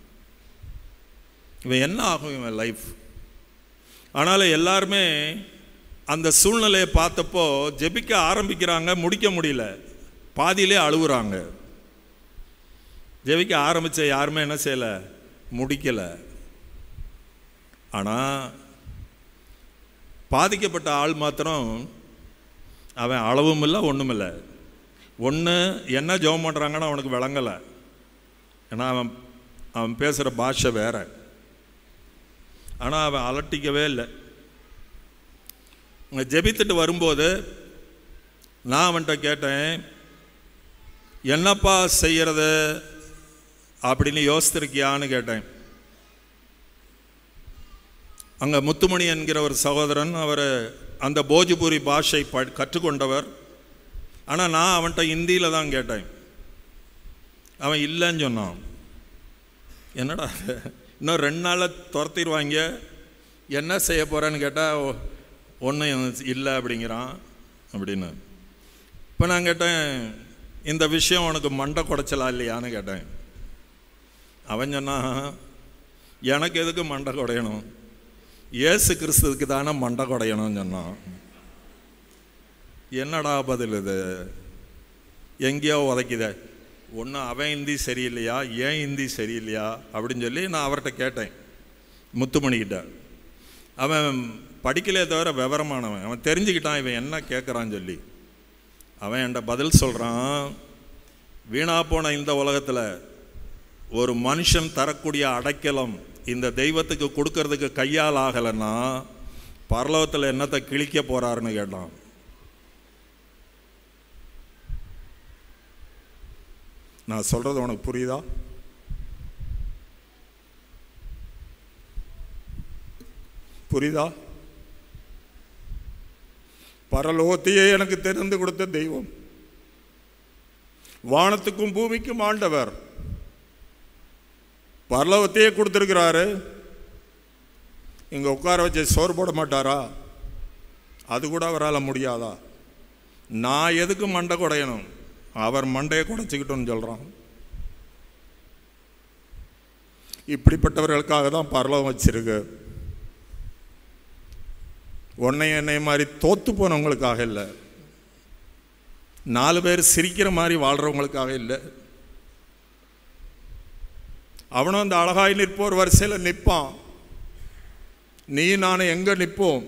இவன் என்ன ஆகும் இவன் லைஃப் ஆனாலும் எல்லாருமே அந்த சூழ்நிலையை பார்த்தப்போ ஜெபிக்க ஆரம்பிக்கிறாங்க முடிக்க முடியல பாதியிலே அழுகுறாங்க ஜெபிக்க ஆரம்பிச்ச யாருமே என்ன செய்யலை முடிக்கலை ஆனால் பாதிக்கப்பட்ட ஆள் மாத்திரம் அவன் அளவும் இல்லை ஒன்றும் இல்லை ஒன்று என்ன ஜெபம் பண்ணுறாங்கன்னு அவனுக்கு விளங்கலை ஏன்னா அவன் அவன் பேசுகிற பாஷை வேற ஆனால் அவன் அலட்டிக்கவே இல்லை இங்கே ஜெபித்துட்டு வரும்போது நான் அவன்கிட்ட கேட்டேன் என்னப்பா செய்யறது அப்படின்னு யோசித்திருக்கியான்னு கேட்டேன் அங்கே முத்துமணி என்கிற ஒரு சகோதரன் அவர் அந்த போஜ்பூரி பாஷை ப கற்றுக்கொண்டவர் ஆனால் நான் அவன்கிட்ட ஹிந்தியில் தான் கேட்டேன் அவன் இல்லைன்னு சொன்னான் என்னடா இது? இன்னும் ரெண்டு நாளில் துரத்திடுவாங்க என்ன செய்ய போகிறேன்னு கேட்டால் ஒன்றும் இல்லை அப்படிங்கிறான் அப்படின்னு இப்போ நான் கேட்டேன் இந்த விஷயம் உனக்கு மண்டை குடைச்சலா இல்லையான்னு கேட்டேன் அவன் சொன்னான் எனக்கு எதுக்கு மண்டை குடையணும் இயேசு கிறிஸ்துவுக்கு தானே மண்டை குடையணும்னு சொன்னான் என்னடா பதில் இது எங்கேயோ உதைக்குதே ஒன்று அவன் ஹிந்தி சரியில்லையா ஏன் ஹிந்தி சரியில்லையா அப்படின்னு சொல்லி நான் அவர்கிட்ட கேட்டேன் முத்துமணிக்கிட்ட அவன் படிக்கலே தவிர விவரமானவன் அவன் தெரிஞ்சுக்கிட்டான் இவன் என்ன கேட்குறான்னு சொல்லி அவன் என்கிட்ட பதில் சொல்கிறான் வீணா போன இந்த உலகத்தில் ஒரு மனுஷன் தரக்கூடிய அடைக்கலம் இந்த தெய்வத்துக்கு கொடுக்கறதுக்கு கையால் ஆகலைன்னா பரலோகத்தில் என்னத்தை கிழிக்க போறாருன்னு கேட்டான் நான் சொல்றது உனக்கு புரியுதா புரியுதா பரலோகத்தையே எனக்கு தெரிந்து கொடுத்த தெய்வம் வானத்துக்கும் பூமிக்கும் ஆண்டவர் பரலோகத்தையே கொடுத்துருக்கிறாரு இங்கே உட்கார வச்சு சோறு போட மாட்டாரா அது கூட அவரால் முடியாதா நான் எதுக்கு மண்டை குடையணும் அவர் மண்டையை குடைச்சிக்கிட்டோன்னு சொல்கிறான் இப்படிப்பட்டவர்களுக்காக தான் பரலோகம் வச்சிருக்கு உன்னை என்னை மாதிரி தோத்து போனவங்களுக்காக இல்லை நாலு பேர் சிரிக்கிற மாதிரி வாழ்கிறவங்களுக்காக இல்லை அவனும் அந்த அழகாய் நிற்போர் வரிசையில் நிற்பான் நீ நான் எங்க நிற்போம்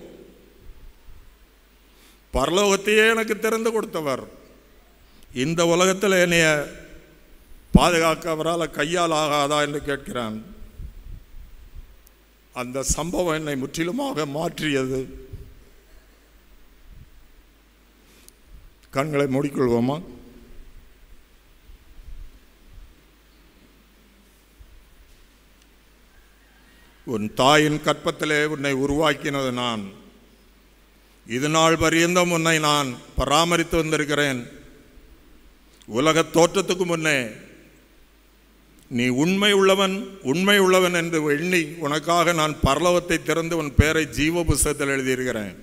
பரலோகத்தையே எனக்கு திறந்து கொடுத்தவர் இந்த உலகத்தில் என்னைய பாதுகாக்க அவரால் கையால் ஆகாதா என்று கேட்கிறான் அந்த சம்பவம் என்னை முற்றிலுமாக மாற்றியது கண்களை மூடிக்கொள்வோமா உன் தாயின் கற்பத்திலே உன்னை உருவாக்கினது நான் இது நாள் பரியந்தம் உன்னை நான் பராமரித்து வந்திருக்கிறேன் உலகத் தோற்றத்துக்கு முன்னே நீ உண்மை உள்ளவன் உண்மை உள்ளவன் என்று எண்ணி உனக்காக நான் பரலவத்தை திறந்து உன் பெயரை ஜீவ புஸ்தகத்தில் எழுதியிருக்கிறேன்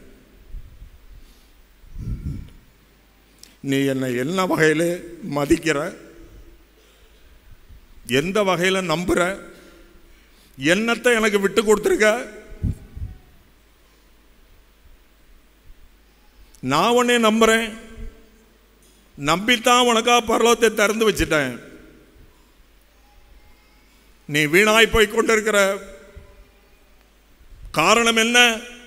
நீ என்னை என்ன வகையில் மதிக்கிற எந்த வகையில் நம்புற என்னத்தை எனக்கு விட்டு கொடுத்துருக்க நான் உன்னை நம்புறேன் நம்பித்தான் உனக்காக பரலோகத்தை திறந்து வச்சிட்டேன் நீ வீணாய் போய் கொண்டிருக்கிற காரணம் என்ன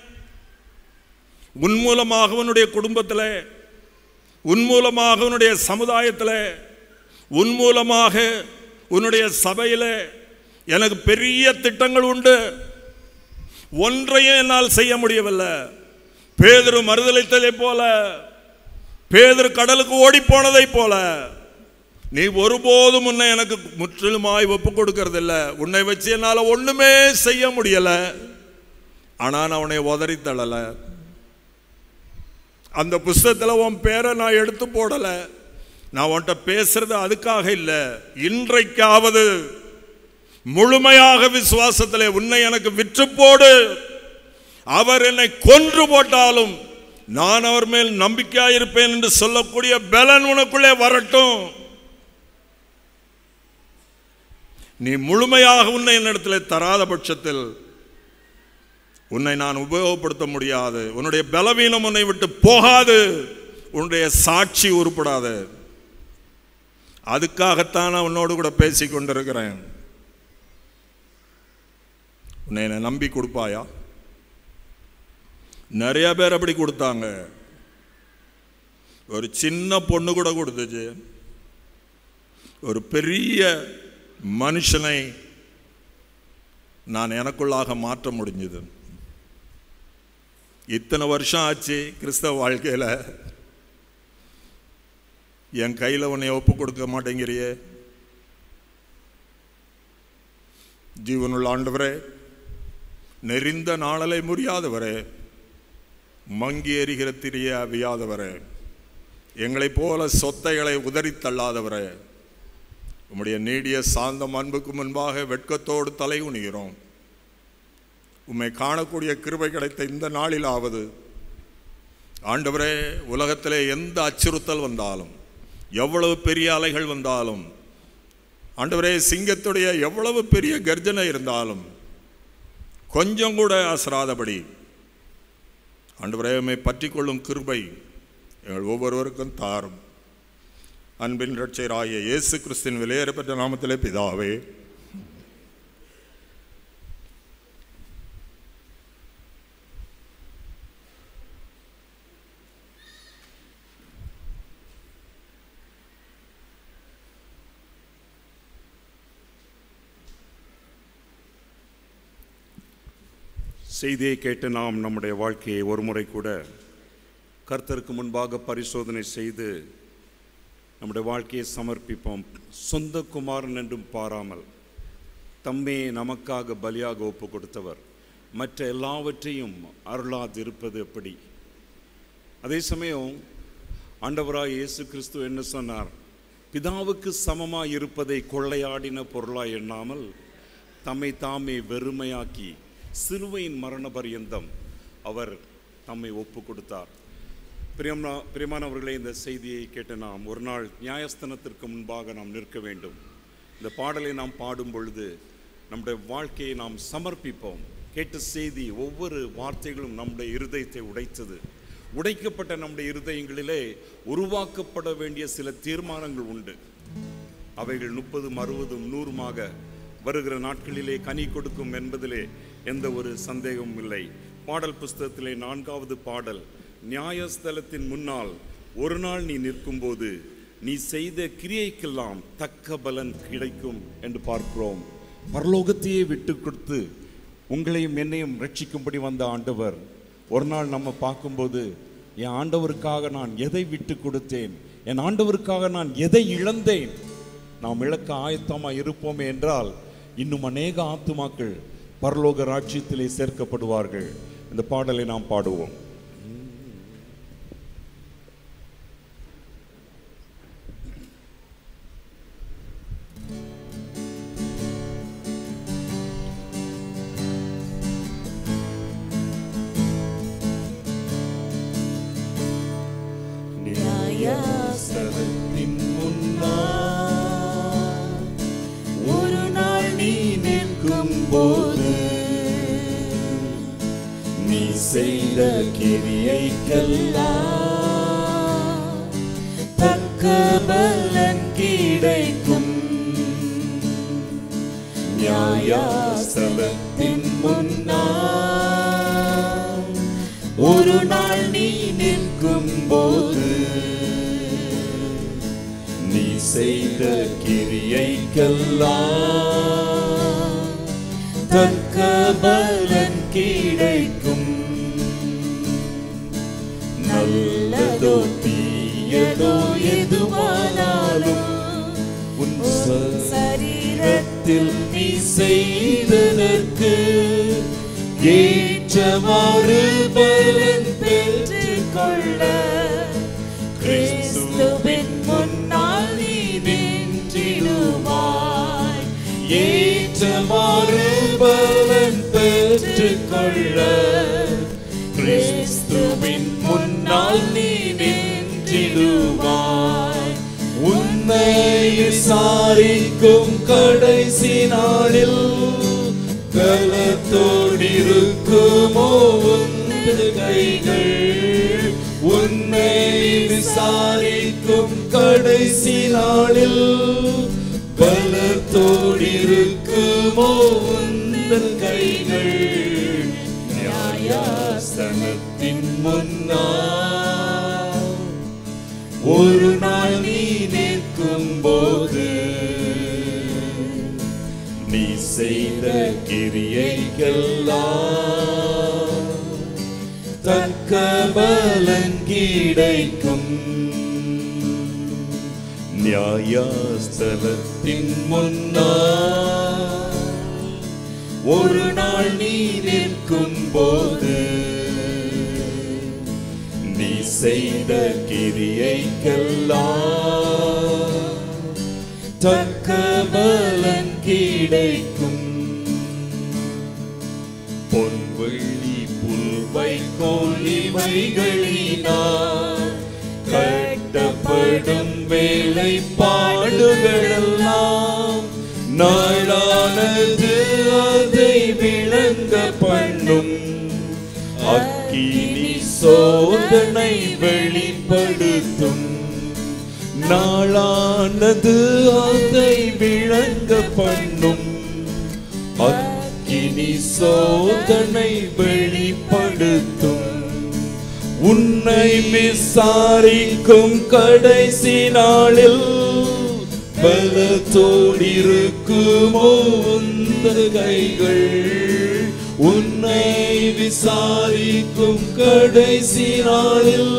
உன் மூலமாக உன்னுடைய குடும்பத்தில் உன் மூலமாக உன்னுடைய சமுதாயத்தில் உன் மூலமாக உன்னுடைய சபையில் எனக்கு பெரிய திட்டங்கள் உண்டு ஒன்றையும் என்னால் செய்ய முடியவில்லை பேதரு மறுதளித்ததை போல பேதரு கடலுக்கு ஓடி போனதை போல நீ ஒருபோதும் உன்னை எனக்கு முற்றிலுமாய் ஒப்பு கொடுக்கறதில்ல உன்னை வச்சு என்னால் ஒண்ணுமே செய்ய முடியல ஆனா நான் உன்னை உதறி தள்ளல அந்த புஸ்தகத்தில் உன் பேரை நான் எடுத்து போடல நான் உன்கிட்ட பேசுறது அதுக்காக இல்லை இன்றைக்காவது முழுமையாக விசுவாசத்திலே உன்னை எனக்கு விற்று போடு அவர் என்னை கொன்று போட்டாலும் நான் அவர் மேல் நம்பிக்கையாயிருப்பேன் என்று சொல்லக்கூடிய பலன் உனக்குள்ளே வரட்டும் நீ முழுமையாக உன்னை என்னிடத்தில் தராத பட்சத்தில் உன்னை நான் உபயோகப்படுத்த முடியாது உன்னுடைய பலவீனம் உன்னை விட்டு போகாது உன்னுடைய சாட்சி உருப்படாது அதுக்காகத்தான் நான் உன்னோடு கூட பேசி கொண்டிருக்கிறேன் உன்னை என்னை நம்பி கொடுப்பாயா நிறைய பேர் அப்படி கொடுத்தாங்க ஒரு சின்ன பொண்ணு கூட கொடுத்துச்சு ஒரு பெரிய மனுஷனை நான் எனக்குள்ளாக மாற்ற முடிஞ்சது இத்தனை வருஷம் ஆச்சு கிறிஸ்தவ வாழ்க்கையில் என் கையில் உன்னை ஒப்பு கொடுக்க மாட்டேங்கிறியே ஜீவனுள்ள ஆண்டவரே நெறிந்த நாளலை முறியாதவரே மங்கி எறிகிற திரிய அவியாதவரே எங்களைப் போல சொத்தைகளை உதறி தள்ளாதவரே உம்முடைய நீடிய சாந்தம் அன்புக்கு முன்பாக வெட்கத்தோடு தலை குனிகிறோம் உம்மை காணக்கூடிய கிருபை கிடைத்த இந்த நாளிலாவது ஆண்டவரே உலகத்திலே எந்த அச்சுறுத்தல் வந்தாலும் எவ்வளவு பெரிய அலைகள் வந்தாலும் ஆண்டவரே சிங்கத்துடைய எவ்வளவு பெரிய கர்ஜனை இருந்தாலும் கொஞ்சம் கூட அசராதபடி ஆண்டவரே உம்மை பற்றி கொள்ளும் கிருபை எங்கள் ஒவ்வொருவருக்கும் தாரும் அன்பின் ரட்சராகிய இயேசு கிறிஸ்தின் விலையேறப்பட்ட நாமத்திலே பிதாவே செய்தியை கேட்டு நாம் நம்முடைய வாழ்க்கையை ஒரு முறை கூட கர்த்தருக்கு முன்பாக பரிசோதனை செய்து நம்முடைய வாழ்க்கையை சமர்ப்பிப்போம் சொந்த குமாரன் என்றும் பாராமல் தம்மே நமக்காக பலியாக ஒப்பு கொடுத்தவர் மற்ற எல்லாவற்றையும் அருளாது இருப்பது எப்படி அதே சமயம் ஆண்டவராய் இயேசு கிறிஸ்து என்ன சொன்னார் பிதாவுக்கு சமமாய் இருப்பதை கொள்ளையாடின பொருளாய் எண்ணாமல் தம்மை தாமே வெறுமையாக்கி சிலுவையின் மரண பரியந்தம் அவர் தம்மை ஒப்பு கொடுத்தார் பிரியம்னா பிரியமானவர்களே இந்த செய்தியை கேட்டு நாம் ஒரு நாள் நியாயஸ்தனத்திற்கு முன்பாக நாம் நிற்க வேண்டும் இந்த பாடலை நாம் பாடும் பொழுது நம்முடைய வாழ்க்கையை நாம் சமர்ப்பிப்போம் கேட்ட செய்தி ஒவ்வொரு வார்த்தைகளும் நம்முடைய இருதயத்தை உடைத்தது உடைக்கப்பட்ட நம்முடைய இருதயங்களிலே உருவாக்கப்பட வேண்டிய சில தீர்மானங்கள் உண்டு அவைகள் முப்பதும் அறுபதும் நூறுமாக வருகிற நாட்களிலே கனி கொடுக்கும் என்பதிலே எந்த ஒரு சந்தேகமும் இல்லை பாடல் புஸ்தகத்திலே நான்காவது பாடல் நியாயஸ்தலத்தின் முன்னால் ஒரு நாள் நீ நிற்கும்போது நீ செய்த கிரியைக்கெல்லாம் தக்க பலன் கிடைக்கும் என்று பார்க்கிறோம் பரலோகத்தையே விட்டு கொடுத்து உங்களையும் என்னையும் ரட்சிக்கும்படி வந்த ஆண்டவர் ஒரு நாள் நம்ம பார்க்கும்போது என் ஆண்டவருக்காக நான் எதை விட்டு கொடுத்தேன் என் ஆண்டவருக்காக நான் எதை இழந்தேன் நாம் இழக்க ஆயத்தமாக இருப்போமே என்றால் இன்னும் அநேக ஆத்துமாக்கள் பரலோக ராஜ்யத்திலே சேர்க்கப்படுவார்கள் இந்த பாடலை நாம் பாடுவோம் நியாயஸ்தலத்தின் முன்னால் ஒரு நாள் நீ நிற்கும் போது நீ செய்த கிரியைக்கெல்லாம் தக்க பலன் கிடைக்கும் நியாயஸ்தலத்தின் முன்னால் ஒரு நாள் நீ நிற்கும் போது நீ செய்த கிரியைக்கெல்லாம் தக்க பலன் கிடைக்கும் நல்லதோ தீயதோ எதுவானாலும் உன் சரீரத்தில் நீ செய்ததற்கு ஏற்றவாறு பலன் பெற்றுக்கொள்ள கிறிஸ்துவின் முன்னால் நீ நின்றிடுவாய் ஏற்றவாறு பலன் பெற்றுக்கொள்ள கிறிஸ்துவின் முன்னால் நீ நின்றிடுவாய் உன்னை விசாரிக்கும் கடைசி நாளில் கலத்தோடிருக்குமோ உந்து கைகள் உன்னை விசாரிக்கும் கடைசி நாளில் பலத்தோடிருக்குமோ உந்தன் கைகள் நியாயாசனத்தின் முன்னால் ஒரு நாள் நீ நிற்கும் போது நீ செய்த கிரியைக்கெல்லாம் தக்க பலன் கிடைக்கும் நியாயஸ்தலத்தின் முன்னால் ஒரு நாள் நீ நிற்கும் போது நீ செய்த கிரியைக்கெல்லாம் தக்க பலன் கிடைக்கும் பொன்வெள்ளி புல்வை கோழிவைகளினால் கட்டப்படும் வேலை பாடுகளெல்லாம் நாளானது அதை விளங்க பண்ணும் அக்கினி சோதனை வெளிப்படுத்தும் நாளானது அதை விளங்க பண்ணும் அக்கினி சோதனை வெளிப்படுத்தும் உன்னை விசாரிக்கும் கடைசி நாளில் பலத்தோடிருக்குமோ உந்த கைகள் உன்னை விசாரிக்கும் கடைசி நாளில்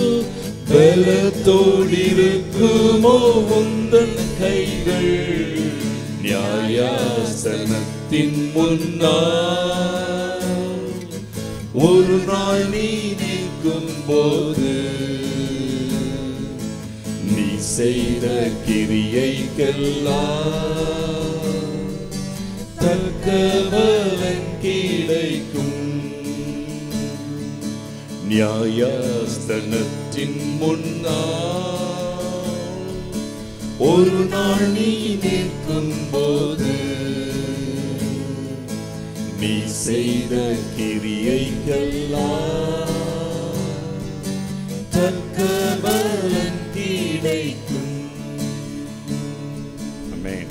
பலத்தோடிருக்குமோ உந்தன் கைகள் நியாயாசனத்தின் முன்னால் ஒரு நாள் நீ நிற்கும் போது நீ செய்த கிரியைக்கெல்லாம் தக்க பலன் கிடைக்கும் நியாயஸ்தனத்தின் முன்னால் ஒரு நாள் நீ நிற்கும் போது நீ செய்த கிரியைக்கெல்லாம் தக்க பலன் கிடைக்கும் ஆமென்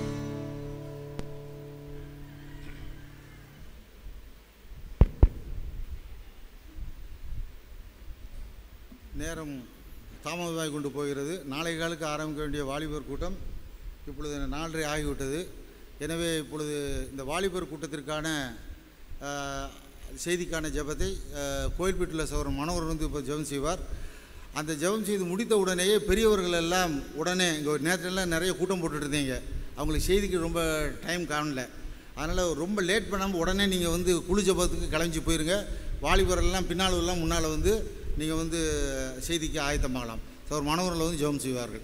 நேரம் தாமதமாகி கொண்டு போகிறது நாளை காலுக்கு ஆரம்பிக்க வேண்டிய வாலிபர் கூட்டம் இப்பொழுது நாலரை ஆகிவிட்டது எனவே இப்பொழுது இந்த வாலிபர் கூட்டத்திற்கான ஆஹ், செய்திக்கான ஜெபத்தை ஆஹ், கோயில்பேட்டில் சகோதரர் மனோகர் வந்து இப்போ ஜெபம் செய்வார் அந்த ஜெபம் செய்து முடித்த உடனேயே பெரியவர்கள் எல்லாம் உடனே இங்கே ஒரு நேரத்திலலாம் நிறைய கூட்டம் போட்டுட்டு இருந்தீங்க அவங்களுக்கு செய்திக்கு ரொம்ப டைம் காணல அதனால் ரொம்ப லேட் பண்ணாமல் உடனே நீங்கள் வந்து குழு ஜெபத்துக்கு கிளம்பி போயிருங்க வாலிபர் எல்லாம் பின்னால் எல்லாம் முன்னால் வந்து நீங்கள் வந்து செய்திக்கு ஆயத்தமாகலாம் ஸோ ஒரு மனோரில் வந்து ஜெபம் செய்வார்கள்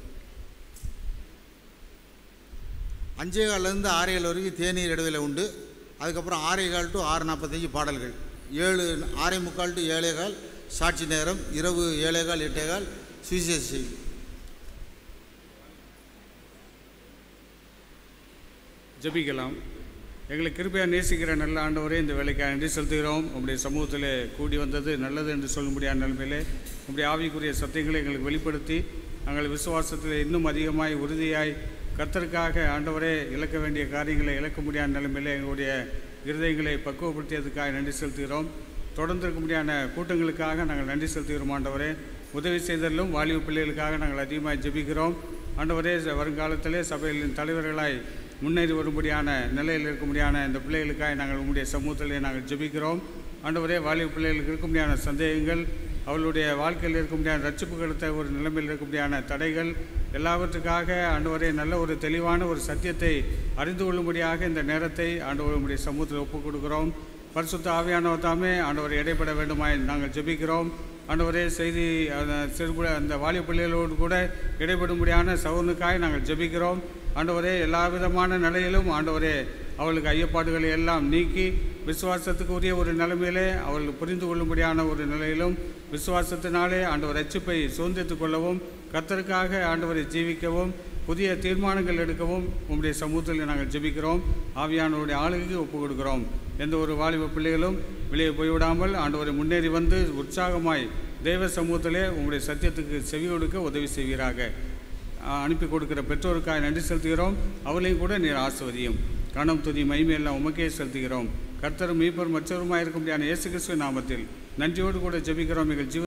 அஞ்சே கால்லேருந்து ஆறே கால் வரைக்கும் தேநீர் இடைவேளை உண்டு அதுக்கப்புறம் ஆறே கால் டு ஆறு நாற்பத்தஞ்சு பாடல்கள் ஏழு ஆறே முக்கால் டு ஏழே கால் சாட்சி நேரம் இரவு ஏழே கால் எட்டே கால் சுவிசேஷ செய்தி ஜெபிக்கலாம் எங்களை கிருபையாக நேசிக்கிற நல்ல ஆண்டவரே இந்த வேலைக்காக நன்றி செலுத்துகிறோம் உங்களுடைய சமூகத்தில் கூடி வந்தது நல்லது என்று சொல்ல முடியாத நிலைமையிலே உங்களுடைய ஆவிக்குரிய சத்தியங்களை எங்களுக்கு வெளிப்படுத்தி நாங்கள் விசுவாசத்தில் இன்னும் அதிகமாய் உறுதியாய் கர்த்தருக்காக ஆண்டவரே இழக்க வேண்டிய காரியங்களை இழக்க முடியாத நிலைமையிலே எங்களுடைய இருதயங்களை பக்குவப்படுத்தியதுக்காக நன்றி செலுத்துகிறோம் தொடர்ந்து இருக்க முடியாத கூட்டங்களுக்காக நாங்கள் நன்றி செலுத்துகிறோம் ஆண்டவரே உதவி செய்தலும் வாலிப பிள்ளைகளுக்காக நாங்கள் அதிகமாக ஜெபிக்கிறோம் ஆண்டவரே ச- வருங்காலத்திலே சபைகளின் தலைவர்களாய் முன்னேறி வரும்படியான நிலையில் இருக்க முடியாத இந்த பிள்ளைகளுக்காக நாங்கள் உங்களுடைய சமூகத்திலே நாங்கள் ஜெபிக்கிறோம் ஆண்டவரே வாலிப பிள்ளைகளுக்கு இருக்க முடியாத சந்தேகங்கள் அவளுடைய வாழ்க்கையில் இருக்க முடியாத ரட்சிப்பு கெடுத்த ஒரு நிலைமையில் இருக்க முடியாத தடைகள் எல்லாவற்றுக்காக ஆண்டவரே நல்ல ஒரு தெளிவான ஒரு சத்தியத்தை அறிந்து கொள்ளும்படியாக இந்த நேரத்தை ஆண்டவர் உம்முடைய சமூகத்தில் ஒப்புக் கொடுக்கிறோம் பரிசுத்த ஆவியானவர் தாமே ஆண்டவர் இடைப்பட வேண்டுமாய் நாங்கள் ஜெபிக்கிறோம் ஆண்டவரே செய்தி அந்த சிறு அந்த வாலிப பிள்ளைகளோடு கூட இடைபடும்படியான சவுனுக்காய் நாங்கள் ஜெபிக்கிறோம் ஆண்டவரே எல்லா விதமான நிலையிலும் ஆண்டவரே அவளுக்கு ஐயப்பாடுகளை எல்லாம் நீக்கி விசுவாசத்துக்கு உரிய ஒரு நிலைமையிலே அவள் புரிந்து கொள்ளும்படியான ஒரு நிலையிலும் விசுவாசத்தினாலே ஆண்டவர் ரட்சிப்பை சுதந்திரித்துக் கொள்ளவும் கர்த்தருக்காக ஆண்டவரை ஜீவிக்கவும் புதிய தீர்மானங்கள் எடுக்கவும் உம்முடைய சமூகத்தில் நாங்கள் ஜெபிக்கிறோம் ஆவியானவருடைய ஆளுகைக்கு ஒப்புக் கொடுக்கிறோம் எந்த ஒரு வாலிப பிள்ளைகளும் வெளியே போய்விடாமல் ஆண்டவரை முன்னேறி வந்து உற்சாகமாய் தெய்வ சமூகத்திலே உங்களுடைய சத்தியத்துக்கு செவி கொடுக்க உதவி செய்வீராக ஆஹ் அனுப்பி கொடுக்கிற பெற்றோருக்காக நன்றி செலுத்துகிறோம் அவளையும் கூட நீர் ஆசிர்வதியும் கணம் துதி மகிமையெல்லாம் உமக்கே செலுத்துகிறோம் கர்த்தரும் மீட்பர் மற்றவருமாயிருக்கும் இயேசு கிறிஸ்துவின் நாமத்தில் நன்றியோடு கூட ஜெபிக்கிறோம் எங்கள் ஜீவ